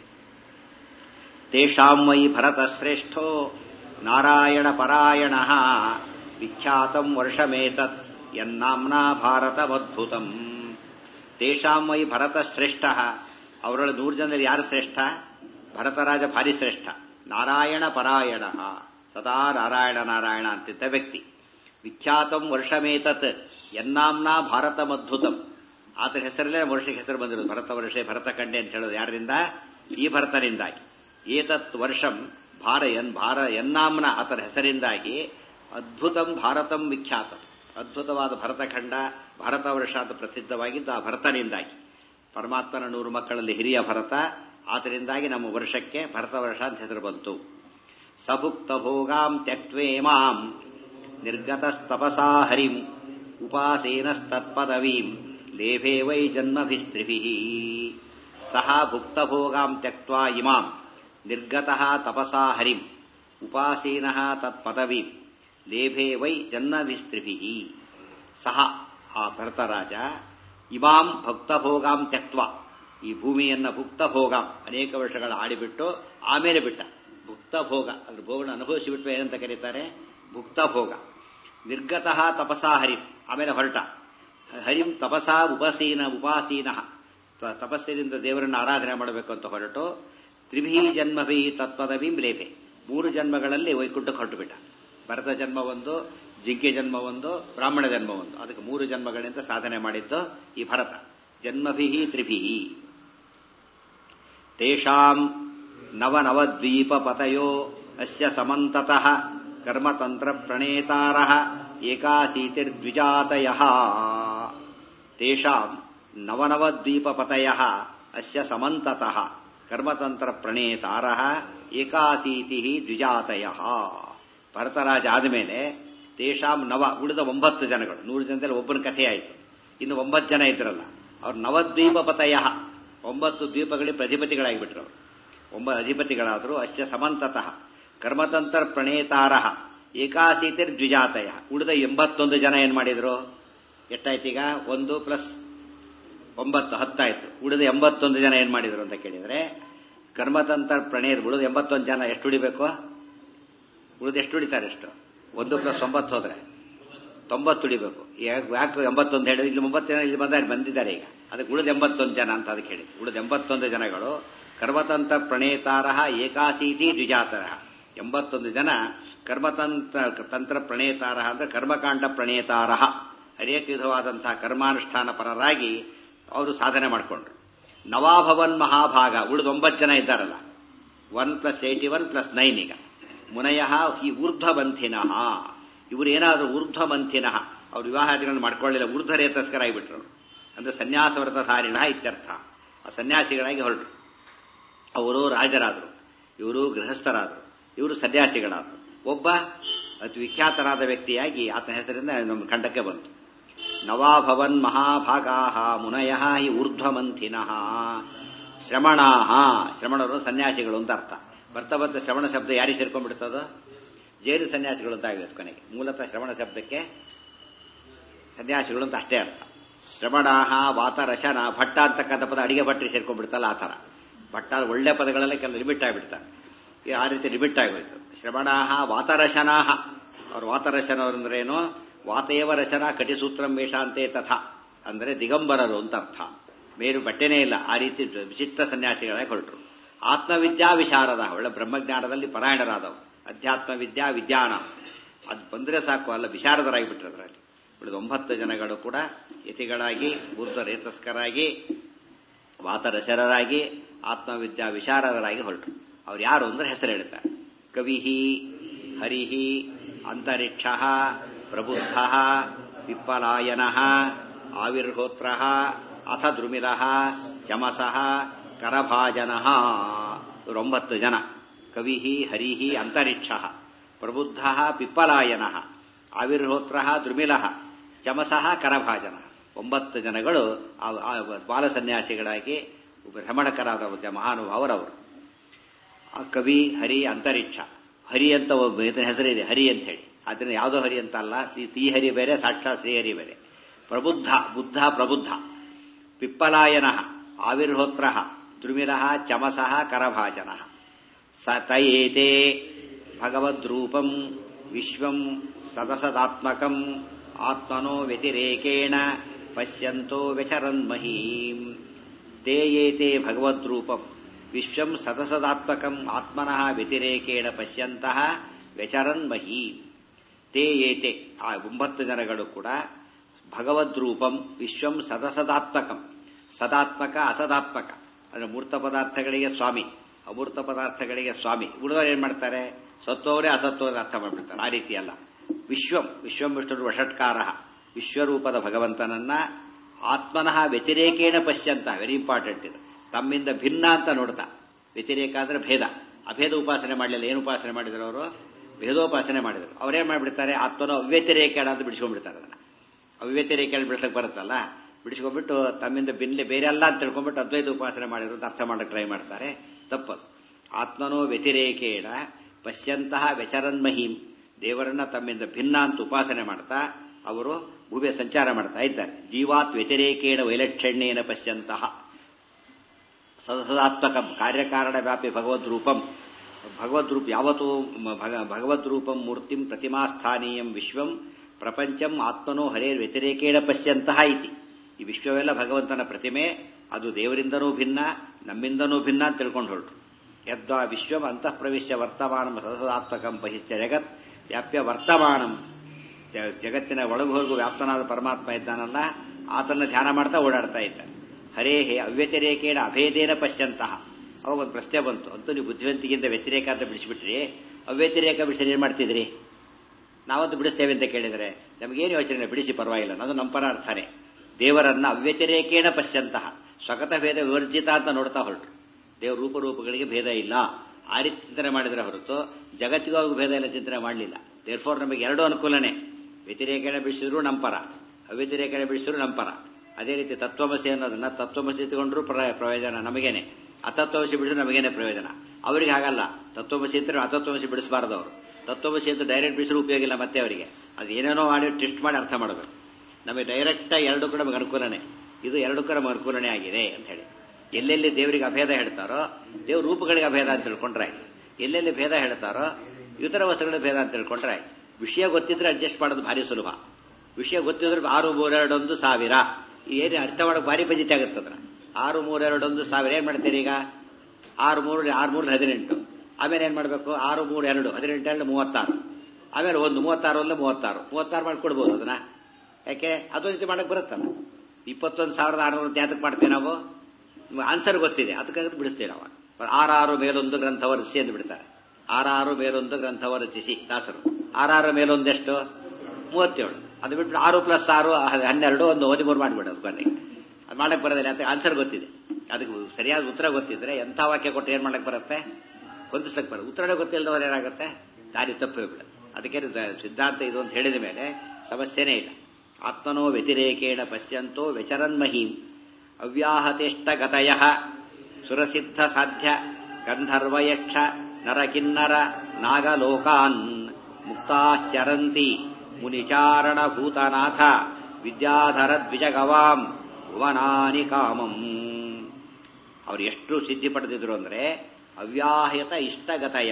ತೇಷಾಂ ವೈ ಭರತ ಶ್ರೇಷ್ಠೋ ನಾರಾಯಣ ಪರಾಯಣ ವಿಖ್ಯಾತಂ ವರ್ಷಮೇತತ್ ಯನ್ನಾಮ್ನಾ ಭಾರತಮದ್ಭುತಂ ತೇಷಾಂ ವೈ ಭರತ ಶ್ರೇಷ್ಠ ಅವರಲ್ಲಿ ನೂರು ಜನರಲ್ಲಿ ಯಾರು ಶ್ರೇಷ್ಠ ಭರತರಾಜ ಭಾರಿ ಶ್ರೇಷ್ಠ ನಾರಾಯಣ ಪರಾಯಣ ಸದಾ ನಾರಾಯಣ ನಾರಾಯಣ ಅಂತಿದ್ದ ವ್ಯಕ್ತಿ ವಿಖ್ಯಾತಂ ವರ್ಷಮೇತತ್ ಯನ್ನಾಮ್ನಾ ಭಾರತಮದ್ಭುತಂ ಆತನ ಹೆಸರಲ್ಲೇ ವರ್ಷಕ್ಕೆ ಹೆಸರು ಬಂದಿರೋದು ಭರತ ವರ್ಷೆ ಭರತ ಕಂಡೆ ಅಂತ ಹೇಳೋದು ಯಾರಿಂದ ಈ ಭರತನಿಂದಾಗಿ ಏತತ್ ವರ್ಷಂ ಭಾರ ಎನ್ ಭಾರ ಎನ್ನಾಮ್ನ ಆತನ ಹೆಸರಿಂದಾಗಿ ಅದ್ಭುತಂ ಭಾರತಂ ವಿಖ್ಯಾತಂ ಅದ್ಭುತವಾದ ಭರತಖಂಡ ಭಾರತ ವರ್ಷ ಅಂತ ಪ್ರಸಿದ್ಧವಾಗಿದ್ದು ಆ ಭರತನಿಂದಾಗಿ ಪರಮಾತ್ಮನ ನೂರು ಮಕ್ಕಳಲ್ಲಿ ಹಿರಿಯ ಭರತ ಆತರಿಂದಾಗಿ ನಮ್ಮ ವರ್ಷಕ್ಕೆ ಭರತ ವರ್ಷ ಅಂತ ಹೆಸರು ಬಂತು ಸಭುಕ್ತ ಭೋಗಾಂ ತ್ಯಕ್ವೇಮಾಂ ನಿರ್ಗತಸ್ತಪಸಾ ಹರಿಂ ಉಪಾಸೇನಸ್ತತ್ಪದವೀಂ ಲೇಭೇ ವೈ ಜನ್ಮಭಿಸ್ತ್ರಿಭಿ ಸಹ ಭುಕ್ತಭೋಗಾಂ ತ್ಯಕ್ವಾ ಇಮಾಂ ನಿರ್ಗತಃ ತಪಸಾ ಹರಿಂ ಉಪಾಸೀನಃ ತತ್ಪದವೀಂ ಲೇಭೇ ವೈ ಜನ್ಮಭಿಸ್ತ್ರಿಭಿ ಸಹ ಆ ಭರತರಾಜ ಇಮಾಂ ಭಕ್ತಭೋಗಾಂ ತ್ಯಕ್ವ ಈ ಭೂಮಿಯನ್ನ ಭುಕ್ತಭೋಗಾಂ ಅನೇಕ ವರ್ಷಗಳ ಆಡಿಬಿಟ್ಟು ಆಮೇಲೆ ಬಿಟ್ಟ ಭುಕ್ತಭೋಗ ಅದ್ರ ಭೋಗನ ಅನುಭವಿಸಿಬಿಟ್ಟು ಏನಂತ ಕರೀತಾರೆ ಭುಕ್ತಭೋಗ ನಿರ್ಗತಃ ತಪಸಾ ಹರಿಂ ಆಮೇಲೆ ಹೊರಟ ಹರಿಂ ತಪಸಾ ಉಪಸೀನ ಉಪಾಸೀನ ತಪಸ್ಸಿನಿಂದ ದೇವರನ್ನು ಆರಾಧನೆ ಮಾಡಬೇಕು ಅಂತ ಹೊರಟು ತ್ರಿಭಿ ಜನ್ಮಭಿ ತತ್ಪದವೀಂ ಲೇಪೆ ಮೂರು ಜನ್ಮಗಳಲ್ಲಿ ವೈಕುಂಠಕ್ಕೆ ಹೊರಟು ಬಿಟ್ಟ ಭರತ ಜನ್ಮ ಒಂದು ಜಿಂಕೆ ಜನ್ಮ ಒಂದು ಬ್ರಾಹ್ಮಣ ಜನ್ಮ ಒಂದು ಅದಕ್ಕೆ ಮೂರು ಜನ್ಮಗಳಿಂದ ಸಾಧನೆ ಮಾಡಿದ್ದು ಈ ಭರತ ಜನ್ಮಭಿ ತ್ರಿಭಿ ತೇಷಾಂ ನವನವದ್ವೀಪ ಪತಯೋ ಅಸ್ಯ ಸಮಂತತಃ ಕರ್ಮತಂತ್ರ ಪ್ರಣೇತಾರ ಏಕಾಶೀತಿರ್ದ್ವಿಜಾತಯ ತೇಷಾಂ ನವನವದ್ವೀಪಪತಯ ಅಸ್ಯ ಸಮಂತತಃ ಕರ್ಮತಂತ್ರ ಪ್ರಣೇತಾರ ಏಕಾಶೀತಿ ದ್ವಿಜಾತಯ ಭರತರಾಜ ಆದಮೇಲೆ ತೇಷಾಂ ನವ ಉಳಿದ ಒಂಬತ್ತು ಜನಗಳು ನೂರು ಜನದಲ್ಲಿ ಒಬ್ಬನ ಕಥೆ ಆಯಿತು ಇನ್ನು ಒಂಬತ್ತು ಜನ ಇದ್ರಲ್ಲ ಅವ್ರು ನವದ್ವೀಪಪತಯ ಒಂಬತ್ತು ದ್ವೀಪಗಳಿಗೆ ಪ್ರಧಿಪತಿಗಳಾಗಿಬಿಟ್ರು ಅವರು ಒಂಬ ಅಧಿಪತಿಗಳಾದರೂ ಅಶ್ಯ ಸಮಂತತಃ ಕರ್ಮತಂತ್ರ ಪ್ರಣೇತಾರ ಏಕಾಶೀತಿರ್ ದ್ವಿಜಾತಯ ಉಳಿದ ಎಂಬತ್ತೊಂದು ಜನ ಏನ್ ಮಾಡಿದ್ರು ಎಷ್ಟಾಯ್ತೀಗ ಒಂದು ಪ್ಲಸ್ ಒಂಬತ್ತು ಹತ್ತಾಯ್ತು ಉಳಿದ ಎಂಬತ್ತೊಂದು ಜನ ಏನ್ ಮಾಡಿದ್ರು ಅಂತ ಕೇಳಿದ್ರೆ ಕರ್ಮತಂತ್ರ ಪ್ರಣೇತ ಉಳಿದ ಎಂಬತ್ತೊಂದು ಜನ ಎಷ್ಟು ಉಳಿಬೇಕು ಉಳಿದ ಎಷ್ಟು ಉಳಿತಾರೆ ಎಷ್ಟು ಒಂದು ಪ್ಲಸ್ ಒಂಬತ್ತು ಹೋದ್ರೆ ತೊಂಬತ್ತು ಉಳಿಬೇಕು ಯಾಕೆ ಎಂಬತ್ತೊಂದು ಹೇಳಿ ಇಲ್ಲಿ ಒಂಬತ್ತು ಜನ ಇಲ್ಲಿ ಬಂದ ಬಂದಿದ್ದಾರೆ ಈಗ ಅದಕ್ಕೆ ಉಳಿದ ಎಂಬತ್ತೊಂದು ಜನ ಅಂತ ಅದಕ್ಕೆ ಹೇಳಿ ಉಳಿದ ಎಂಬತ್ತೊಂದು ಜನಗಳು ಕರ್ಮತಂತ್ರ ಪ್ರಣೇತಾರ ಏಕಾಶೀತಿ ದ್ವಿಜಾತರ ಎಂಬತ್ತೊಂದು ಜನ ಕರ್ಮತಂತ್ರ ತಂತ್ರ ಪ್ರಣೇತಾರ ಅಂದ್ರೆ ಕರ್ಮಕಾಂಡ ಪ್ರಣೇತಾರ ಅನೇಕ ವಿಧವಾದಂತಹ ಕರ್ಮಾನುಷ್ಠಾನ ಪರರಾಗಿ ಅವರು ಸಾಧನೆ ಮಾಡಿಕೊಂಡ್ರು ನವಾಭವನ್ ಮಹಾಭಾಗ ಉಳಿದ ಒಂಬತ್ತು ಜನ ಇದ್ದಾರಲ್ಲ one plus eighty one plus nine ಈಗ ಮುನಯ ಈ ಊರ್ಧ್ವಬಂಥಿನಃ ಇವರು ಏನಾದರೂ ಊರ್ಧ್ವಬಂಥಿನಃ ಅವ್ರು ವಿವಾಹಾದಿಗಳನ್ನು ಮಾಡ್ಕೊಳ್ಳಿಲ್ಲ ಊರ್ಧ್ವರೇತಸ್ಕರಾಗಿಬಿಟ್ರು ಅಂದ್ರೆ ಸನ್ಯಾಸ ವ್ರತಧಾರಿಣ ಇತ್ಯರ್ಥ ಆ ಸನ್ಯಾಸಿಗಳಾಗಿ ಹೊರಟರು ಅವರು ರಾಜರಾದರು ಇವರು ಗೃಹಸ್ಥರಾದರು ಇವರು ಸನ್ಯಾಸಿಗಳಾದರು ಒಬ್ಬ ಅತಿ ವಿಖ್ಯಾತರಾದ ವ್ಯಕ್ತಿಯಾಗಿ ಆತನ ಹೆಸರಿಂದ ನಮ್ಮ ಖಂಡಕ್ಕೆ ಬಂತು ನವಾಭವನ್ ಮಹಾಭಾಗಾ ಮುನಯ ಈ ಊರ್ಧ್ವಮಂಥಿನಃ ಶ್ರಮಣಾ ಶ್ರಮಣರು ಸನ್ಯಾಸಿಗಳು ಅಂತ ಅರ್ಥ ಬರ್ತಾ ಬರ್ತಾ ಶ್ರವಣ ಶಬ್ದ ಯಾರಿಗೆ ಸೇರ್ಕೊಂಡ್ಬಿಡ್ತದ ಜೈಲು ಸನ್ಯಾಸಿಗಳು ಅಂತ ಆಗಿರುತ್ತೆ ಕೊನೆಗೆ ಮೂಲತಃ ಶ್ರವಣ ಶಬ್ದಕ್ಕೆ ಸನ್ಯಾಸಿಗಳು ಅಂತ ಅಷ್ಟೇ ಅರ್ಥ ಶ್ರವಣಾಹ ವಾತರಶನ ಭಟ್ಟ ಅಂತಕ್ಕಂಥ ಪದ ಅಡಿಗೆ ಭಟ್ಟಿ ಸೇರ್ಕೊಂಡ್ಬಿಡ್ತಲ್ಲ ಆ ಥರ ಭಟ್ಟ ಒಳ್ಳೆ ಪದಗಳೆಲ್ಲ ಕೆಲ ಲಿಮಿಟ್ ಆಗಿಬಿಡ್ತಾರೆ ಆ ರೀತಿ ಲಿಮಿಟ್ ಆಗೋಯ್ತು ಶ್ರವಣಾಹ ವಾತರಶನಾಹ ಅವ್ರು ವಾತರಶನವ್ರಂದ್ರೆ ಏನು ವಾತೇವ ರಶನ ಕಟಿಸೂತ್ರಂ ವೇಷಾಂತೆ ತಥಾ ಅಂದರೆ ದಿಗಂಬರರು ಅಂತ ಅರ್ಥ ಮೇರು ಬಟ್ಟೆನೇ ಇಲ್ಲ ಆ ರೀತಿ ವಿಚಿತ್ರ ಸನ್ಯಾಸಿಗಳಾಗಿ ಹೊರಟರು ಆತ್ಮವಿದ್ಯಾ ವಿಶಾರದ ಒಳ್ಳೆ ಬ್ರಹ್ಮಜ್ಞಾನದಲ್ಲಿ ಪರಾಯಣರಾದವು ಅಧ್ಯಾತ್ಮ ವಿದ್ಯಾ ವಿಜ್ಞಾನ ಅದು ಬಂದರೆ ಸಾಕು ಅಲ್ಲ ವಿಶಾರದರಾಗಿಬಿಟ್ರು ಅದರಲ್ಲಿ ಉಳಿದ ಒಂಬತ್ತು ಜನಗಳು ಕೂಡ ಯತಿಗಳಾಗಿ ಊರ್ಧ್ವ ರೇತಸ್ಕರಾಗಿ ವಾತರಶರರಾಗಿ ಆತ್ಮವಿದ್ಯಾ ವಿಶಾರದರಾಗಿ ಹೊರಟರು ಅವ್ರು ಯಾರು ಅಂದ್ರೆ ಹೆಸರು ಹೇಳ್ತಾರೆ ಕವಿಹಿ ಹರಿಹಿ ಅಂತರಿಕ್ಷ ಪ್ರಬುದ್ಧ ವಿಪ್ಪಲಾಯನ ಆವಿರ್ಹೋತ್ರ ಅಥ ದ್ರುಮಿಲ ಚಮಸ ಕರಭಾಜನ ಇವರೊಂಬತ್ತು ಜನ ಕವಿಹಿ ಹರಿಹಿ ಅಂತರಿಕ್ಷ ಪ್ರಬುದ್ಧ ಪಿಪ್ಪಲಾಯನ ಆವಿರ್ಹೋತ್ರ ದ್ರುಮಿಲ ಚಮಸ ಕರಭಾಜನ ಒಂಬತ್ತು ಜನಗಳು ಬಾಲ ಸನ್ಯಾಸಿಗಳಾಗಿ ಭ್ರಮಣಕರಾದ ಮಹಾನುಭಾವರವರು ಆ ಕವಿ ಹರಿ ಅಂತರಿಕ್ಷ ಹರಿ ಅಂತ ಒಬ್ಬ ಹೆಸರಿದೆ ಹರಿ ಅಂತ ಹೇಳಿ ಅದನ್ನ ಯಾವುದೋ ಹರಿ ಅಂತ ಅಲ್ಲ ತೀ ಹರಿ ಬೇರೆ ಸಾಕ್ಷಾತ್ ಶ್ರೀಹರಿ ಬೇರೆ ಪ್ರಬುದ್ಧ ಬುದ್ಧ ಪ್ರಬುದ್ಧ ಪಿಪ್ಪಲಾಯನ ಆವಿರ್ಹೋತ್ರ ದ್ರುಮಿಲ ಚಮಸ ಕರಭಾಜನ ಸ ತಯೇತೆ ಭಗವದ್ರೂಪಂ ವಿಶ್ವಂ ಸದಸದಾತ್ಮಕಂ ಆತ್ಮನೋ ವ್ಯತಿರೇಕೇಣ ಪಶ್ಯಂತೋ ವ್ಯಚರನ್ಮಹೀಂ ತೇ ಏತೆ ಭಗವದ್ರೂಪಂ ವಿಶ್ವಂ ಸದಸದಾತ್ಮಕಂ ಆತ್ಮನಃ ವ್ಯತಿರೇಕೇಣ ಪಶ್ಯಂತಹ ವ್ಯಚರನ್ಮಹೀಂ ತೇ ಏತೆ ಆ ಒಂಬತ್ತು ಜನಗಳು ಕೂಡ ಭಗವದ್ರೂಪಂ ವಿಶ್ವಂ ಸದಸದಾತ್ಮಕಂ ಸದಾತ್ಮಕ ಅಸದಾತ್ಮಕ ಅಂದ್ರೆ ಮೂರ್ತ ಪದಾರ್ಥಗಳಿಗೆ ಸ್ವಾಮಿ ಅಮೂರ್ತ ಪದಾರ್ಥಗಳಿಗೆ ಸ್ವಾಮಿ ಉಳಿದವರು ಏನ್ ಮಾಡ್ತಾರೆ ಸತ್ತೋರೆ ಅಸತ್ತೋರೆ ಅರ್ಥ ಮಾಡ್ಬಿಡ್ತಾರೆ ಆ ರೀತಿ ಅಲ್ಲ ವಿಶ್ವಂ ವಿಶ್ವಂ ವಿಷ್ಣು ವಷಟ್ಕಾರ ವಿಶ್ವರೂಪದ ಭಗವಂತನನ್ನ ಆತ್ಮನಃ ವ್ಯತಿರೇಕೇಣ ಪಶ್ಯಂತ ವೆರಿ ಇಂಪಾರ್ಟೆಂಟ್ ಇದು ತಮ್ಮಿಂದ ಭಿನ್ನ ಅಂತ ನೋಡ್ತಾ ವ್ಯತಿರೇಕ ಅಂದ್ರೆ ಭೇದ ಅಭೇದ ಉಪಾಸನೆ ಮಾಡಲಿಲ್ಲ ಏನು ಉಪಾಸನೆ ಮಾಡಿದ್ರು ಅವರು ಭೇದೋಪಾಸನೆ ಮಾಡಿದರು ಅವರೇನ್ ಮಾಡಿಬಿಡ್ತಾರೆ ಆತ್ಮನೋ ಅವ್ಯತಿರೇಕೇಣ ಅಂತ ಬಿಡಿಸ್ಕೊಂಡ್ಬಿಡ್ತಾರೆ ಅದನ್ನ ಅವ್ಯತಿರೇಕೇಣ ಬಿಡಿಸಕ್ ಬರುತ್ತಲ್ಲ ಬಿಡಿಸ್ಕೊಂಡ್ಬಿಟ್ಟು ತಮ್ಮಿಂದ ಭಿನ್ನ ಬೇರೆ ಅಲ್ಲ ಅಂತ ತಿಳ್ಕೊಂಡ್ಬಿಟ್ಟು ಅದ್ವೈತ ಉಪಾಸನೆ ಮಾಡಿದ್ರು ಅಂತ ಅರ್ಥ ಮಾಡಕ್ಕೆ ಟ್ರೈ ಮಾಡ್ತಾರೆ ತಪ್ಪದು ಆತ್ಮನೋ ವ್ಯತಿರೇಕೇಣ ಪಶ್ಯಂತಹ ವ್ಯಚರನ್ಮಹೀಂ ದೇವರನ್ನ ತಮ್ಮಿಂದ ಭಿನ್ನ ಅಂತ ಉಪಾಸನೆ ಮಾಡ್ತಾ ಅವರು ಭೂಮಿಯ ಸಂಚಾರ ಮಾಡ್ತಾ ಇದ್ದಾರೆ ಜೀವಾತ್ ವ್ಯತಿರೇಕೇಣ ವೈಲಕ್ಷಣ್ಯೇನ ಪಶ್ಯಂತಹ ಸದಸದಾತ್ಮಕ ಕಾರ್ಯಕಾರಣ ವ್ಯಾಪಿ ಭಗವದ್ರೂಪಂ ಭಗವದ್ರೂಪ ಯಾವತ್ತೂ ಭಗವದ್ರೂಪಂ ಮೂರ್ತಿಂ ಪ್ರತಿಮಾಸ್ಥಾನೀಯಂ ವಿಶ್ವಂ ಪ್ರಪಂಚಂ ಆತ್ಮನೋ ಹರೇರ್ ವ್ಯತಿರೇಕೇಣ ಪಶ್ಯಂತಹ ಇತಿ ಈ ವಿಶ್ವವೆಲ್ಲ ಭಗವಂತನ ಪ್ರತಿಮೆ ಅದು ದೇವರಿಂದನೂ ಭಿನ್ನ ನಮ್ಮಿಂದನೂ ಭಿನ್ನ ಅಂತ ತಿಳ್ಕೊಂಡು ಹೊರಟು ಯದ್ವಾ ವಿಶ್ವಂ ಅಂತಃ ಪ್ರವಿಶ್ಯ ವರ್ತಮಾನಂ ಸದಸದಾತ್ಮಕಂ ಬಹಿಶ್ಚ ಜಗತ್ ವ್ಯಾಪ್ಯ ವರ್ತಮಾನಂ ಜಗತ್ತಿನ ಒಳಗು ಹೋಗು ವ್ಯಾಪ್ತನಾದ ಪರಮಾತ್ಮ ಇದ್ದಾನಲ್ಲ ಆತನ ಧ್ಯಾನ ಮಾಡ್ತಾ ಓಡಾಡ್ತಾ ಇದ್ದಾನೆ ಹರೇಹೇ ಅವ್ಯತಿರೇಕೇಣ ಅಭೇದೇನ ಪಶ್ಯಂತಹ ಅವಾಗ ಒಂದು ಪ್ರಶ್ನೆ ಬಂತು ಅಂತೂ ನೀವು ಬುದ್ಧಿವಂತಿಗಿಂತ ವ್ಯತಿರೇಕ ಅಂತ ಬಿಡಿಸಿಬಿಟ್ರಿ ಅವ್ಯತಿರೇಕ ಬಿಡಿಸಿ ಏನ್ ಮಾಡ್ತಿದ್ರಿ ನಾವಂತೂ ಬಿಡಿಸ್ತೇವೆ ಅಂತ ಕೇಳಿದರೆ ನಮಗೇನು ಯೋಚನೆ ಬಿಡಿಸಿ ಪರವಾಗಿಲ್ಲ ಅದು ನಮ್ಮ ಪರ ಅರ್ಥನೇ ದೇವರನ್ನ ಅವ್ಯತಿರೇಕೇಣ ಪಶ್ಯಂತಹ ಸ್ವಗತ ಭೇದ ವಿವರ್ಜಿತ ಅಂತ ನೋಡ್ತಾ ಹೊರಟರು ದೇವರ ರೂಪರೂಪಗಳಿಗೆ ಭೇದ ಇಲ್ಲ ಆ ರೀತಿ ಚಿಂತನೆ ಮಾಡಿದರೆ ಹೊರತು ಜಗತ್ತಿಗೂ ಅವ್ರಿಗೆ ಭೇದ ಇಲ್ಲ ಚಿಂತನೆ ಮಾಡಲಿಲ್ಲ ದೇರ್ಫೋರ್ ನಮಗೆ ಎರಡು ಅನುಕೂಲನೇ ವ್ಯತಿರೇಕಣೆ ಬಿಡಿಸಿದ್ರು ನಮ್ಮ ಪರ ಅವ್ಯತಿರೇಕಣೆ ಬಿಡಿಸಿದ್ರು ನಮ್ಮ ಪರ ಅದೇ ರೀತಿ ತತ್ವಮಸಿ ಅನ್ನೋದನ್ನ ತತ್ವಮಸಿ ತಗೊಂಡ್ರು ಪ್ರಯೋಜನ ನಮಗೇನೆ ಅತತ್ವಮಸಿ ಬಿಡಿಸಿದ್ರು ನಮಗೇನೆ ಪ್ರಯೋಜನ ಅವರಿಗೆ ಹಾಗಲ್ಲ ತತ್ವಮಸಿ ಇದ್ರೆ ಅತತ್ವಮಸಿ ಬಿಡಿಸಬಾರದು ಅವರು ತತ್ವಮಸಿ ಅಂತ ಡೈರೆಕ್ಟ್ ಬಿಡಿಸಿದ್ರು ಉಪಯೋಗ ಇಲ್ಲ ಮತ್ತೆ ಅವರಿಗೆ ಅದು ಏನೇನೋ ಮಾಡಿ ಟೆಸ್ಟ್ ಮಾಡಿ ಅರ್ಥ ಮಾಡಬೇಕು ನಮಗೆ ಡೈರೆಕ್ಟ್ ಎರಡು ಕೂಡ ನಮಗೆ ಅನುಕೂಲನೇ ಇದು ಎರಡು ಕೂಡ ನಮಗೆ ಅನುಕೂಲನೇ ಆಗಿದೆ ಅಂತ ಹೇಳಿ ಎಲ್ಲೆಲ್ಲಿ ದೇವರಿಗೆ ಅಭೇದ ಹೇಳ್ತಾರೋ ದೇವ್ರ ರೂಪಗಳಿಗೆ ಅಭೇದ ಅಂತ ತಿಳ್ಕೊಂಡ್ರೆ ಎಲ್ಲೆಲ್ಲಿ ಭೇದ ಹೇಳ್ತಾರೋ ಇತರ ವಸ್ತುಗಳ ಭೇದ ಅಂತ ತಿಳ್ಕೊಂಡ್ರೆ ವಿಷಯ ಗೊತ್ತಿದ್ರೆ ಅಡ್ಜಸ್ಟ್ ಮಾಡೋದು ಭಾರಿ ಸುಲಭ ವಿಷಯ ಗೊತ್ತಿದ್ರೆ ಆರು ಮೂರೆರಡೊಂದು ಸಾವಿರ ಏನು ಅರ್ಥ ಮಾಡೋಕೆ ಭಾರಿ ಪಂಜಿತಿ ಆಗುತ್ತದ್ರ ಆರು ಮೂರೆರಡೊಂದು ಸಾವಿರ ಏನ್ ಮಾಡ್ತೀರಿ ಈಗ ಆರು ಮೂರು ಆರು ಮೂರು ಹದಿನೆಂಟು ಆಮೇಲೆ ಏನ್ ಮಾಡಬೇಕು ಆರು ಮೂರು ಎರಡು ಹದಿನೆಂಟು ಎರಡು ಮೂವತ್ತಾರು ಆಮೇಲೆ ಒಂದು ಮೂವತ್ತಾರು ಅಲ್ಲ ಮೂವತ್ತಾರು ಮೂವತ್ತಾರು ಮಾಡಿ ಕೊಡ್ಬೋದು ಅದನ್ನ ಯಾಕೆ ಅದು ರೀತಿ ಮಾಡಕ್ ಬರುತ್ತಲ್ಲ ಇಪ್ಪತ್ತೊಂದು ಸಾವಿರದ ಆರುನೂರು ಯಾತಕ್ಕೆ ಮಾಡ್ತೇವೆ ನಾವು ಆನ್ಸರ್ ಗೊತ್ತಿದೆ ಅದಕ್ಕಾಗಿ ಬಿಡಿಸ್ತೇವೆ ನಾವು ಆರಾರು ಮೇಲೊಂದು ಗ್ರಂಥವ ರಚಿಸಿ ಎಂದು ಬಿಡ್ತಾರೆ ಆರಾರು ಮೇಲೊಂದು ಗ್ರಂಥವ ರಚಿಸಿ ದಾಸರು ಆರಾರು ಮೇಲೊಂದೆಷ್ಟು ಮೂವತ್ತೇಳು ಅದು ಬಿಟ್ಟು ಆರು ಪ್ಲಸ್ ಆರು ಹನ್ನೆರಡು ಒಂದು ಹದಿಮೂರು ಮಾಡಿಬಿಡೋದು ಕೊನೆಗೆ ಅದು ಮಾಡಕ್ ಬರೋದಿಲ್ಲ ಅಂತ ಆನ್ಸರ್ ಗೊತ್ತಿದೆ ಅದಕ್ಕೆ ಸರಿಯಾದ ಉತ್ತರ ಗೊತ್ತಿದ್ರೆ ಎಂಥ ವಾಕ್ಯ ಕೊಟ್ಟು ಏನ್ ಮಾಡಕ್ ಬರುತ್ತೆ ಹೊಂದಿಸ್ಲಕ್ ಬರೋದು ಉತ್ತರನೇ ಗೊತ್ತಿಲ್ಲದವ್ರು ಏನಾಗುತ್ತೆ ದಾರಿ ತಪ್ಪು ಹೋಗ್ಬಿಡುತ್ತೆ ಅದಕ್ಕೆ ಸಿದ್ಧಾಂತ ಇದು ಅಂತ ಹೇಳಿದ ಮೇಲೆ ಸಮಸ್ಯೆನೇ ಇಲ್ಲ ಆತ್ಮನೋ ವ್ಯತಿರೇಕೇಣ ಪಶ್ಯಂತೋ ವ್ಯಚರನ್ಮಹೀಂ ಅವ್ಯಾಹತಿಷ್ಟಗತಯ ಸುರಸಿದ್ಧ ಸಾಧ್ಯ ಗಂಧರ್ವಯಕ್ಷ ನರಕಿನ್ನರ ನಾಗಲೋಕಾನ್ ಮುಕ್ತಾಶ್ಚರಂತಿ ಮುನಿಚಾರಣ ಭೂತನಾಥ ವಿದ್ಯಾಧರ ದ್ವಿಜಗವಾಂ ಭುವನಾನಿ ಕಾಮಂ ಅವ್ರು ಎಷ್ಟು ಸಿದ್ಧಿ ಪಡೆದಿದ್ರು ಅಂದ್ರೆ ಅವ್ಯಾಹತ ಇಷ್ಟಗತಯ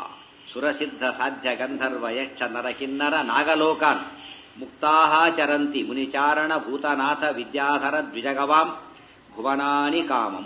ಸುರಸಿದ್ಧ ಸಾಧ್ಯ ಗಂಧರ್ವ ಯಕ್ಷ ನರಕಿನ್ನರ ನಾಗಲೋಕಾನ್ ಮುಕ್ತಾಹ ಚರಂತಿ ಮುನಿಚಾರಣ ಭೂತನಾಥ ವಿದ್ಯಾಧರ ದ್ವಿಜಗವಾಂ ಭುವನಾನಿ ಕಾಮಂ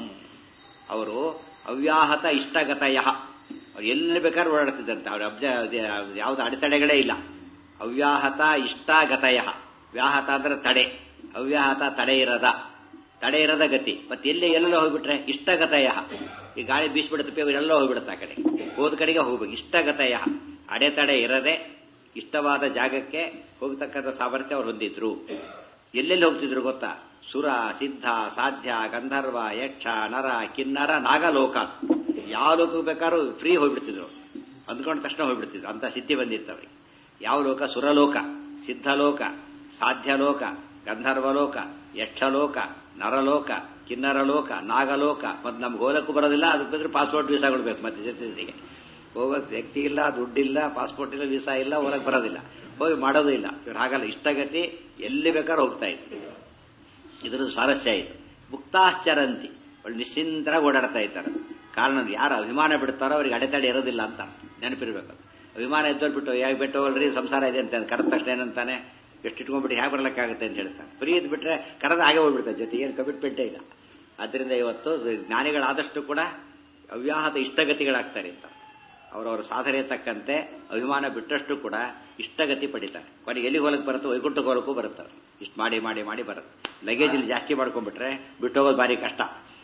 ಅವರು ಅವ್ಯಾಹತ ಇಷ್ಟಗತಯ ಅವ್ರು ಎಲ್ಲಿ ಬೇಕಾದ್ರೂ ಓಡಾಡ್ತಿದ್ದಂತೆ ಅವ್ರ ಅಬ್ಜ ಯಾವ್ದು ಅಡೆತಡೆಗಳೇ ಇಲ್ಲ ಅವ್ಯಾಹತ ಇಷ್ಟಾಗತಯ ವ್ಯಾಹತ ಅಂದ್ರೆ ತಡೆ ಅವ್ಯಾಹತ ತಡೆ ಇರದ ತಡೆ ಇರದ ಗತಿ ಮತ್ತೆ ಎಲ್ಲಿ ಎಲ್ಲೆಲ್ಲ ಹೋಗ್ಬಿಟ್ರೆ ಇಷ್ಟಗತಯ ಈ ಗಾಳಿ ಬೀಸ್ಬಿಡುತ್ತೆ ಎಲ್ಲ ಹೋಗ್ಬಿಡುತ್ತೆ ಆ ಕಡೆ ಹೋದ ಕಡೆಗೆ ಹೋಗ್ಬೇಕು ಇಷ್ಟಗತಯ ಅಡೆತಡೆ ಇರದೆ ಇಷ್ಟವಾದ ಜಾಗಕ್ಕೆ ಹೋಗ್ತಕ್ಕಂಥ ಸಾಮರ್ಥ್ಯ ಅವ್ರು ಹೊಂದಿದ್ರು ಎಲ್ಲೆಲ್ಲಿ ಹೋಗ್ತಿದ್ರು ಗೊತ್ತಾ ಸುರ ಸಿದ್ಧ ಸಾಧ್ಯ ಗಂಧರ್ವ ಯಕ್ಷ ನರ ಕಿನ್ನರ ನಾಗಲೋಕ ಯಾವ ಲೋಕ ಬೇಕಾದ್ರೂ ಫ್ರೀ ಹೋಗ್ಬಿಡ್ತಿದ್ರು ಅಂದ್ಕೊಂಡ ತಕ್ಷಣ ಹೋಗ್ಬಿಡ್ತಿದ್ರು ಅಂತ ಸಿದ್ಧಿ ಬಂದಿತ್ತು ಅವ್ರಿಗೆ ಯಾವ ಲೋಕ ಸುರಲೋಕ ಸಿದ್ಧಲೋಕ ಸಾಧ್ಯಲೋಕ ಗಂಧರ್ವಲೋಕ ಯಕ್ಷಲೋಕ ನರಲೋಕ ಕಿನ್ನರ ಲೋಕ ನಾಗಲೋಕ ಮತ್ತೆ ನಮ್ಗೆ ಹೋಗಕ್ಕೂ ಬರೋದಿಲ್ಲ ಅದಕ್ಕೆ ಬಂದ್ರೆ ಪಾಸ್ಪೋರ್ಟ್ ವೀಸಾ ಕೊಡ್ಬೇಕು ಮತ್ತೆ ಜೊತೆಗೆ ಹೋಗೋದು ವ್ಯಕ್ತಿ ಇಲ್ಲ ದುಡ್ಡಿಲ್ಲ ಪಾಸ್ಪೋರ್ಟ್ ಇಲ್ಲ ವೀಸಾ ಇಲ್ಲ ಹೋಗಕ್ ಬರೋದಿಲ್ಲ ಹೋಗಿ ಮಾಡೋದು ಇಲ್ಲ ಇವ್ರು ಹಾಗಲ್ಲ ಇಷ್ಟಗತಿ ಎಲ್ಲಿ ಬೇಕಾದ್ರೂ ಹೋಗ್ತಾ ಇದ್ರು ಇದ್ರದ್ದು ಸ್ವಾರಸ್ಯ ಆಯಿತು ಮುಕ್ತಾಶ್ಚರಂತಿ ಒಳ್ಳೆ ನಿಶ್ಚಿಂತರಾಗಿ ಓಡಾಡ್ತಾ ಇದ್ದಾರೆ ಕಾರಣ ಯಾರು ಅಭಿಮಾನ ಬಿಡ್ತಾರೋ ಅವ್ರಿಗೆ ಅಡೆತಡೆ ಇರೋದಿಲ್ಲ ಅಂತ ನೆನಪಿರ್ಬೇಕು ಅಭಿಮಾನ ಎದ್ದೋರ್ ಬಿಟ್ಟು ಯಾಕೆ ಬಿಟ್ಟು ಹೋಗ್ರಿ ಸಂಸಾರ ಇದೆ ಅಂತ ಕರೆದ ತಕ್ಷಣ ಏನಂತಾನೆ ಎಷ್ಟು ಇಟ್ಕೊಂಡ್ಬಿಟ್ಟು ಹೇಗೆ ಬರ್ಲಿಕ್ಕಾಗುತ್ತೆ ಅಂತ ಹೇಳ್ತಾನೆ ಫ್ರೀ ಇದ್ ಬಿಟ್ರೆ ಕರೆದ ಹಾಗೆ ಹೋಗ್ಬಿಡ್ತಾರೆ ಜೊತೆ ಏನು ಕಮಿಟ್ಮೆಂಟೇ ಇಲ್ಲ ಅದರಿಂದ ಇವತ್ತು ಜ್ಞಾನಿಗಳಾದಷ್ಟು ಕೂಡ ಅವ್ಯಾಹತ ಇಷ್ಟಗತಿಗಳಾಗ್ತಾರೆ ಅಂತ ಅವರವರ ಸಾಧನೆ ತಕ್ಕಂತೆ ಅಭಿಮಾನ ಬಿಟ್ಟಷ್ಟು ಕೂಡ ಇಷ್ಟಗತಿ ಪಡಿತಾರೆ ಕೊನೆಗೆ ಎಲ್ಲಿ ಹೋಲಕ್ಕೆ ಬರುತ್ತೆ ವೈಕುಂಠ ಹೋಲಕ್ಕೂ ಬರುತ್ತಾರೆ ಇಷ್ಟು ಮಾಡಿ ಮಾಡಿ ಮಾಡಿ ಬರುತ್ತೆ ಲಗೇಜ್ ಇಲ್ಲಿ ಜಾಸ್ತಿ ಮಾಡ್ಕೊಂಡ್ಬಿಟ್ರೆ ಬಿಟ್ಟೋಗೋದು ಭಾರಿ ಕಷ್ಟ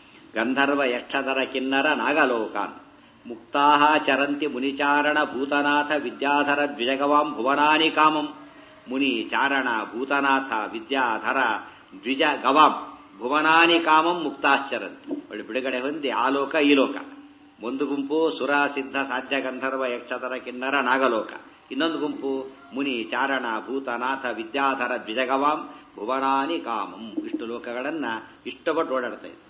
ಗಂಧರ್ವ ಯಕ್ಷಧರ ಕಿನ್ನರ ನಾಗಲೋಕಾನ್ ಮುಕ್ತಾಹ ಚರಂತಿ ಮುನಿಚಾರಣ ಭೂತನಾಥ ವಿದ್ಯಾಧರ ದ್ವಿಜಗವಾಂ ಭುವನಾನಿ ಕಾಮಂ ಮುನಿ ಚಾರಣ ಭೂತನಾಥ ವಿದ್ಯಾಧರ ದ್ವಿಜ ಗವಾಂ ಭುವನಾನಿ ಕಾಮಂ ಮುಕ್ತಾಶ್ಚರಂತಿ ಒಳ್ಳೆ ಬಿಡುಗಡೆ ಹೊಂದಿ ಆ ಲೋಕ ಈ ಲೋಕ ಒಂದು ಗುಂಪು ಸುರ ಸಿದ್ಧ ಸಾಧ್ಯ ಗಂಧರ್ವ ಯಕ್ಷಧರ ಕಿನ್ನರ ನಾಗಲೋಕ ಇನ್ನೊಂದು ಗುಂಪು ಮುನಿ ಚಾರಣ ಭೂತನಾಥ ವಿದ್ಯಾಧರ ದ್ವಿಜಗವಾಂ ಭುವನಾನಿ ಕಾಮಂ ಇಷ್ಟು ಲೋಕಗಳನ್ನ ಇಷ್ಟಪಟ್ಟು ಓಡಾಡ್ತಾ ಇದ್ರು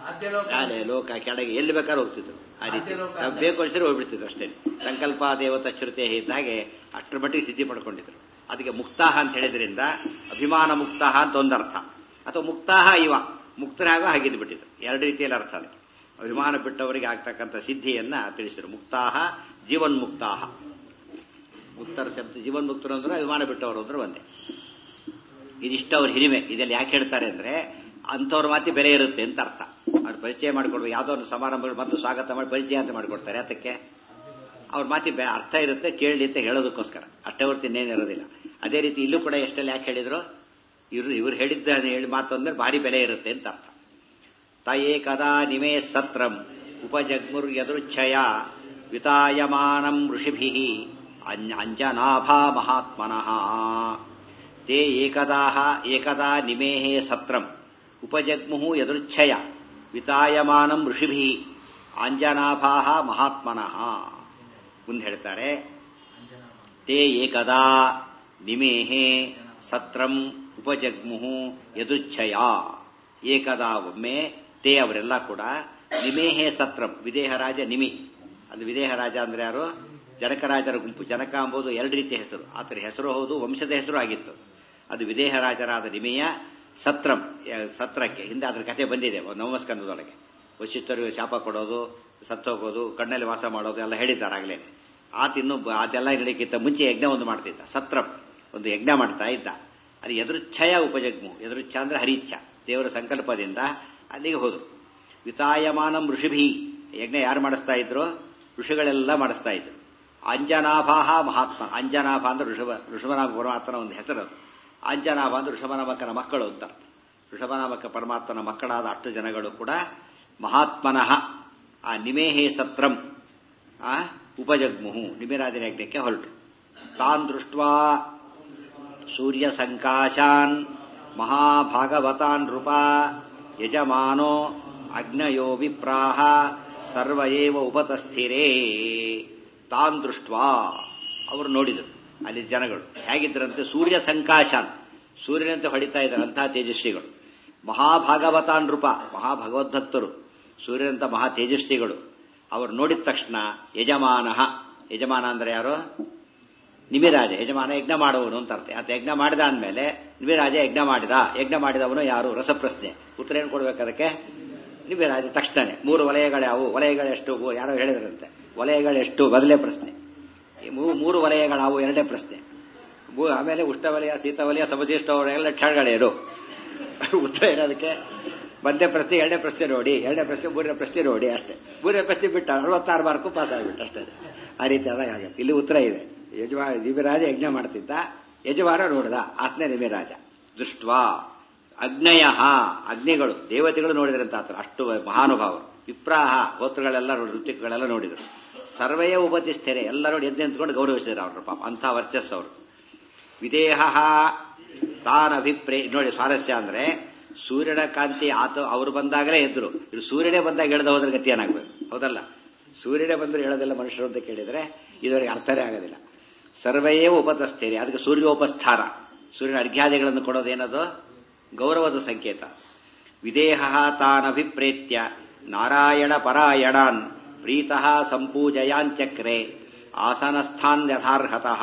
ಶಾಲೆ ಲೋಕ ಕೆಳಗೆ ಎಲ್ಲಿ ಬೇಕಾದ್ರೂ ಹೋಗ್ತಿದ್ರು ಆ ರೀತಿ ನಾವು ಬೇಕು ಅನ್ಸಿದ್ರೆ ಹೋಗ್ಬಿಡ್ತಿದ್ರು ಅಷ್ಟೇ ಸಂಕಲ್ಪ ದೇವತ ಶ್ರುತಿ ಇದ್ದಾಗೆ ಅಷ್ಟರ ಮಟ್ಟಿಗೆ ಸಿದ್ಧಿ ಪಡ್ಕೊಂಡಿದ್ರು ಅದಕ್ಕೆ ಮುಕ್ತಾಹ ಅಂತ ಹೇಳಿದ್ರಿಂದ ಅಭಿಮಾನ ಮುಕ್ತಾಹ ಅಂತ ಒಂದರ್ಥ ಅಥವಾ ಮುಕ್ತಾಹ ಇವ ಮುಕ್ತರಾಗ ಹಾಗಿದ್ದು ಬಿಟ್ಟಿದ್ರು ಎರಡು ರೀತಿಯಲ್ಲಿ ಅರ್ಥ ಅದಕ್ಕೆ ಅಭಿಮಾನ ಬಿಟ್ಟವರಿಗೆ ಆಗ್ತಕ್ಕಂಥ ಸಿದ್ಧಿಯನ್ನ ತಿಳಿಸಿದ್ರು ಮುಕ್ತಾಹ ಜೀವನ್ ಮುಕ್ತಾಹ ಮುಕ್ತರ ಶಬ್ದ ಜೀವನ್ ಮುಕ್ತರು ಅಂದ್ರೆ ಅಭಿಮಾನ ಬಿಟ್ಟವರು ಅಂದ್ರೆ ಒಂದೇ ಇದಿಷ್ಟ ಅವ್ರ ಹಿರಿಮೆ ಇದೆಲ್ಲ ಯಾಕೆ ಹೇಳ್ತಾರೆ ಅಂದ್ರೆ ಅಂಥವ್ರ ಮಾತಿ ಬೆಲೆ ಇರುತ್ತೆ ಅಂತ ಅರ್ಥ ಅವ್ರು ಪರಿಚಯ ಮಾಡಿಕೊಡ್ಬೇಕು ಯಾವುದೋ ಒಂದು ಸಮಾರಂಭಗಳು ಬಂದು ಸ್ವಾಗತ ಮಾಡಿ ಪರಿಚಯ ಅಂತ ಮಾಡಿಕೊಡ್ತಾರೆ ಅದಕ್ಕೆ ಅವ್ರ ಮಾತಿ ಅರ್ಥ ಇರುತ್ತೆ ಕೇಳಲಿ ಅಂತ ಹೇಳೋದಕ್ಕೋಸ್ಕರ ಅಷ್ಟೇ ಹೊರ್ತು ಇನ್ನೇನಿರೋದಿಲ್ಲ ಅದೇ ರೀತಿ ಇಲ್ಲೂ ಕೂಡ ಎಷ್ಟೆಲ್ಲ ಯಾಕೆ ಹೇಳಿದ್ರು ಇವ್ರು ಇವ್ರು ಹೇಳಿದ್ದ ಹೇಳಿ ಮಾತು ಅಂದ್ರೆ ಭಾರಿ ಬೆಲೆ ಇರುತ್ತೆ ಅಂತ ಅರ್ಥ ತಯೇ ಕದಾ ನಿಮೇ ಸತ್ರಂ ಉಪಜಗ್ಮುರ್ ಯದೃಚ್ಛಯ ವಿತಾಯಮಾನಂ ಋಷಿಭಿ ಅಂ- ಅಂಜನಾಭಾ ಮಹಾತ್ಮನಃ ತೇ ಏಕದಾಹ ಏಕದಾ ನಿಮೇಹೇ ಸತ್ರಂ ಉಪಜಗ್ಮುಹು ಯದೃಚ್ಛಯ ವಿತಾಯಮಾನಂ ಋಷಿಭಿ ಆಂಜನಾಭಾ ಮಹಾತ್ಮನಃ ಮುಂದೆ ಹೇಳ್ತಾರೆ ತೇ ಏಕದಾ ನಿಮೇಹೆ ಸತ್ರಂ ಉಪಜಗ್ಮುಹು ಯದುಚ್ಛಯ ಏಕದಾ ಒಮ್ಮೆ ತೇ ಅವರೆಲ್ಲ ಕೂಡ ನಿಮೇಹೆ ಸತ್ರಂ ವಿದೇಹರಾಜ ನಿಮಿ ಅದು ವಿದೇಹರಾಜ ಅಂದ್ರೆ ಯಾರು ಜನಕರಾಜರ ಗುಂಪು ಜನಕ ಎಂಬುದು ಎರಡು ರೀತಿಯ ಹೆಸರು ಆತರ ಹೆಸರು ಹೌದು ವಂಶದ ಹೆಸರು ಆಗಿತ್ತು ಅದು ವಿದೇಹರಾಜರಾದ ನಿಮೆಯ ಸತ್ರಂ ಯ- ಸತ್ರಕ್ಕೆ ಹಿಂದೆ ಅದರ ಕಥೆ ಬಂದಿದೆ ಒಂದು ನವಮಸ್ಕಂದದೊಳಗೆ ವಶಿಷ್ಠರಿಗೆ ಶಾಪ ಕೊಡೋದು ಸತ್ತೋಗೋದು ಕಣ್ಣಲ್ಲಿ ವಾಸ ಮಾಡೋದು ಎಲ್ಲ ಹೇಳಿದ್ದಾರಾಗಲೇ ಆತ ಇನ್ನು ಬ- ಅದೆಲ್ಲ ನಡೀಕ್ಕಿಂತ ಮುಂಚೆ ಯಜ್ಞ ಒಂದು ಮಾಡ್ತಿದ್ದ ಸತ್ರಂ ಒಂದು ಯಜ್ಞ ಮಾಡ್ತಾ ಇದ್ದ ಅದು ಎದುರುಚ್ಛಯ ಉಪಜಗ್ಮು ಎದುರುಚ್ಛ ಅಂದ್ರೆ ಹರಿಚ್ಛ ದೇವರ ಸಂಕಲ್ಪದಿಂದ ಅಲ್ಲಿಗೆ ಹೋದ್ರು ವಿತಾಯಮಾನಂ ಋಷಿಭಿ ಯಜ್ಞ ಯಾರು ಮಾಡಿಸ್ತಾ ಇದ್ರು ಋಷಿಗಳೆಲ್ಲ ಮಾಡಿಸ್ತಾ ಇದ್ರು ಅಂಜನಾಭಾಹ ಮಹಾತ್ಮ ಅಂಜನಾಭ ಅಂದ್ರೆ ಋಷಭ ಋಷಭನಾಮ ಪರಮಾತ್ಮನ ಒಂದು ಹೆಸರು ಅದು ಅಂಜನಾಭ ಅಂದ್ರೆ ಋಷಭನಾಮಕನ ಮಕ್ಕಳು ಅಂತ ಋಷಭನಾಮಕ ಪರಮಾತ್ಮನ ಮಕ್ಕಳಾದ ಅಷ್ಟು ಜನಗಳು ಕೂಡ ಮಹಾತ್ಮನಃ ಆ ನಿಮೇಹೇ ಸತ್ರಂ ಆ ಉಪಜಗ್ಮುಹು ನಿಮಿರಾಜನ ಯಜ್ಞಕ್ಕೆ ಹೊರಟು ತಾನ್ ದೃಷ್ಟ್ವಾ ಸೂರ್ಯ ಸಂಕಾಶಾನ್ ಮಹಾಭಾಗವತಾನ್ ನೃಪ ಯಜಮಾನೋ ಅಗ್ನಯೋ ವಿಪ್ರಾಹ ಸರ್ವ ಏವ ಉಪತಸ್ಥಿರೇ ತಾನ್ ದೃಷ್ಟ್ವಾ ಅವರು ನೋಡಿದರು ಅಲ್ಲಿ ಜನಗಳು ಹೇಗಿದ್ದರಂತೆ ಸೂರ್ಯ ಸಂಕಾಶಾನ್ ಸೂರ್ಯನಂತೆ ಹೊಡಿತಾ ಇದ್ದಾರೆ ಅಂತಹ ತೇಜಸ್ವಿಗಳು ಮಹಾಭಾಗವತಾನ್ ನೃಪ ಮಹಾಭಗವದ್ಭಕ್ತರು ಸೂರ್ಯನಂತ ಮಹಾ ತೇಜಸ್ವಿಗಳು ಅವರು ನೋಡಿದ ತಕ್ಷಣ ಯಜಮಾನ ಯಜಮಾನ ಅಂದ್ರೆ ಯಾರು ನಿಮಿರಾಜ ಯಜಮಾನ ಯಜ್ಞ ಮಾಡುವವನು ಅಂತ ಅರ್ಥ ಆತ ಯಜ್ಞ ಮಾಡಿದ ಅಂದಮೇಲೆ ನಿಮಿರಾಜ ಯಜ್ಞ ಮಾಡಿದ ಯಜ್ಞ ಮಾಡಿದವನು ಯಾರು ರಸಪ್ರಶ್ನೆ ಉತ್ತರ ಏನು ಕೊಡ್ಬೇಕು ಅದಕ್ಕೆ ನಿಮಿರಾಜ ತಕ್ಷಣ ಮೂರು ವಲಯಗಳ್ಯಾವು ವಲಯಗಳೆಷ್ಟು ಯಾರೋ ಹೇಳಿದ್ರಂತೆ ವಲಯಗಳೆಷ್ಟು ಮೊದಲೇ ಪ್ರಶ್ನೆ ಈ ಮೂ- ಮೂರು ವಲಯಗಳಾವು ಎರಡನೇ ಪ್ರಶ್ನೆ ಮೂ- ಆಮೇಲೆ ಉಷ್ಣವಲಯ ಶೀತವಲಯ ಸಮಶಿಷ್ಟ ವಲಯ ಲಕ್ಷಣಗಳೇನು ಉತ್ತರ ಇರೋದಕ್ಕೆ ಒಂದೇ ಪ್ರಶ್ನೆ ಎರಡನೇ ಪ್ರಶ್ನೆ ನೋಡಿ ಎರಡನೇ ಪ್ರಶ್ನೆ ಮೂರನೇ ಪ್ರಶ್ನೆ ನೋಡಿ ಅಷ್ಟೇ ಮೂರನೇ ಪ್ರಶ್ನೆ ಬಿಟ್ಟ ಅರವತ್ತಾರು ಮಾರ್ಕು ಪಾಸ್ ಆಗಿಬಿಟ್ಟು ಅಷ್ಟೇ ಆ ರೀತಿ ಆದಾಗ ಆಗುತ್ತೆ ಇಲ್ಲಿ ಉತ್ತರ ಇದೆ ಯಜಮಾ ನಿಮಿರಾಜ ಯಜ್ಞ ಮಾಡ್ತಿದ್ದ ಯಜಮಾನ ನೋಡಿದ ಆತ್ನೇ ನಿಮಿರಾಜ ದೃಷ್ಟ್ವಾ ಅಗ್ನಯ ಅಗ್ನಿಗಳು ದೇವತೆಗಳು ನೋಡಿದ್ರಂತ ಆತರ ಅಷ್ಟು ಮಹಾನುಭಾವರು ವಿಪ್ರಾಹ ಗೋತ್ರಗಳೆಲ್ಲ ನೋಡಿ ಋತಿಕಗಳೆಲ್ಲ ನೋಡಿದರು ಸರ್ವೇ ಉಪತಿಷ್ಠರೆ ಎಲ್ಲ ನೋಡಿ ಎದ್ದು ನಿಂತ್ಕೊಂಡು ಗೌರವಿಸಿದ್ರು ಅವ್ರ ಪಾಪ ಅಂಥ ವರ್ಚಸ್ಸು ಅವರು ವಿದೇಹ ತಾನಭಿಪ್ರೇ ನೋಡಿ ಸ್ವಾರಸ್ಯ ಅಂದ್ರೆ ಸೂರ್ಯನ ಕಾಂತಿ ಆತ ಅವರು ಬಂದಾಗಲೇ ಎದ್ರು ಇದು ಸೂರ್ಯನೇ ಬಂದಾಗ ಎಳೆದ ಹೋದ್ರೆ ಗತಿ ಏನಾಗ್ಬೇಕು ಹೌದಲ್ಲ ಸೂರ್ಯನೇ ಬಂದ್ರು ಹೇಳೋದಿಲ್ಲ ಮನುಷ್ಯರು ಅಂತ ಕೇಳಿದ್ರೆ ಇದುವರೆಗೆ ಅರ್ಥನೇ ಆಗೋದಿಲ್ಲ ಸರ್ವಯೇ ಉಪತಸ್ಥೇರಿ ಅದಕ್ಕೆ ಸೂರ್ಯೋಪಸ್ಥಾನ ಸೂರ್ಯನ ಅರ್ಘ್ಯಾದಿಗಳನ್ನು ಕೊಡೋದೇನದು ಗೌರವದ ಸಂಕೇತ ವಿದೇಹ ತಾನಭಿಪ್ರೇತ್ಯ ನಾರಾಯಣ ಪರಾಯಣಾನ್ ಪ್ರೀತಃ ಸಂಪೂಜಯಾಂಚಕ್ರೆ ಆಸನಸ್ಥಾನ್ ಯಥಾರ್ಹತಃ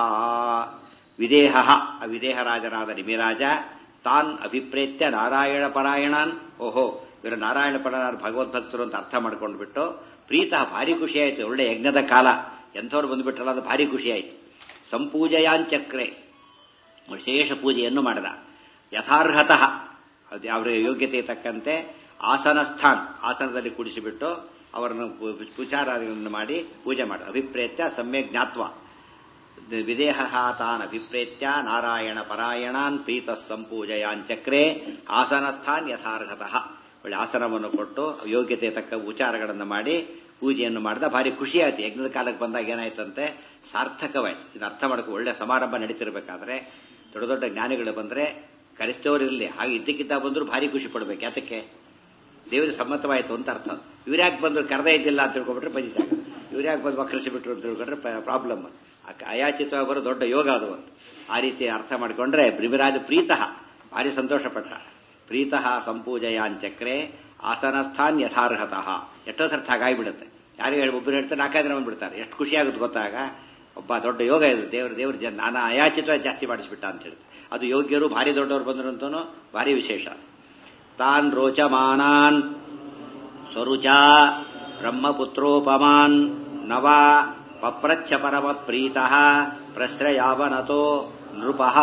ವಿದೇಹ ವಿದೇಹರಾಜನಾದ ನಿಮಿರಾಜ ತಾನ್ ಅಭಿಪ್ರೇತ್ಯ ನಾರಾಯಣ ಪರಾಯಣಾನ್ ಓಹೋ ಇವರು ನಾರಾಯಣ ಪರಾಯಣ ಭಗವದ್ಭಕ್ತರು ಅಂತ ಅರ್ಥ ಮಾಡ್ಕೊಂಡು ಬಿಟ್ಟು ಪ್ರೀತಃ ಭಾರಿ ಖುಷಿ ಆಯ್ತು ಒಳ್ಳೆ ಯಜ್ಞದ ಕಾಲ ಎಂಥವ್ರು ಬಂದ್ಬಿಟ್ರಲ್ಲ ಅದು ಭಾರಿ ಖುಷಿ ಆಯ್ತು ಸಂಪೂಜಯಾಂಚಕ್ರೆ ವಿಶೇಷ ಪೂಜೆಯನ್ನು ಮಾಡಿದ ಯಥಾರ್ಹತಃ ಅದು ಅವರ ಯೋಗ್ಯತೆ ತಕ್ಕಂತೆ ಆಸನ ಸ್ಥಾನ್ ಆಸನದಲ್ಲಿ ಕೂಡಿಸಿಬಿಟ್ಟು ಅವರನ್ನು ಪೂ- ಪೂಜಾರಾಧನೆಯನ್ನು ಮಾಡಿ ಪೂಜೆ ಮಾಡಿ ಅಭಿಪ್ರೇತ್ಯ ಸಮ್ಯಕ್ ಜ್ಞಾತ್ವ ವಿದೇಹ ತಾನ್ ಅಭಿಪ್ರೇತ್ಯ ನಾರಾಯಣ ಪರಾಯಣಾನ್ ಪ್ರೀತ ಸಂಪೂಜಯಾಂಚಕ್ರೆ ಆಸನ ಸ್ಥಾನ್ ಯಥಾರ್ಹತಃ ಒಳ್ಳೆ ಆಸನವನ್ನು ಕೊಟ್ಟು ಯೋಗ್ಯತೆ ತಕ್ಕ ಉಚಾರಗಳನ್ನು ಮಾಡಿ ಪೂಜೆಯನ್ನು ಮಾಡಿದ ಭಾರಿ ಖುಷಿ ಆಯ್ತು ಯಜ್ಞದ ಕಾಲಕ್ಕೆ ಬಂದಾಗ ಏನಾಯ್ತಂತೆ ಸಾರ್ಥಕವಾಯ್ತು ಇದು ಅರ್ಥ ಮಾಡಕ್ಕೆ ಒಳ್ಳೆ ಸಮಾರಂಭ ನಡೀತಿರ್ಬೇಕಾದ್ರೆ ದೊಡ್ಡ ದೊಡ್ಡ ಜ್ಞಾನಿಗಳು ಬಂದ್ರೆ ಕರೆಸ್ತವ್ರು ಇರಲಿ ಹಾಗೆ ಇದ್ದಕ್ಕಿದ್ದ ಬಂದ್ರು ಭಾರಿ ಖುಷಿ ಪಡ್ಬೇಕು ಯಾತಕ್ಕೆ ದೇವರಿಗೆ ಸಮ್ಮತವಾಯಿತು ಅಂತ ಅರ್ಥ ಇವ್ರ್ಯಾಕೆ ಬಂದ್ರು ಕರೆದೇ ಇದ್ದಿಲ್ಲ ಅಂತ ತಿಳ್ಕೊಬಿಟ್ರೆ ಬಜಿತ ಇವ್ರ್ಯಾಕೆ ಬಂದು ವಕ್ರಿಸಿಬಿಟ್ರು ಅಂತ ತಿಳ್ಕೊಂಡ್ರೆ ಪ್ರಾಬ್ಲಮ್ ಅಯಾಚಿತವಾಗಿ ಬರೋ ದೊಡ್ಡ ಯೋಗ ಅದು ಒಂದು ಆ ರೀತಿ ಅರ್ಥ ಮಾಡಿಕೊಂಡ್ರೆ ಬ್ರಿಮಿರಾಜ ಪ್ರೀತಃ ಭಾರಿ ಸಂತೋಷಪಟ್ಟ ಪ್ರೀತಃ ಸಂಪೂಜಯಾಂಚಕ್ರೆ ಆಸನಸ್ಥಾನ್ ಯಥಾರ್ಹತಃ ಎಷ್ಟೋ ಸರ್ಥ ಹಾಗಾಗಿಬಿಡುತ್ತೆ ಯಾರು ಹೇಳಿ ಒಬ್ಬರು ಹೇಳ್ತಾರೆ ನಾಲ್ಕೈದು ಜನ ಬಂದ್ಬಿಡ್ತಾರೆ ಎಷ್ಟು ಖುಷಿ ಆಗುತ್ತೆ ಗೊತ್ತಾಗ ಒಬ್ಬ ದೊಡ್ಡ ಯೋಗ ಇದು ದೇವ್ರ ದೇವ್ರ ಜನ ನಾನಾ ಅಯಾಚಿತವಾಗಿ ಜಾಸ್ತಿ ಮಾಡಿಸ್ಬಿಟ್ಟ ಅಂತ ಹೇಳಿ ಅದು ಯೋಗ್ಯರು ಭಾರಿ ದೊಡ್ಡವರು ಬಂದರು ಅಂತನೂ ಭಾರಿ ವಿಶೇಷ ತಾನ್ ರೋಚಮಾನಾನ್ ಸ್ವರುಚ ಬ್ರಹ್ಮಪುತ್ರೋಪಮಾನ್ ನವ ಪಪ್ರಚ್ಛ ಪರಮ ಪ್ರೀತಃ ಪ್ರಶ್ರಯಾವನತೋ ನೃಪಃ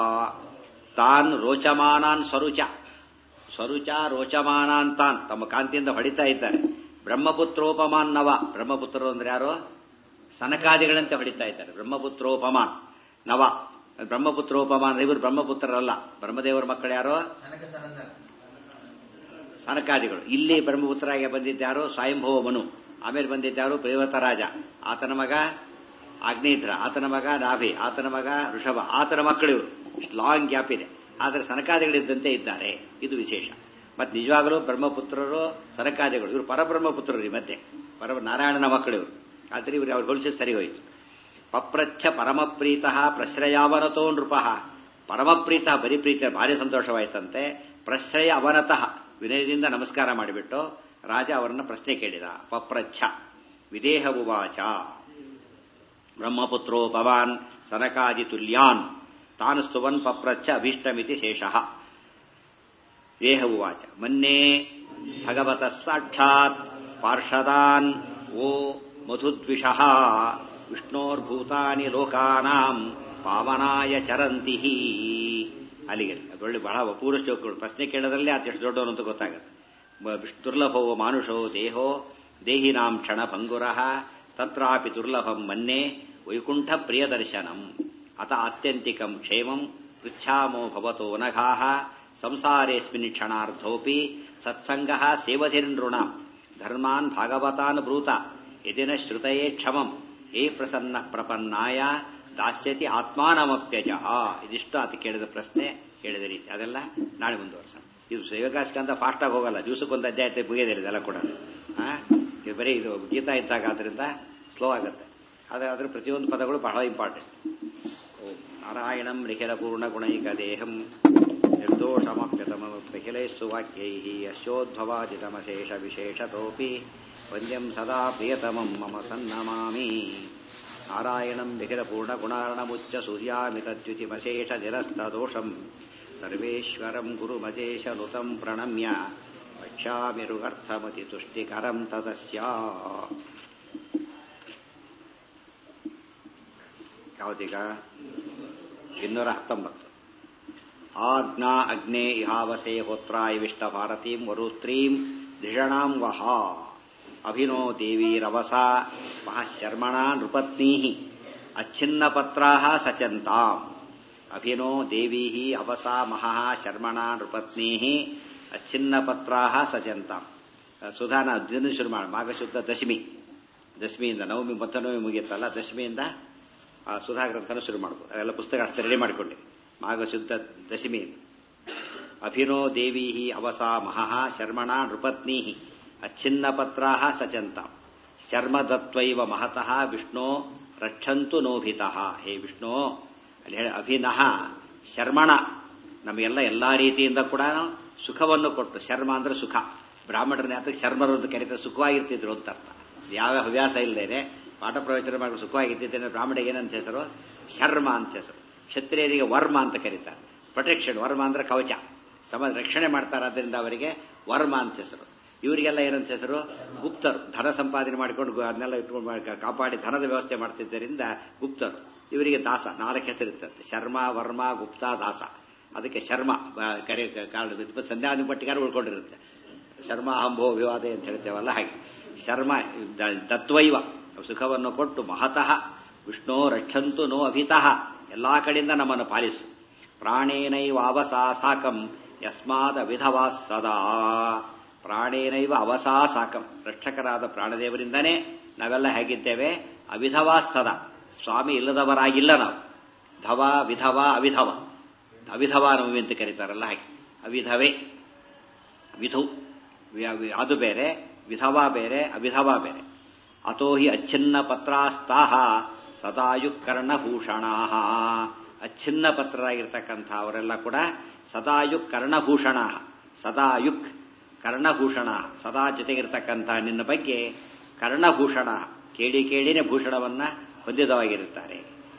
ತಾನ್ ರೋಚಮಾನಾನ್ ಸ್ವರುಚ ಸ್ವರುಚ ರೋಚಮಾನಾನ್ ತಾನ್ ತಮ್ಮ ಕಾಂತಿಯಿಂದ ಹೊಡಿತಾ ಇದ್ದಾರೆ ಬ್ರಹ್ಮಪುತ್ರೋಪಮಾನ್ ನವ ಬ್ರಹ್ಮಪುತ್ರರು ಅಂದ್ರೆ ಯಾರು ಸನಕಾದಿಗಳಂತೆ ಹೊಡಿತಾ ಇದ್ದಾರೆ ಬ್ರಹ್ಮಪುತ್ರೋಪಮಾನ್ ನವ ಬ್ರಹ್ಮಪುತ್ರೋಪಮಾನ್ ಇವರು ಬ್ರಹ್ಮಪುತ್ರರಲ್ಲ ಬ್ರಹ್ಮದೇವರ ಮಕ್ಕಳು ಯಾರು ಸನಕಾದಿಗಳು ಇಲ್ಲಿ ಬ್ರಹ್ಮಪುತ್ರರಾಗಿ ಬಂದಿದ್ದಾರು ಸ್ವಯಂಭವ ಮನು ಆಮೇಲೆ ಬಂದಿದ್ದಾರು ಪ್ರೇವತ ರಾಜ ಆತನ ಮಗ ಆಗ್ನೇದ್ರ ಆತನ ಮಗ ನಾಭಿ ಆತನ ಮಗ ಋಷಭ ಆತನ ಮಕ್ಕಳು ಇವರು ಇಷ್ಟು ಲಾಂಗ್ ಗ್ಯಾಪ್ ಇದೆ ಆದರೆ ಸನಕಾದಿಗಳಿದ್ದಂತೆ ಇದ್ದಾರೆ ಇದು ವಿಶೇಷ ಮತ್ತೆ ನಿಜವಾಗಲೂ ಬ್ರಹ್ಮಪುತ್ರರು ಸನಕಾದಿಗಳು ಇವರು ಪರಬ್ರಹ್ಮಪುತ್ರರು ಈ ಮಧ್ಯೆ ಪರ ನಾರಾಯಣನ ಮಕ್ಕಳು ಇವರು ಆದ್ರೆ ಇವರು ಅವ್ರು ಹೋಲಿಸಿದ ಸರಿ ಹೋಯಿತು ಪಪ್ರಚ್ಛ ಪರಮಪ್ರೀತ ಪ್ರಶ್ರಯಾವನತೋ ನೃಪ ಪರಮಪ್ರೀತ ಬರೀ ಪ್ರೀತಿ ಭಾರಿ ಸಂತೋಷವಾಯ್ತಂತೆ ಪ್ರಶ್ರಯ ಅವನತಃ ವಿನಯದಿಂದ ನಮಸ್ಕಾರ ಮಾಡಿಬಿಟ್ಟು ರಾಜ ಅವರನ್ನ ಪ್ರಶ್ನೆ ಕೇಳಿದ ಪಪ್ರಚ್ಛ ವಿದೇಹ ಉವಾಚ ಬ್ರಹ್ಮಪುತ್ರೋ ಭವಾನ್ ಸನಕಾದಿ ತುಲ್ಯಾನ್ ತಾನು ಸ್ತುವನ್ ಪಪ್ರಚ್ಛ ಅಭೀಷ್ಟಮಿತಿ ಶೇಷಃ ದೇಹ ಉವಾಚ ಮನ್ನೇ ಭಗವತ ಸಾಕ್ಷಾತ್ ಪಾರ್ಷದಾನ್ ಓ ಮಧುದ್ವಿಷಃ ವಿಷ್ಣೋರ್ಭೂತಾನಿ ಲೋಕಾನಾಂ ಪಾವನಾಯ ಚರಂತಿ ಅಲ್ಲಿಗೆ ಅದೊಳ್ಳೆ ಬಹಳ ಅಪೂರ್ವ ಶ್ಲೋಕಗಳು ಪ್ರಶ್ನೆ ಕೇಳೋದ್ರಲ್ಲೇ ಅದು ಎಷ್ಟು ದೊಡ್ಡವನು ಅಂತ ಗೊತ್ತಾಗುತ್ತೆ ದುರ್ಲಭೋ ಮಾನುಷೋ ದೇಹೋ ದೇಹಿನಾಂ ಕ್ಷಣ ಭಂಗುರ ತತ್ರಾಪಿ ದುರ್ಲಭಂ ಮನ್ನೆ ವೈಕುಂಠ ಪ್ರಿಯದರ್ಶನಂ ಅತ ಆತ್ಯಂತಿಕಂ ಕ್ಷೇಮಂ ಪೃಚ್ಛಾಮೋ ಭವತೋ ನಘಾಹ ಸಂಸಾರೇಸ್ಮಿನ್ ಕ್ಷಣಾರ್ಧೋಪಿ ಸತ್ಸಂಗ ಸೇವಧಿರ್ನೃಣಾಂ ಧರ್ಮಾನ್ ಭಾಗವತಾನ್ ಬ್ರೂತ ಯದಿನ ಶ್ರುತಯೇ ಕ್ಷಮಂ ಹೇ ಪ್ರಸನ್ನ ಪ್ರಪನ್ನಾಯ ದಾಸ್ಯತಿ ಆತ್ಮಾನಮಪ್ಯಜ ಇದಿಷ್ಟು ಆತ ಕೇಳಿದ ಪ್ರಶ್ನೆ ಕೇಳಿದ ರೀತಿ ಅದೆಲ್ಲ ನಾಳೆ ಮುಂದುವರ್ಸ ಇದು ಸೇವಕಾಸ್ಕಂತ ಫಾಸ್ಟ್ ಆಗಿ ಹೋಗಲ್ಲ ದಿವಸಕ್ಕೊಂದು ಅಧ್ಯಾಯ ಮುಗಿಯೋದಿಲ್ಲ ಇದೆಲ್ಲ ಕೂಡ ಇದು ಬರೀ ಇದು ಗೀತಾ ಇದ್ದಾಗ ಆದ್ರಿಂದ ಸ್ಲೋ ಆಗುತ್ತೆ ಆದರೆ ಅದ್ರ ಪ್ರತಿಯೊಂದು ಪದಗಳು ಬಹಳ ಇಂಪಾರ್ಟೆಂಟ್ ಓಂ ನಾರಾಯಣಂ ನಿಖಿಲ ಪೂರ್ಣ ಗುಣೈಕ ದೇಹಂ ನಿರ್ದೋಷಮಪ್ಯತಮಖಿಲೈಸ್ಸು ವಾಕ್ಯೈ ಯಶೋದ್ಭವಾಜಿತಮಶೇಷ ವಿಶೇಷತೋಪಿ ವಂದ್ಯಂ ಸದಾ ಪ್ರಿಯತಮಂ ಮಮ ಸನ್ನಮಾಮಿ ನಾರಾಯಣಂ ನಿಖಿಲ ಪೂರ್ಣ ಗುಣಾರ್ಣಮುಚ್ಚ ಸೂರ್ಯಾಮಿತದ್ಯುತಿಮಶೇಷ ನಿರಸ್ತದೋಷಂ ಸರ್ವೇಶ್ವರಂ ಗುರುಮಜೇಶ ನುತಂ ಪ್ರಣಮ್ಯ ವಕ್ಷ್ಯಾಮಿರುಗರ್ಥಮತಿ ತುಷ್ಟಿಕರಂ ತದಸ್ಯ ಯಾವುದೀಗ ಇನ್ನೂರ ಹತ್ತೊಂಬತ್ತು ಆಜ್ಞಾ ಅಗ್ನೇ ಇಹಾವಸೆ ಹೋತ್ರಾಯ ವಿಷ್ಟ ಭಾರತೀಂ ವರುತ್ರೀಂ ಧಿಷಣಾಂ ವಹ ಅಭಿನೋ ದೇವೀರವಸ ಮಹಶರ್ಮಣಾ ನೃಪತ್ನೀ ಅಚ್ಛಿನ್ನ ಪತ್ರಾ ಸಚಂತಾಂ ಅಭಿನೋ ದೇವೀ ಅವಸ ಮಹಃ ಶರ್ಮಣಾ ನೃಪತ್ನೀ ಅಚ್ಛಿನ್ನ ಪತ್ರಾ ಸಚಂತಾಂ ಸುಧಾನ ಅದನ್ನು ಶುರು ಮಾಡಿ ಮಾಘಶುದ್ಧ ದಶಮಿ ದಶಮಿಯಿಂದ ನವಮಿ ಮೊತ್ತ ನವಮಿ ಮುಗಿಯುತ್ತಲ್ಲ ದಶಮಿಯಿಂದ ಆ ಸುಧಾ ಗ್ರಂಥನ ಶುರು ಮಾಡ್ಬೋದು ಅವೆಲ್ಲ ಪುಸ್ತಕ ಅಷ್ಟೇ ರೆಡಿ ಮಾಡಿಕೊಂಡೆ ಮಾಘಶುದ್ಧ ದಶಮಿಯಿಂದ ಅಭಿನೋ ದೇವೀ ಅವಸ ಮಹಃ ಶರ್ಮಣಾ ನೃಪತ್ನೀ ಅಚ್ಛಿನ್ನ ಪತ್ರಾ ಸಚಂತಾಂ ಶರ್ಮದತ್ವೈವ ಮಹತಃ ವಿಷ್ಣು ರಕ್ಷಂತು ನೋಭಿತಃ ಹೇ ವಿಷ್ಣು ಅಲ್ಲಿ ಹೇಳಿ ಅಭಿನಃ ಶರ್ಮಣ ನಮಗೆಲ್ಲ ಎಲ್ಲಾ ರೀತಿಯಿಂದ ಕೂಡ ಸುಖವನ್ನು ಕೊಟ್ಟು ಶರ್ಮ ಅಂದ್ರೆ ಸುಖ ಬ್ರಾಹ್ಮಣರನ್ನ ಯಾತಕ್ಕೆ ಶರ್ಮರು ಅಂತ ಕರೀತಾರೆ ಸುಖವಾಗಿರ್ತಿದ್ರು ಅಂತ ಅರ್ಥ ಯಾವ ಹವ್ಯಾಸ ಇಲ್ಲದೇನೆ ಪಾಠ ಪ್ರವಚನ ಮಾಡಿ ಸುಖವಾಗಿರ್ತಿದ್ದೇನೆ ಬ್ರಾಹ್ಮಣಿಗೆ ಏನಂತ ಹೆಸರು ಶರ್ಮ ಅಂತ ಹೆಸರು ಕ್ಷತ್ರಿಯರಿಗೆ ವರ್ಮ ಅಂತ ಕರೀತಾರೆ ಪ್ರೊಟೆಕ್ಷನ್ ವರ್ಮ ಅಂದ್ರೆ ಕವಚ ಸಮಾಜ ರಕ್ಷಣೆ ಮಾಡ್ತಾರೆ ಅದರಿಂದ ಅವರಿಗೆ ವರ್ಮ ಅಂತ ಹೆಸರು ಇವರಿಗೆಲ್ಲ ಏನಂತ ಹೆಸರು ಗುಪ್ತರು ಧನ ಸಂಪಾದನೆ ಮಾಡಿಕೊಂಡು ಅದನ್ನೆಲ್ಲ ಇಟ್ಕೊಂಡು ಕಾಪಾಡಿ ಧನದ ವ್ಯವಸ್ಥೆ ಮಾಡ್ತಿದ್ದರಿಂದ ಗುಪ್ತರು ಇವರಿಗೆ ದಾಸ ನಾಲ್ಕು ಹೆಸರಿರ್ತದೆ ಶರ್ಮ ವರ್ಮ ಗುಪ್ತ ದಾಸ ಅದಕ್ಕೆ ಶರ್ಮ ಕರೆ ಕಾರಣ ಸಂಧ್ಯಾದಿ ಪಟ್ಟಿಗಾರ ಉಳ್ಕೊಂಡಿರುತ್ತೆ ಶರ್ಮ ಅಹಂಭೋ ವಿವಾದ ಅಂತ ಹೇಳ್ತೇವಲ್ಲ ಹಾಗೆ ಶರ್ಮ ದತ್ವೈವ ಸುಖವನ್ನು ಕೊಟ್ಟು ಮಹತಃ ವಿಷ್ಣು ರಕ್ಷಂತು ನೋ ಅಭಿತಃ ಎಲ್ಲಾ ಕಡೆಯಿಂದ ನಮ್ಮನ್ನು ಪಾಲಿಸು ಪ್ರಾಣೇನೈವ ಅವಸಾ ಸಾಕಂ ಯಸ್ಮಾದ ವಿಧವಾ ಸದಾ ಪ್ರಾಣೇನೈವ ಅವಸಾ ಸಾಕಂ ರಕ್ಷಕರಾದ ಪ್ರಾಣದೇವರಿಂದನೇ ನಾವೆಲ್ಲ ಹೇಗಿದ್ದೇವೆ ಅವಿಧವಾ ಸದಾ ಸ್ವಾಮಿ ಇಲ್ಲದವರಾಗಿಲ್ಲ ನಾವು ಧವ ವಿಧವ ಅವಿಧವ ಅವಿಧವ ನಮವಿ ಅಂತ ಕರೀತಾರಲ್ಲ ಹಾಗೆ ಅವಿಧವೇ ವಿಧು ಅದು ಬೇರೆ ವಿಧವ ಬೇರೆ ಅವಿಧವ ಬೇರೆ ಅಥೋ ಹಿ ಅಚ್ಛಿನ್ನ ಪತ್ರಾಸ್ತಾಹ ಸದಾಯುಕ್ ಕರ್ಣಭೂಷಣಾ ಅಚ್ಛಿನ್ನ ಪತ್ರರಾಗಿರ್ತಕ್ಕಂಥ ಅವರೆಲ್ಲ ಕೂಡ ಸದಾಯುಕ್ ಕರ್ಣಭೂಷಣ ಸದಾಯುಕ್ ಕರ್ಣಭೂಷಣ ಸದಾ ಜೊತೆಗಿರ್ತಕ್ಕಂಥ ನಿನ್ನ ಬಗ್ಗೆ ಕರ್ಣಭೂಷಣ ಕೇಳಿ ಕೇಳಿನೇ ಭೂಷಣವನ್ನ ಹೊಂದಿದವಾಗಿರುತ್ತಾರೆ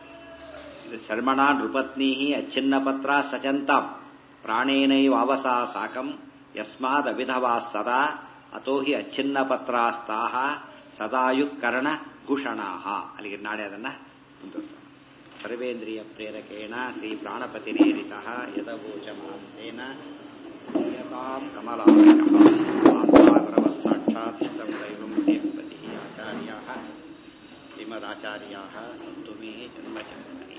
ಶರ್ಮಣ ನೃಪತ್ನೀ ಅಚ್ಛಿನ್ನ ಪತ್ರ ಸಚಂತಾಂ ಪ್ರಾಣೇನೈವ ಅವಸಾ ಸಾಕಂ ಯಸ್ಮಾದ್ ಅವಿಧವಾ ಸದಾ ಅಥೋ ಹಿ ಅಚ್ಛಿನ್ನ ಪತ್ರಾಸ್ತಾಹ ಸದಾಯುಕರ್ಣ ಭೂಷಣಾ ಅಲ್ಲಿಗೆ ನಾಳೆ ಅದನ್ನ ಮುಂದುವರ್ಸೋಣ ಸರ್ವೇಂದ್ರಿಯ ಪ್ರೇರಕೇಣ ಶ್ರೀ ಪ್ರಾಣಪತಿನೇರಿತ ಯದವೋಚ ಮಹಂತೇನ ಯತಾಂ ಕಮಲಾಗುರವ ಸಾಕ್ಷಾತ್ ದೈವಂ ದೇವಪತಿ ಆಚಾರ್ಯಾः ಶ್ರೀಮದಾಚಾರ್ಯಾः ಸಂತು ಮೇ ಜನ್ಮಚಂದ್ರೇ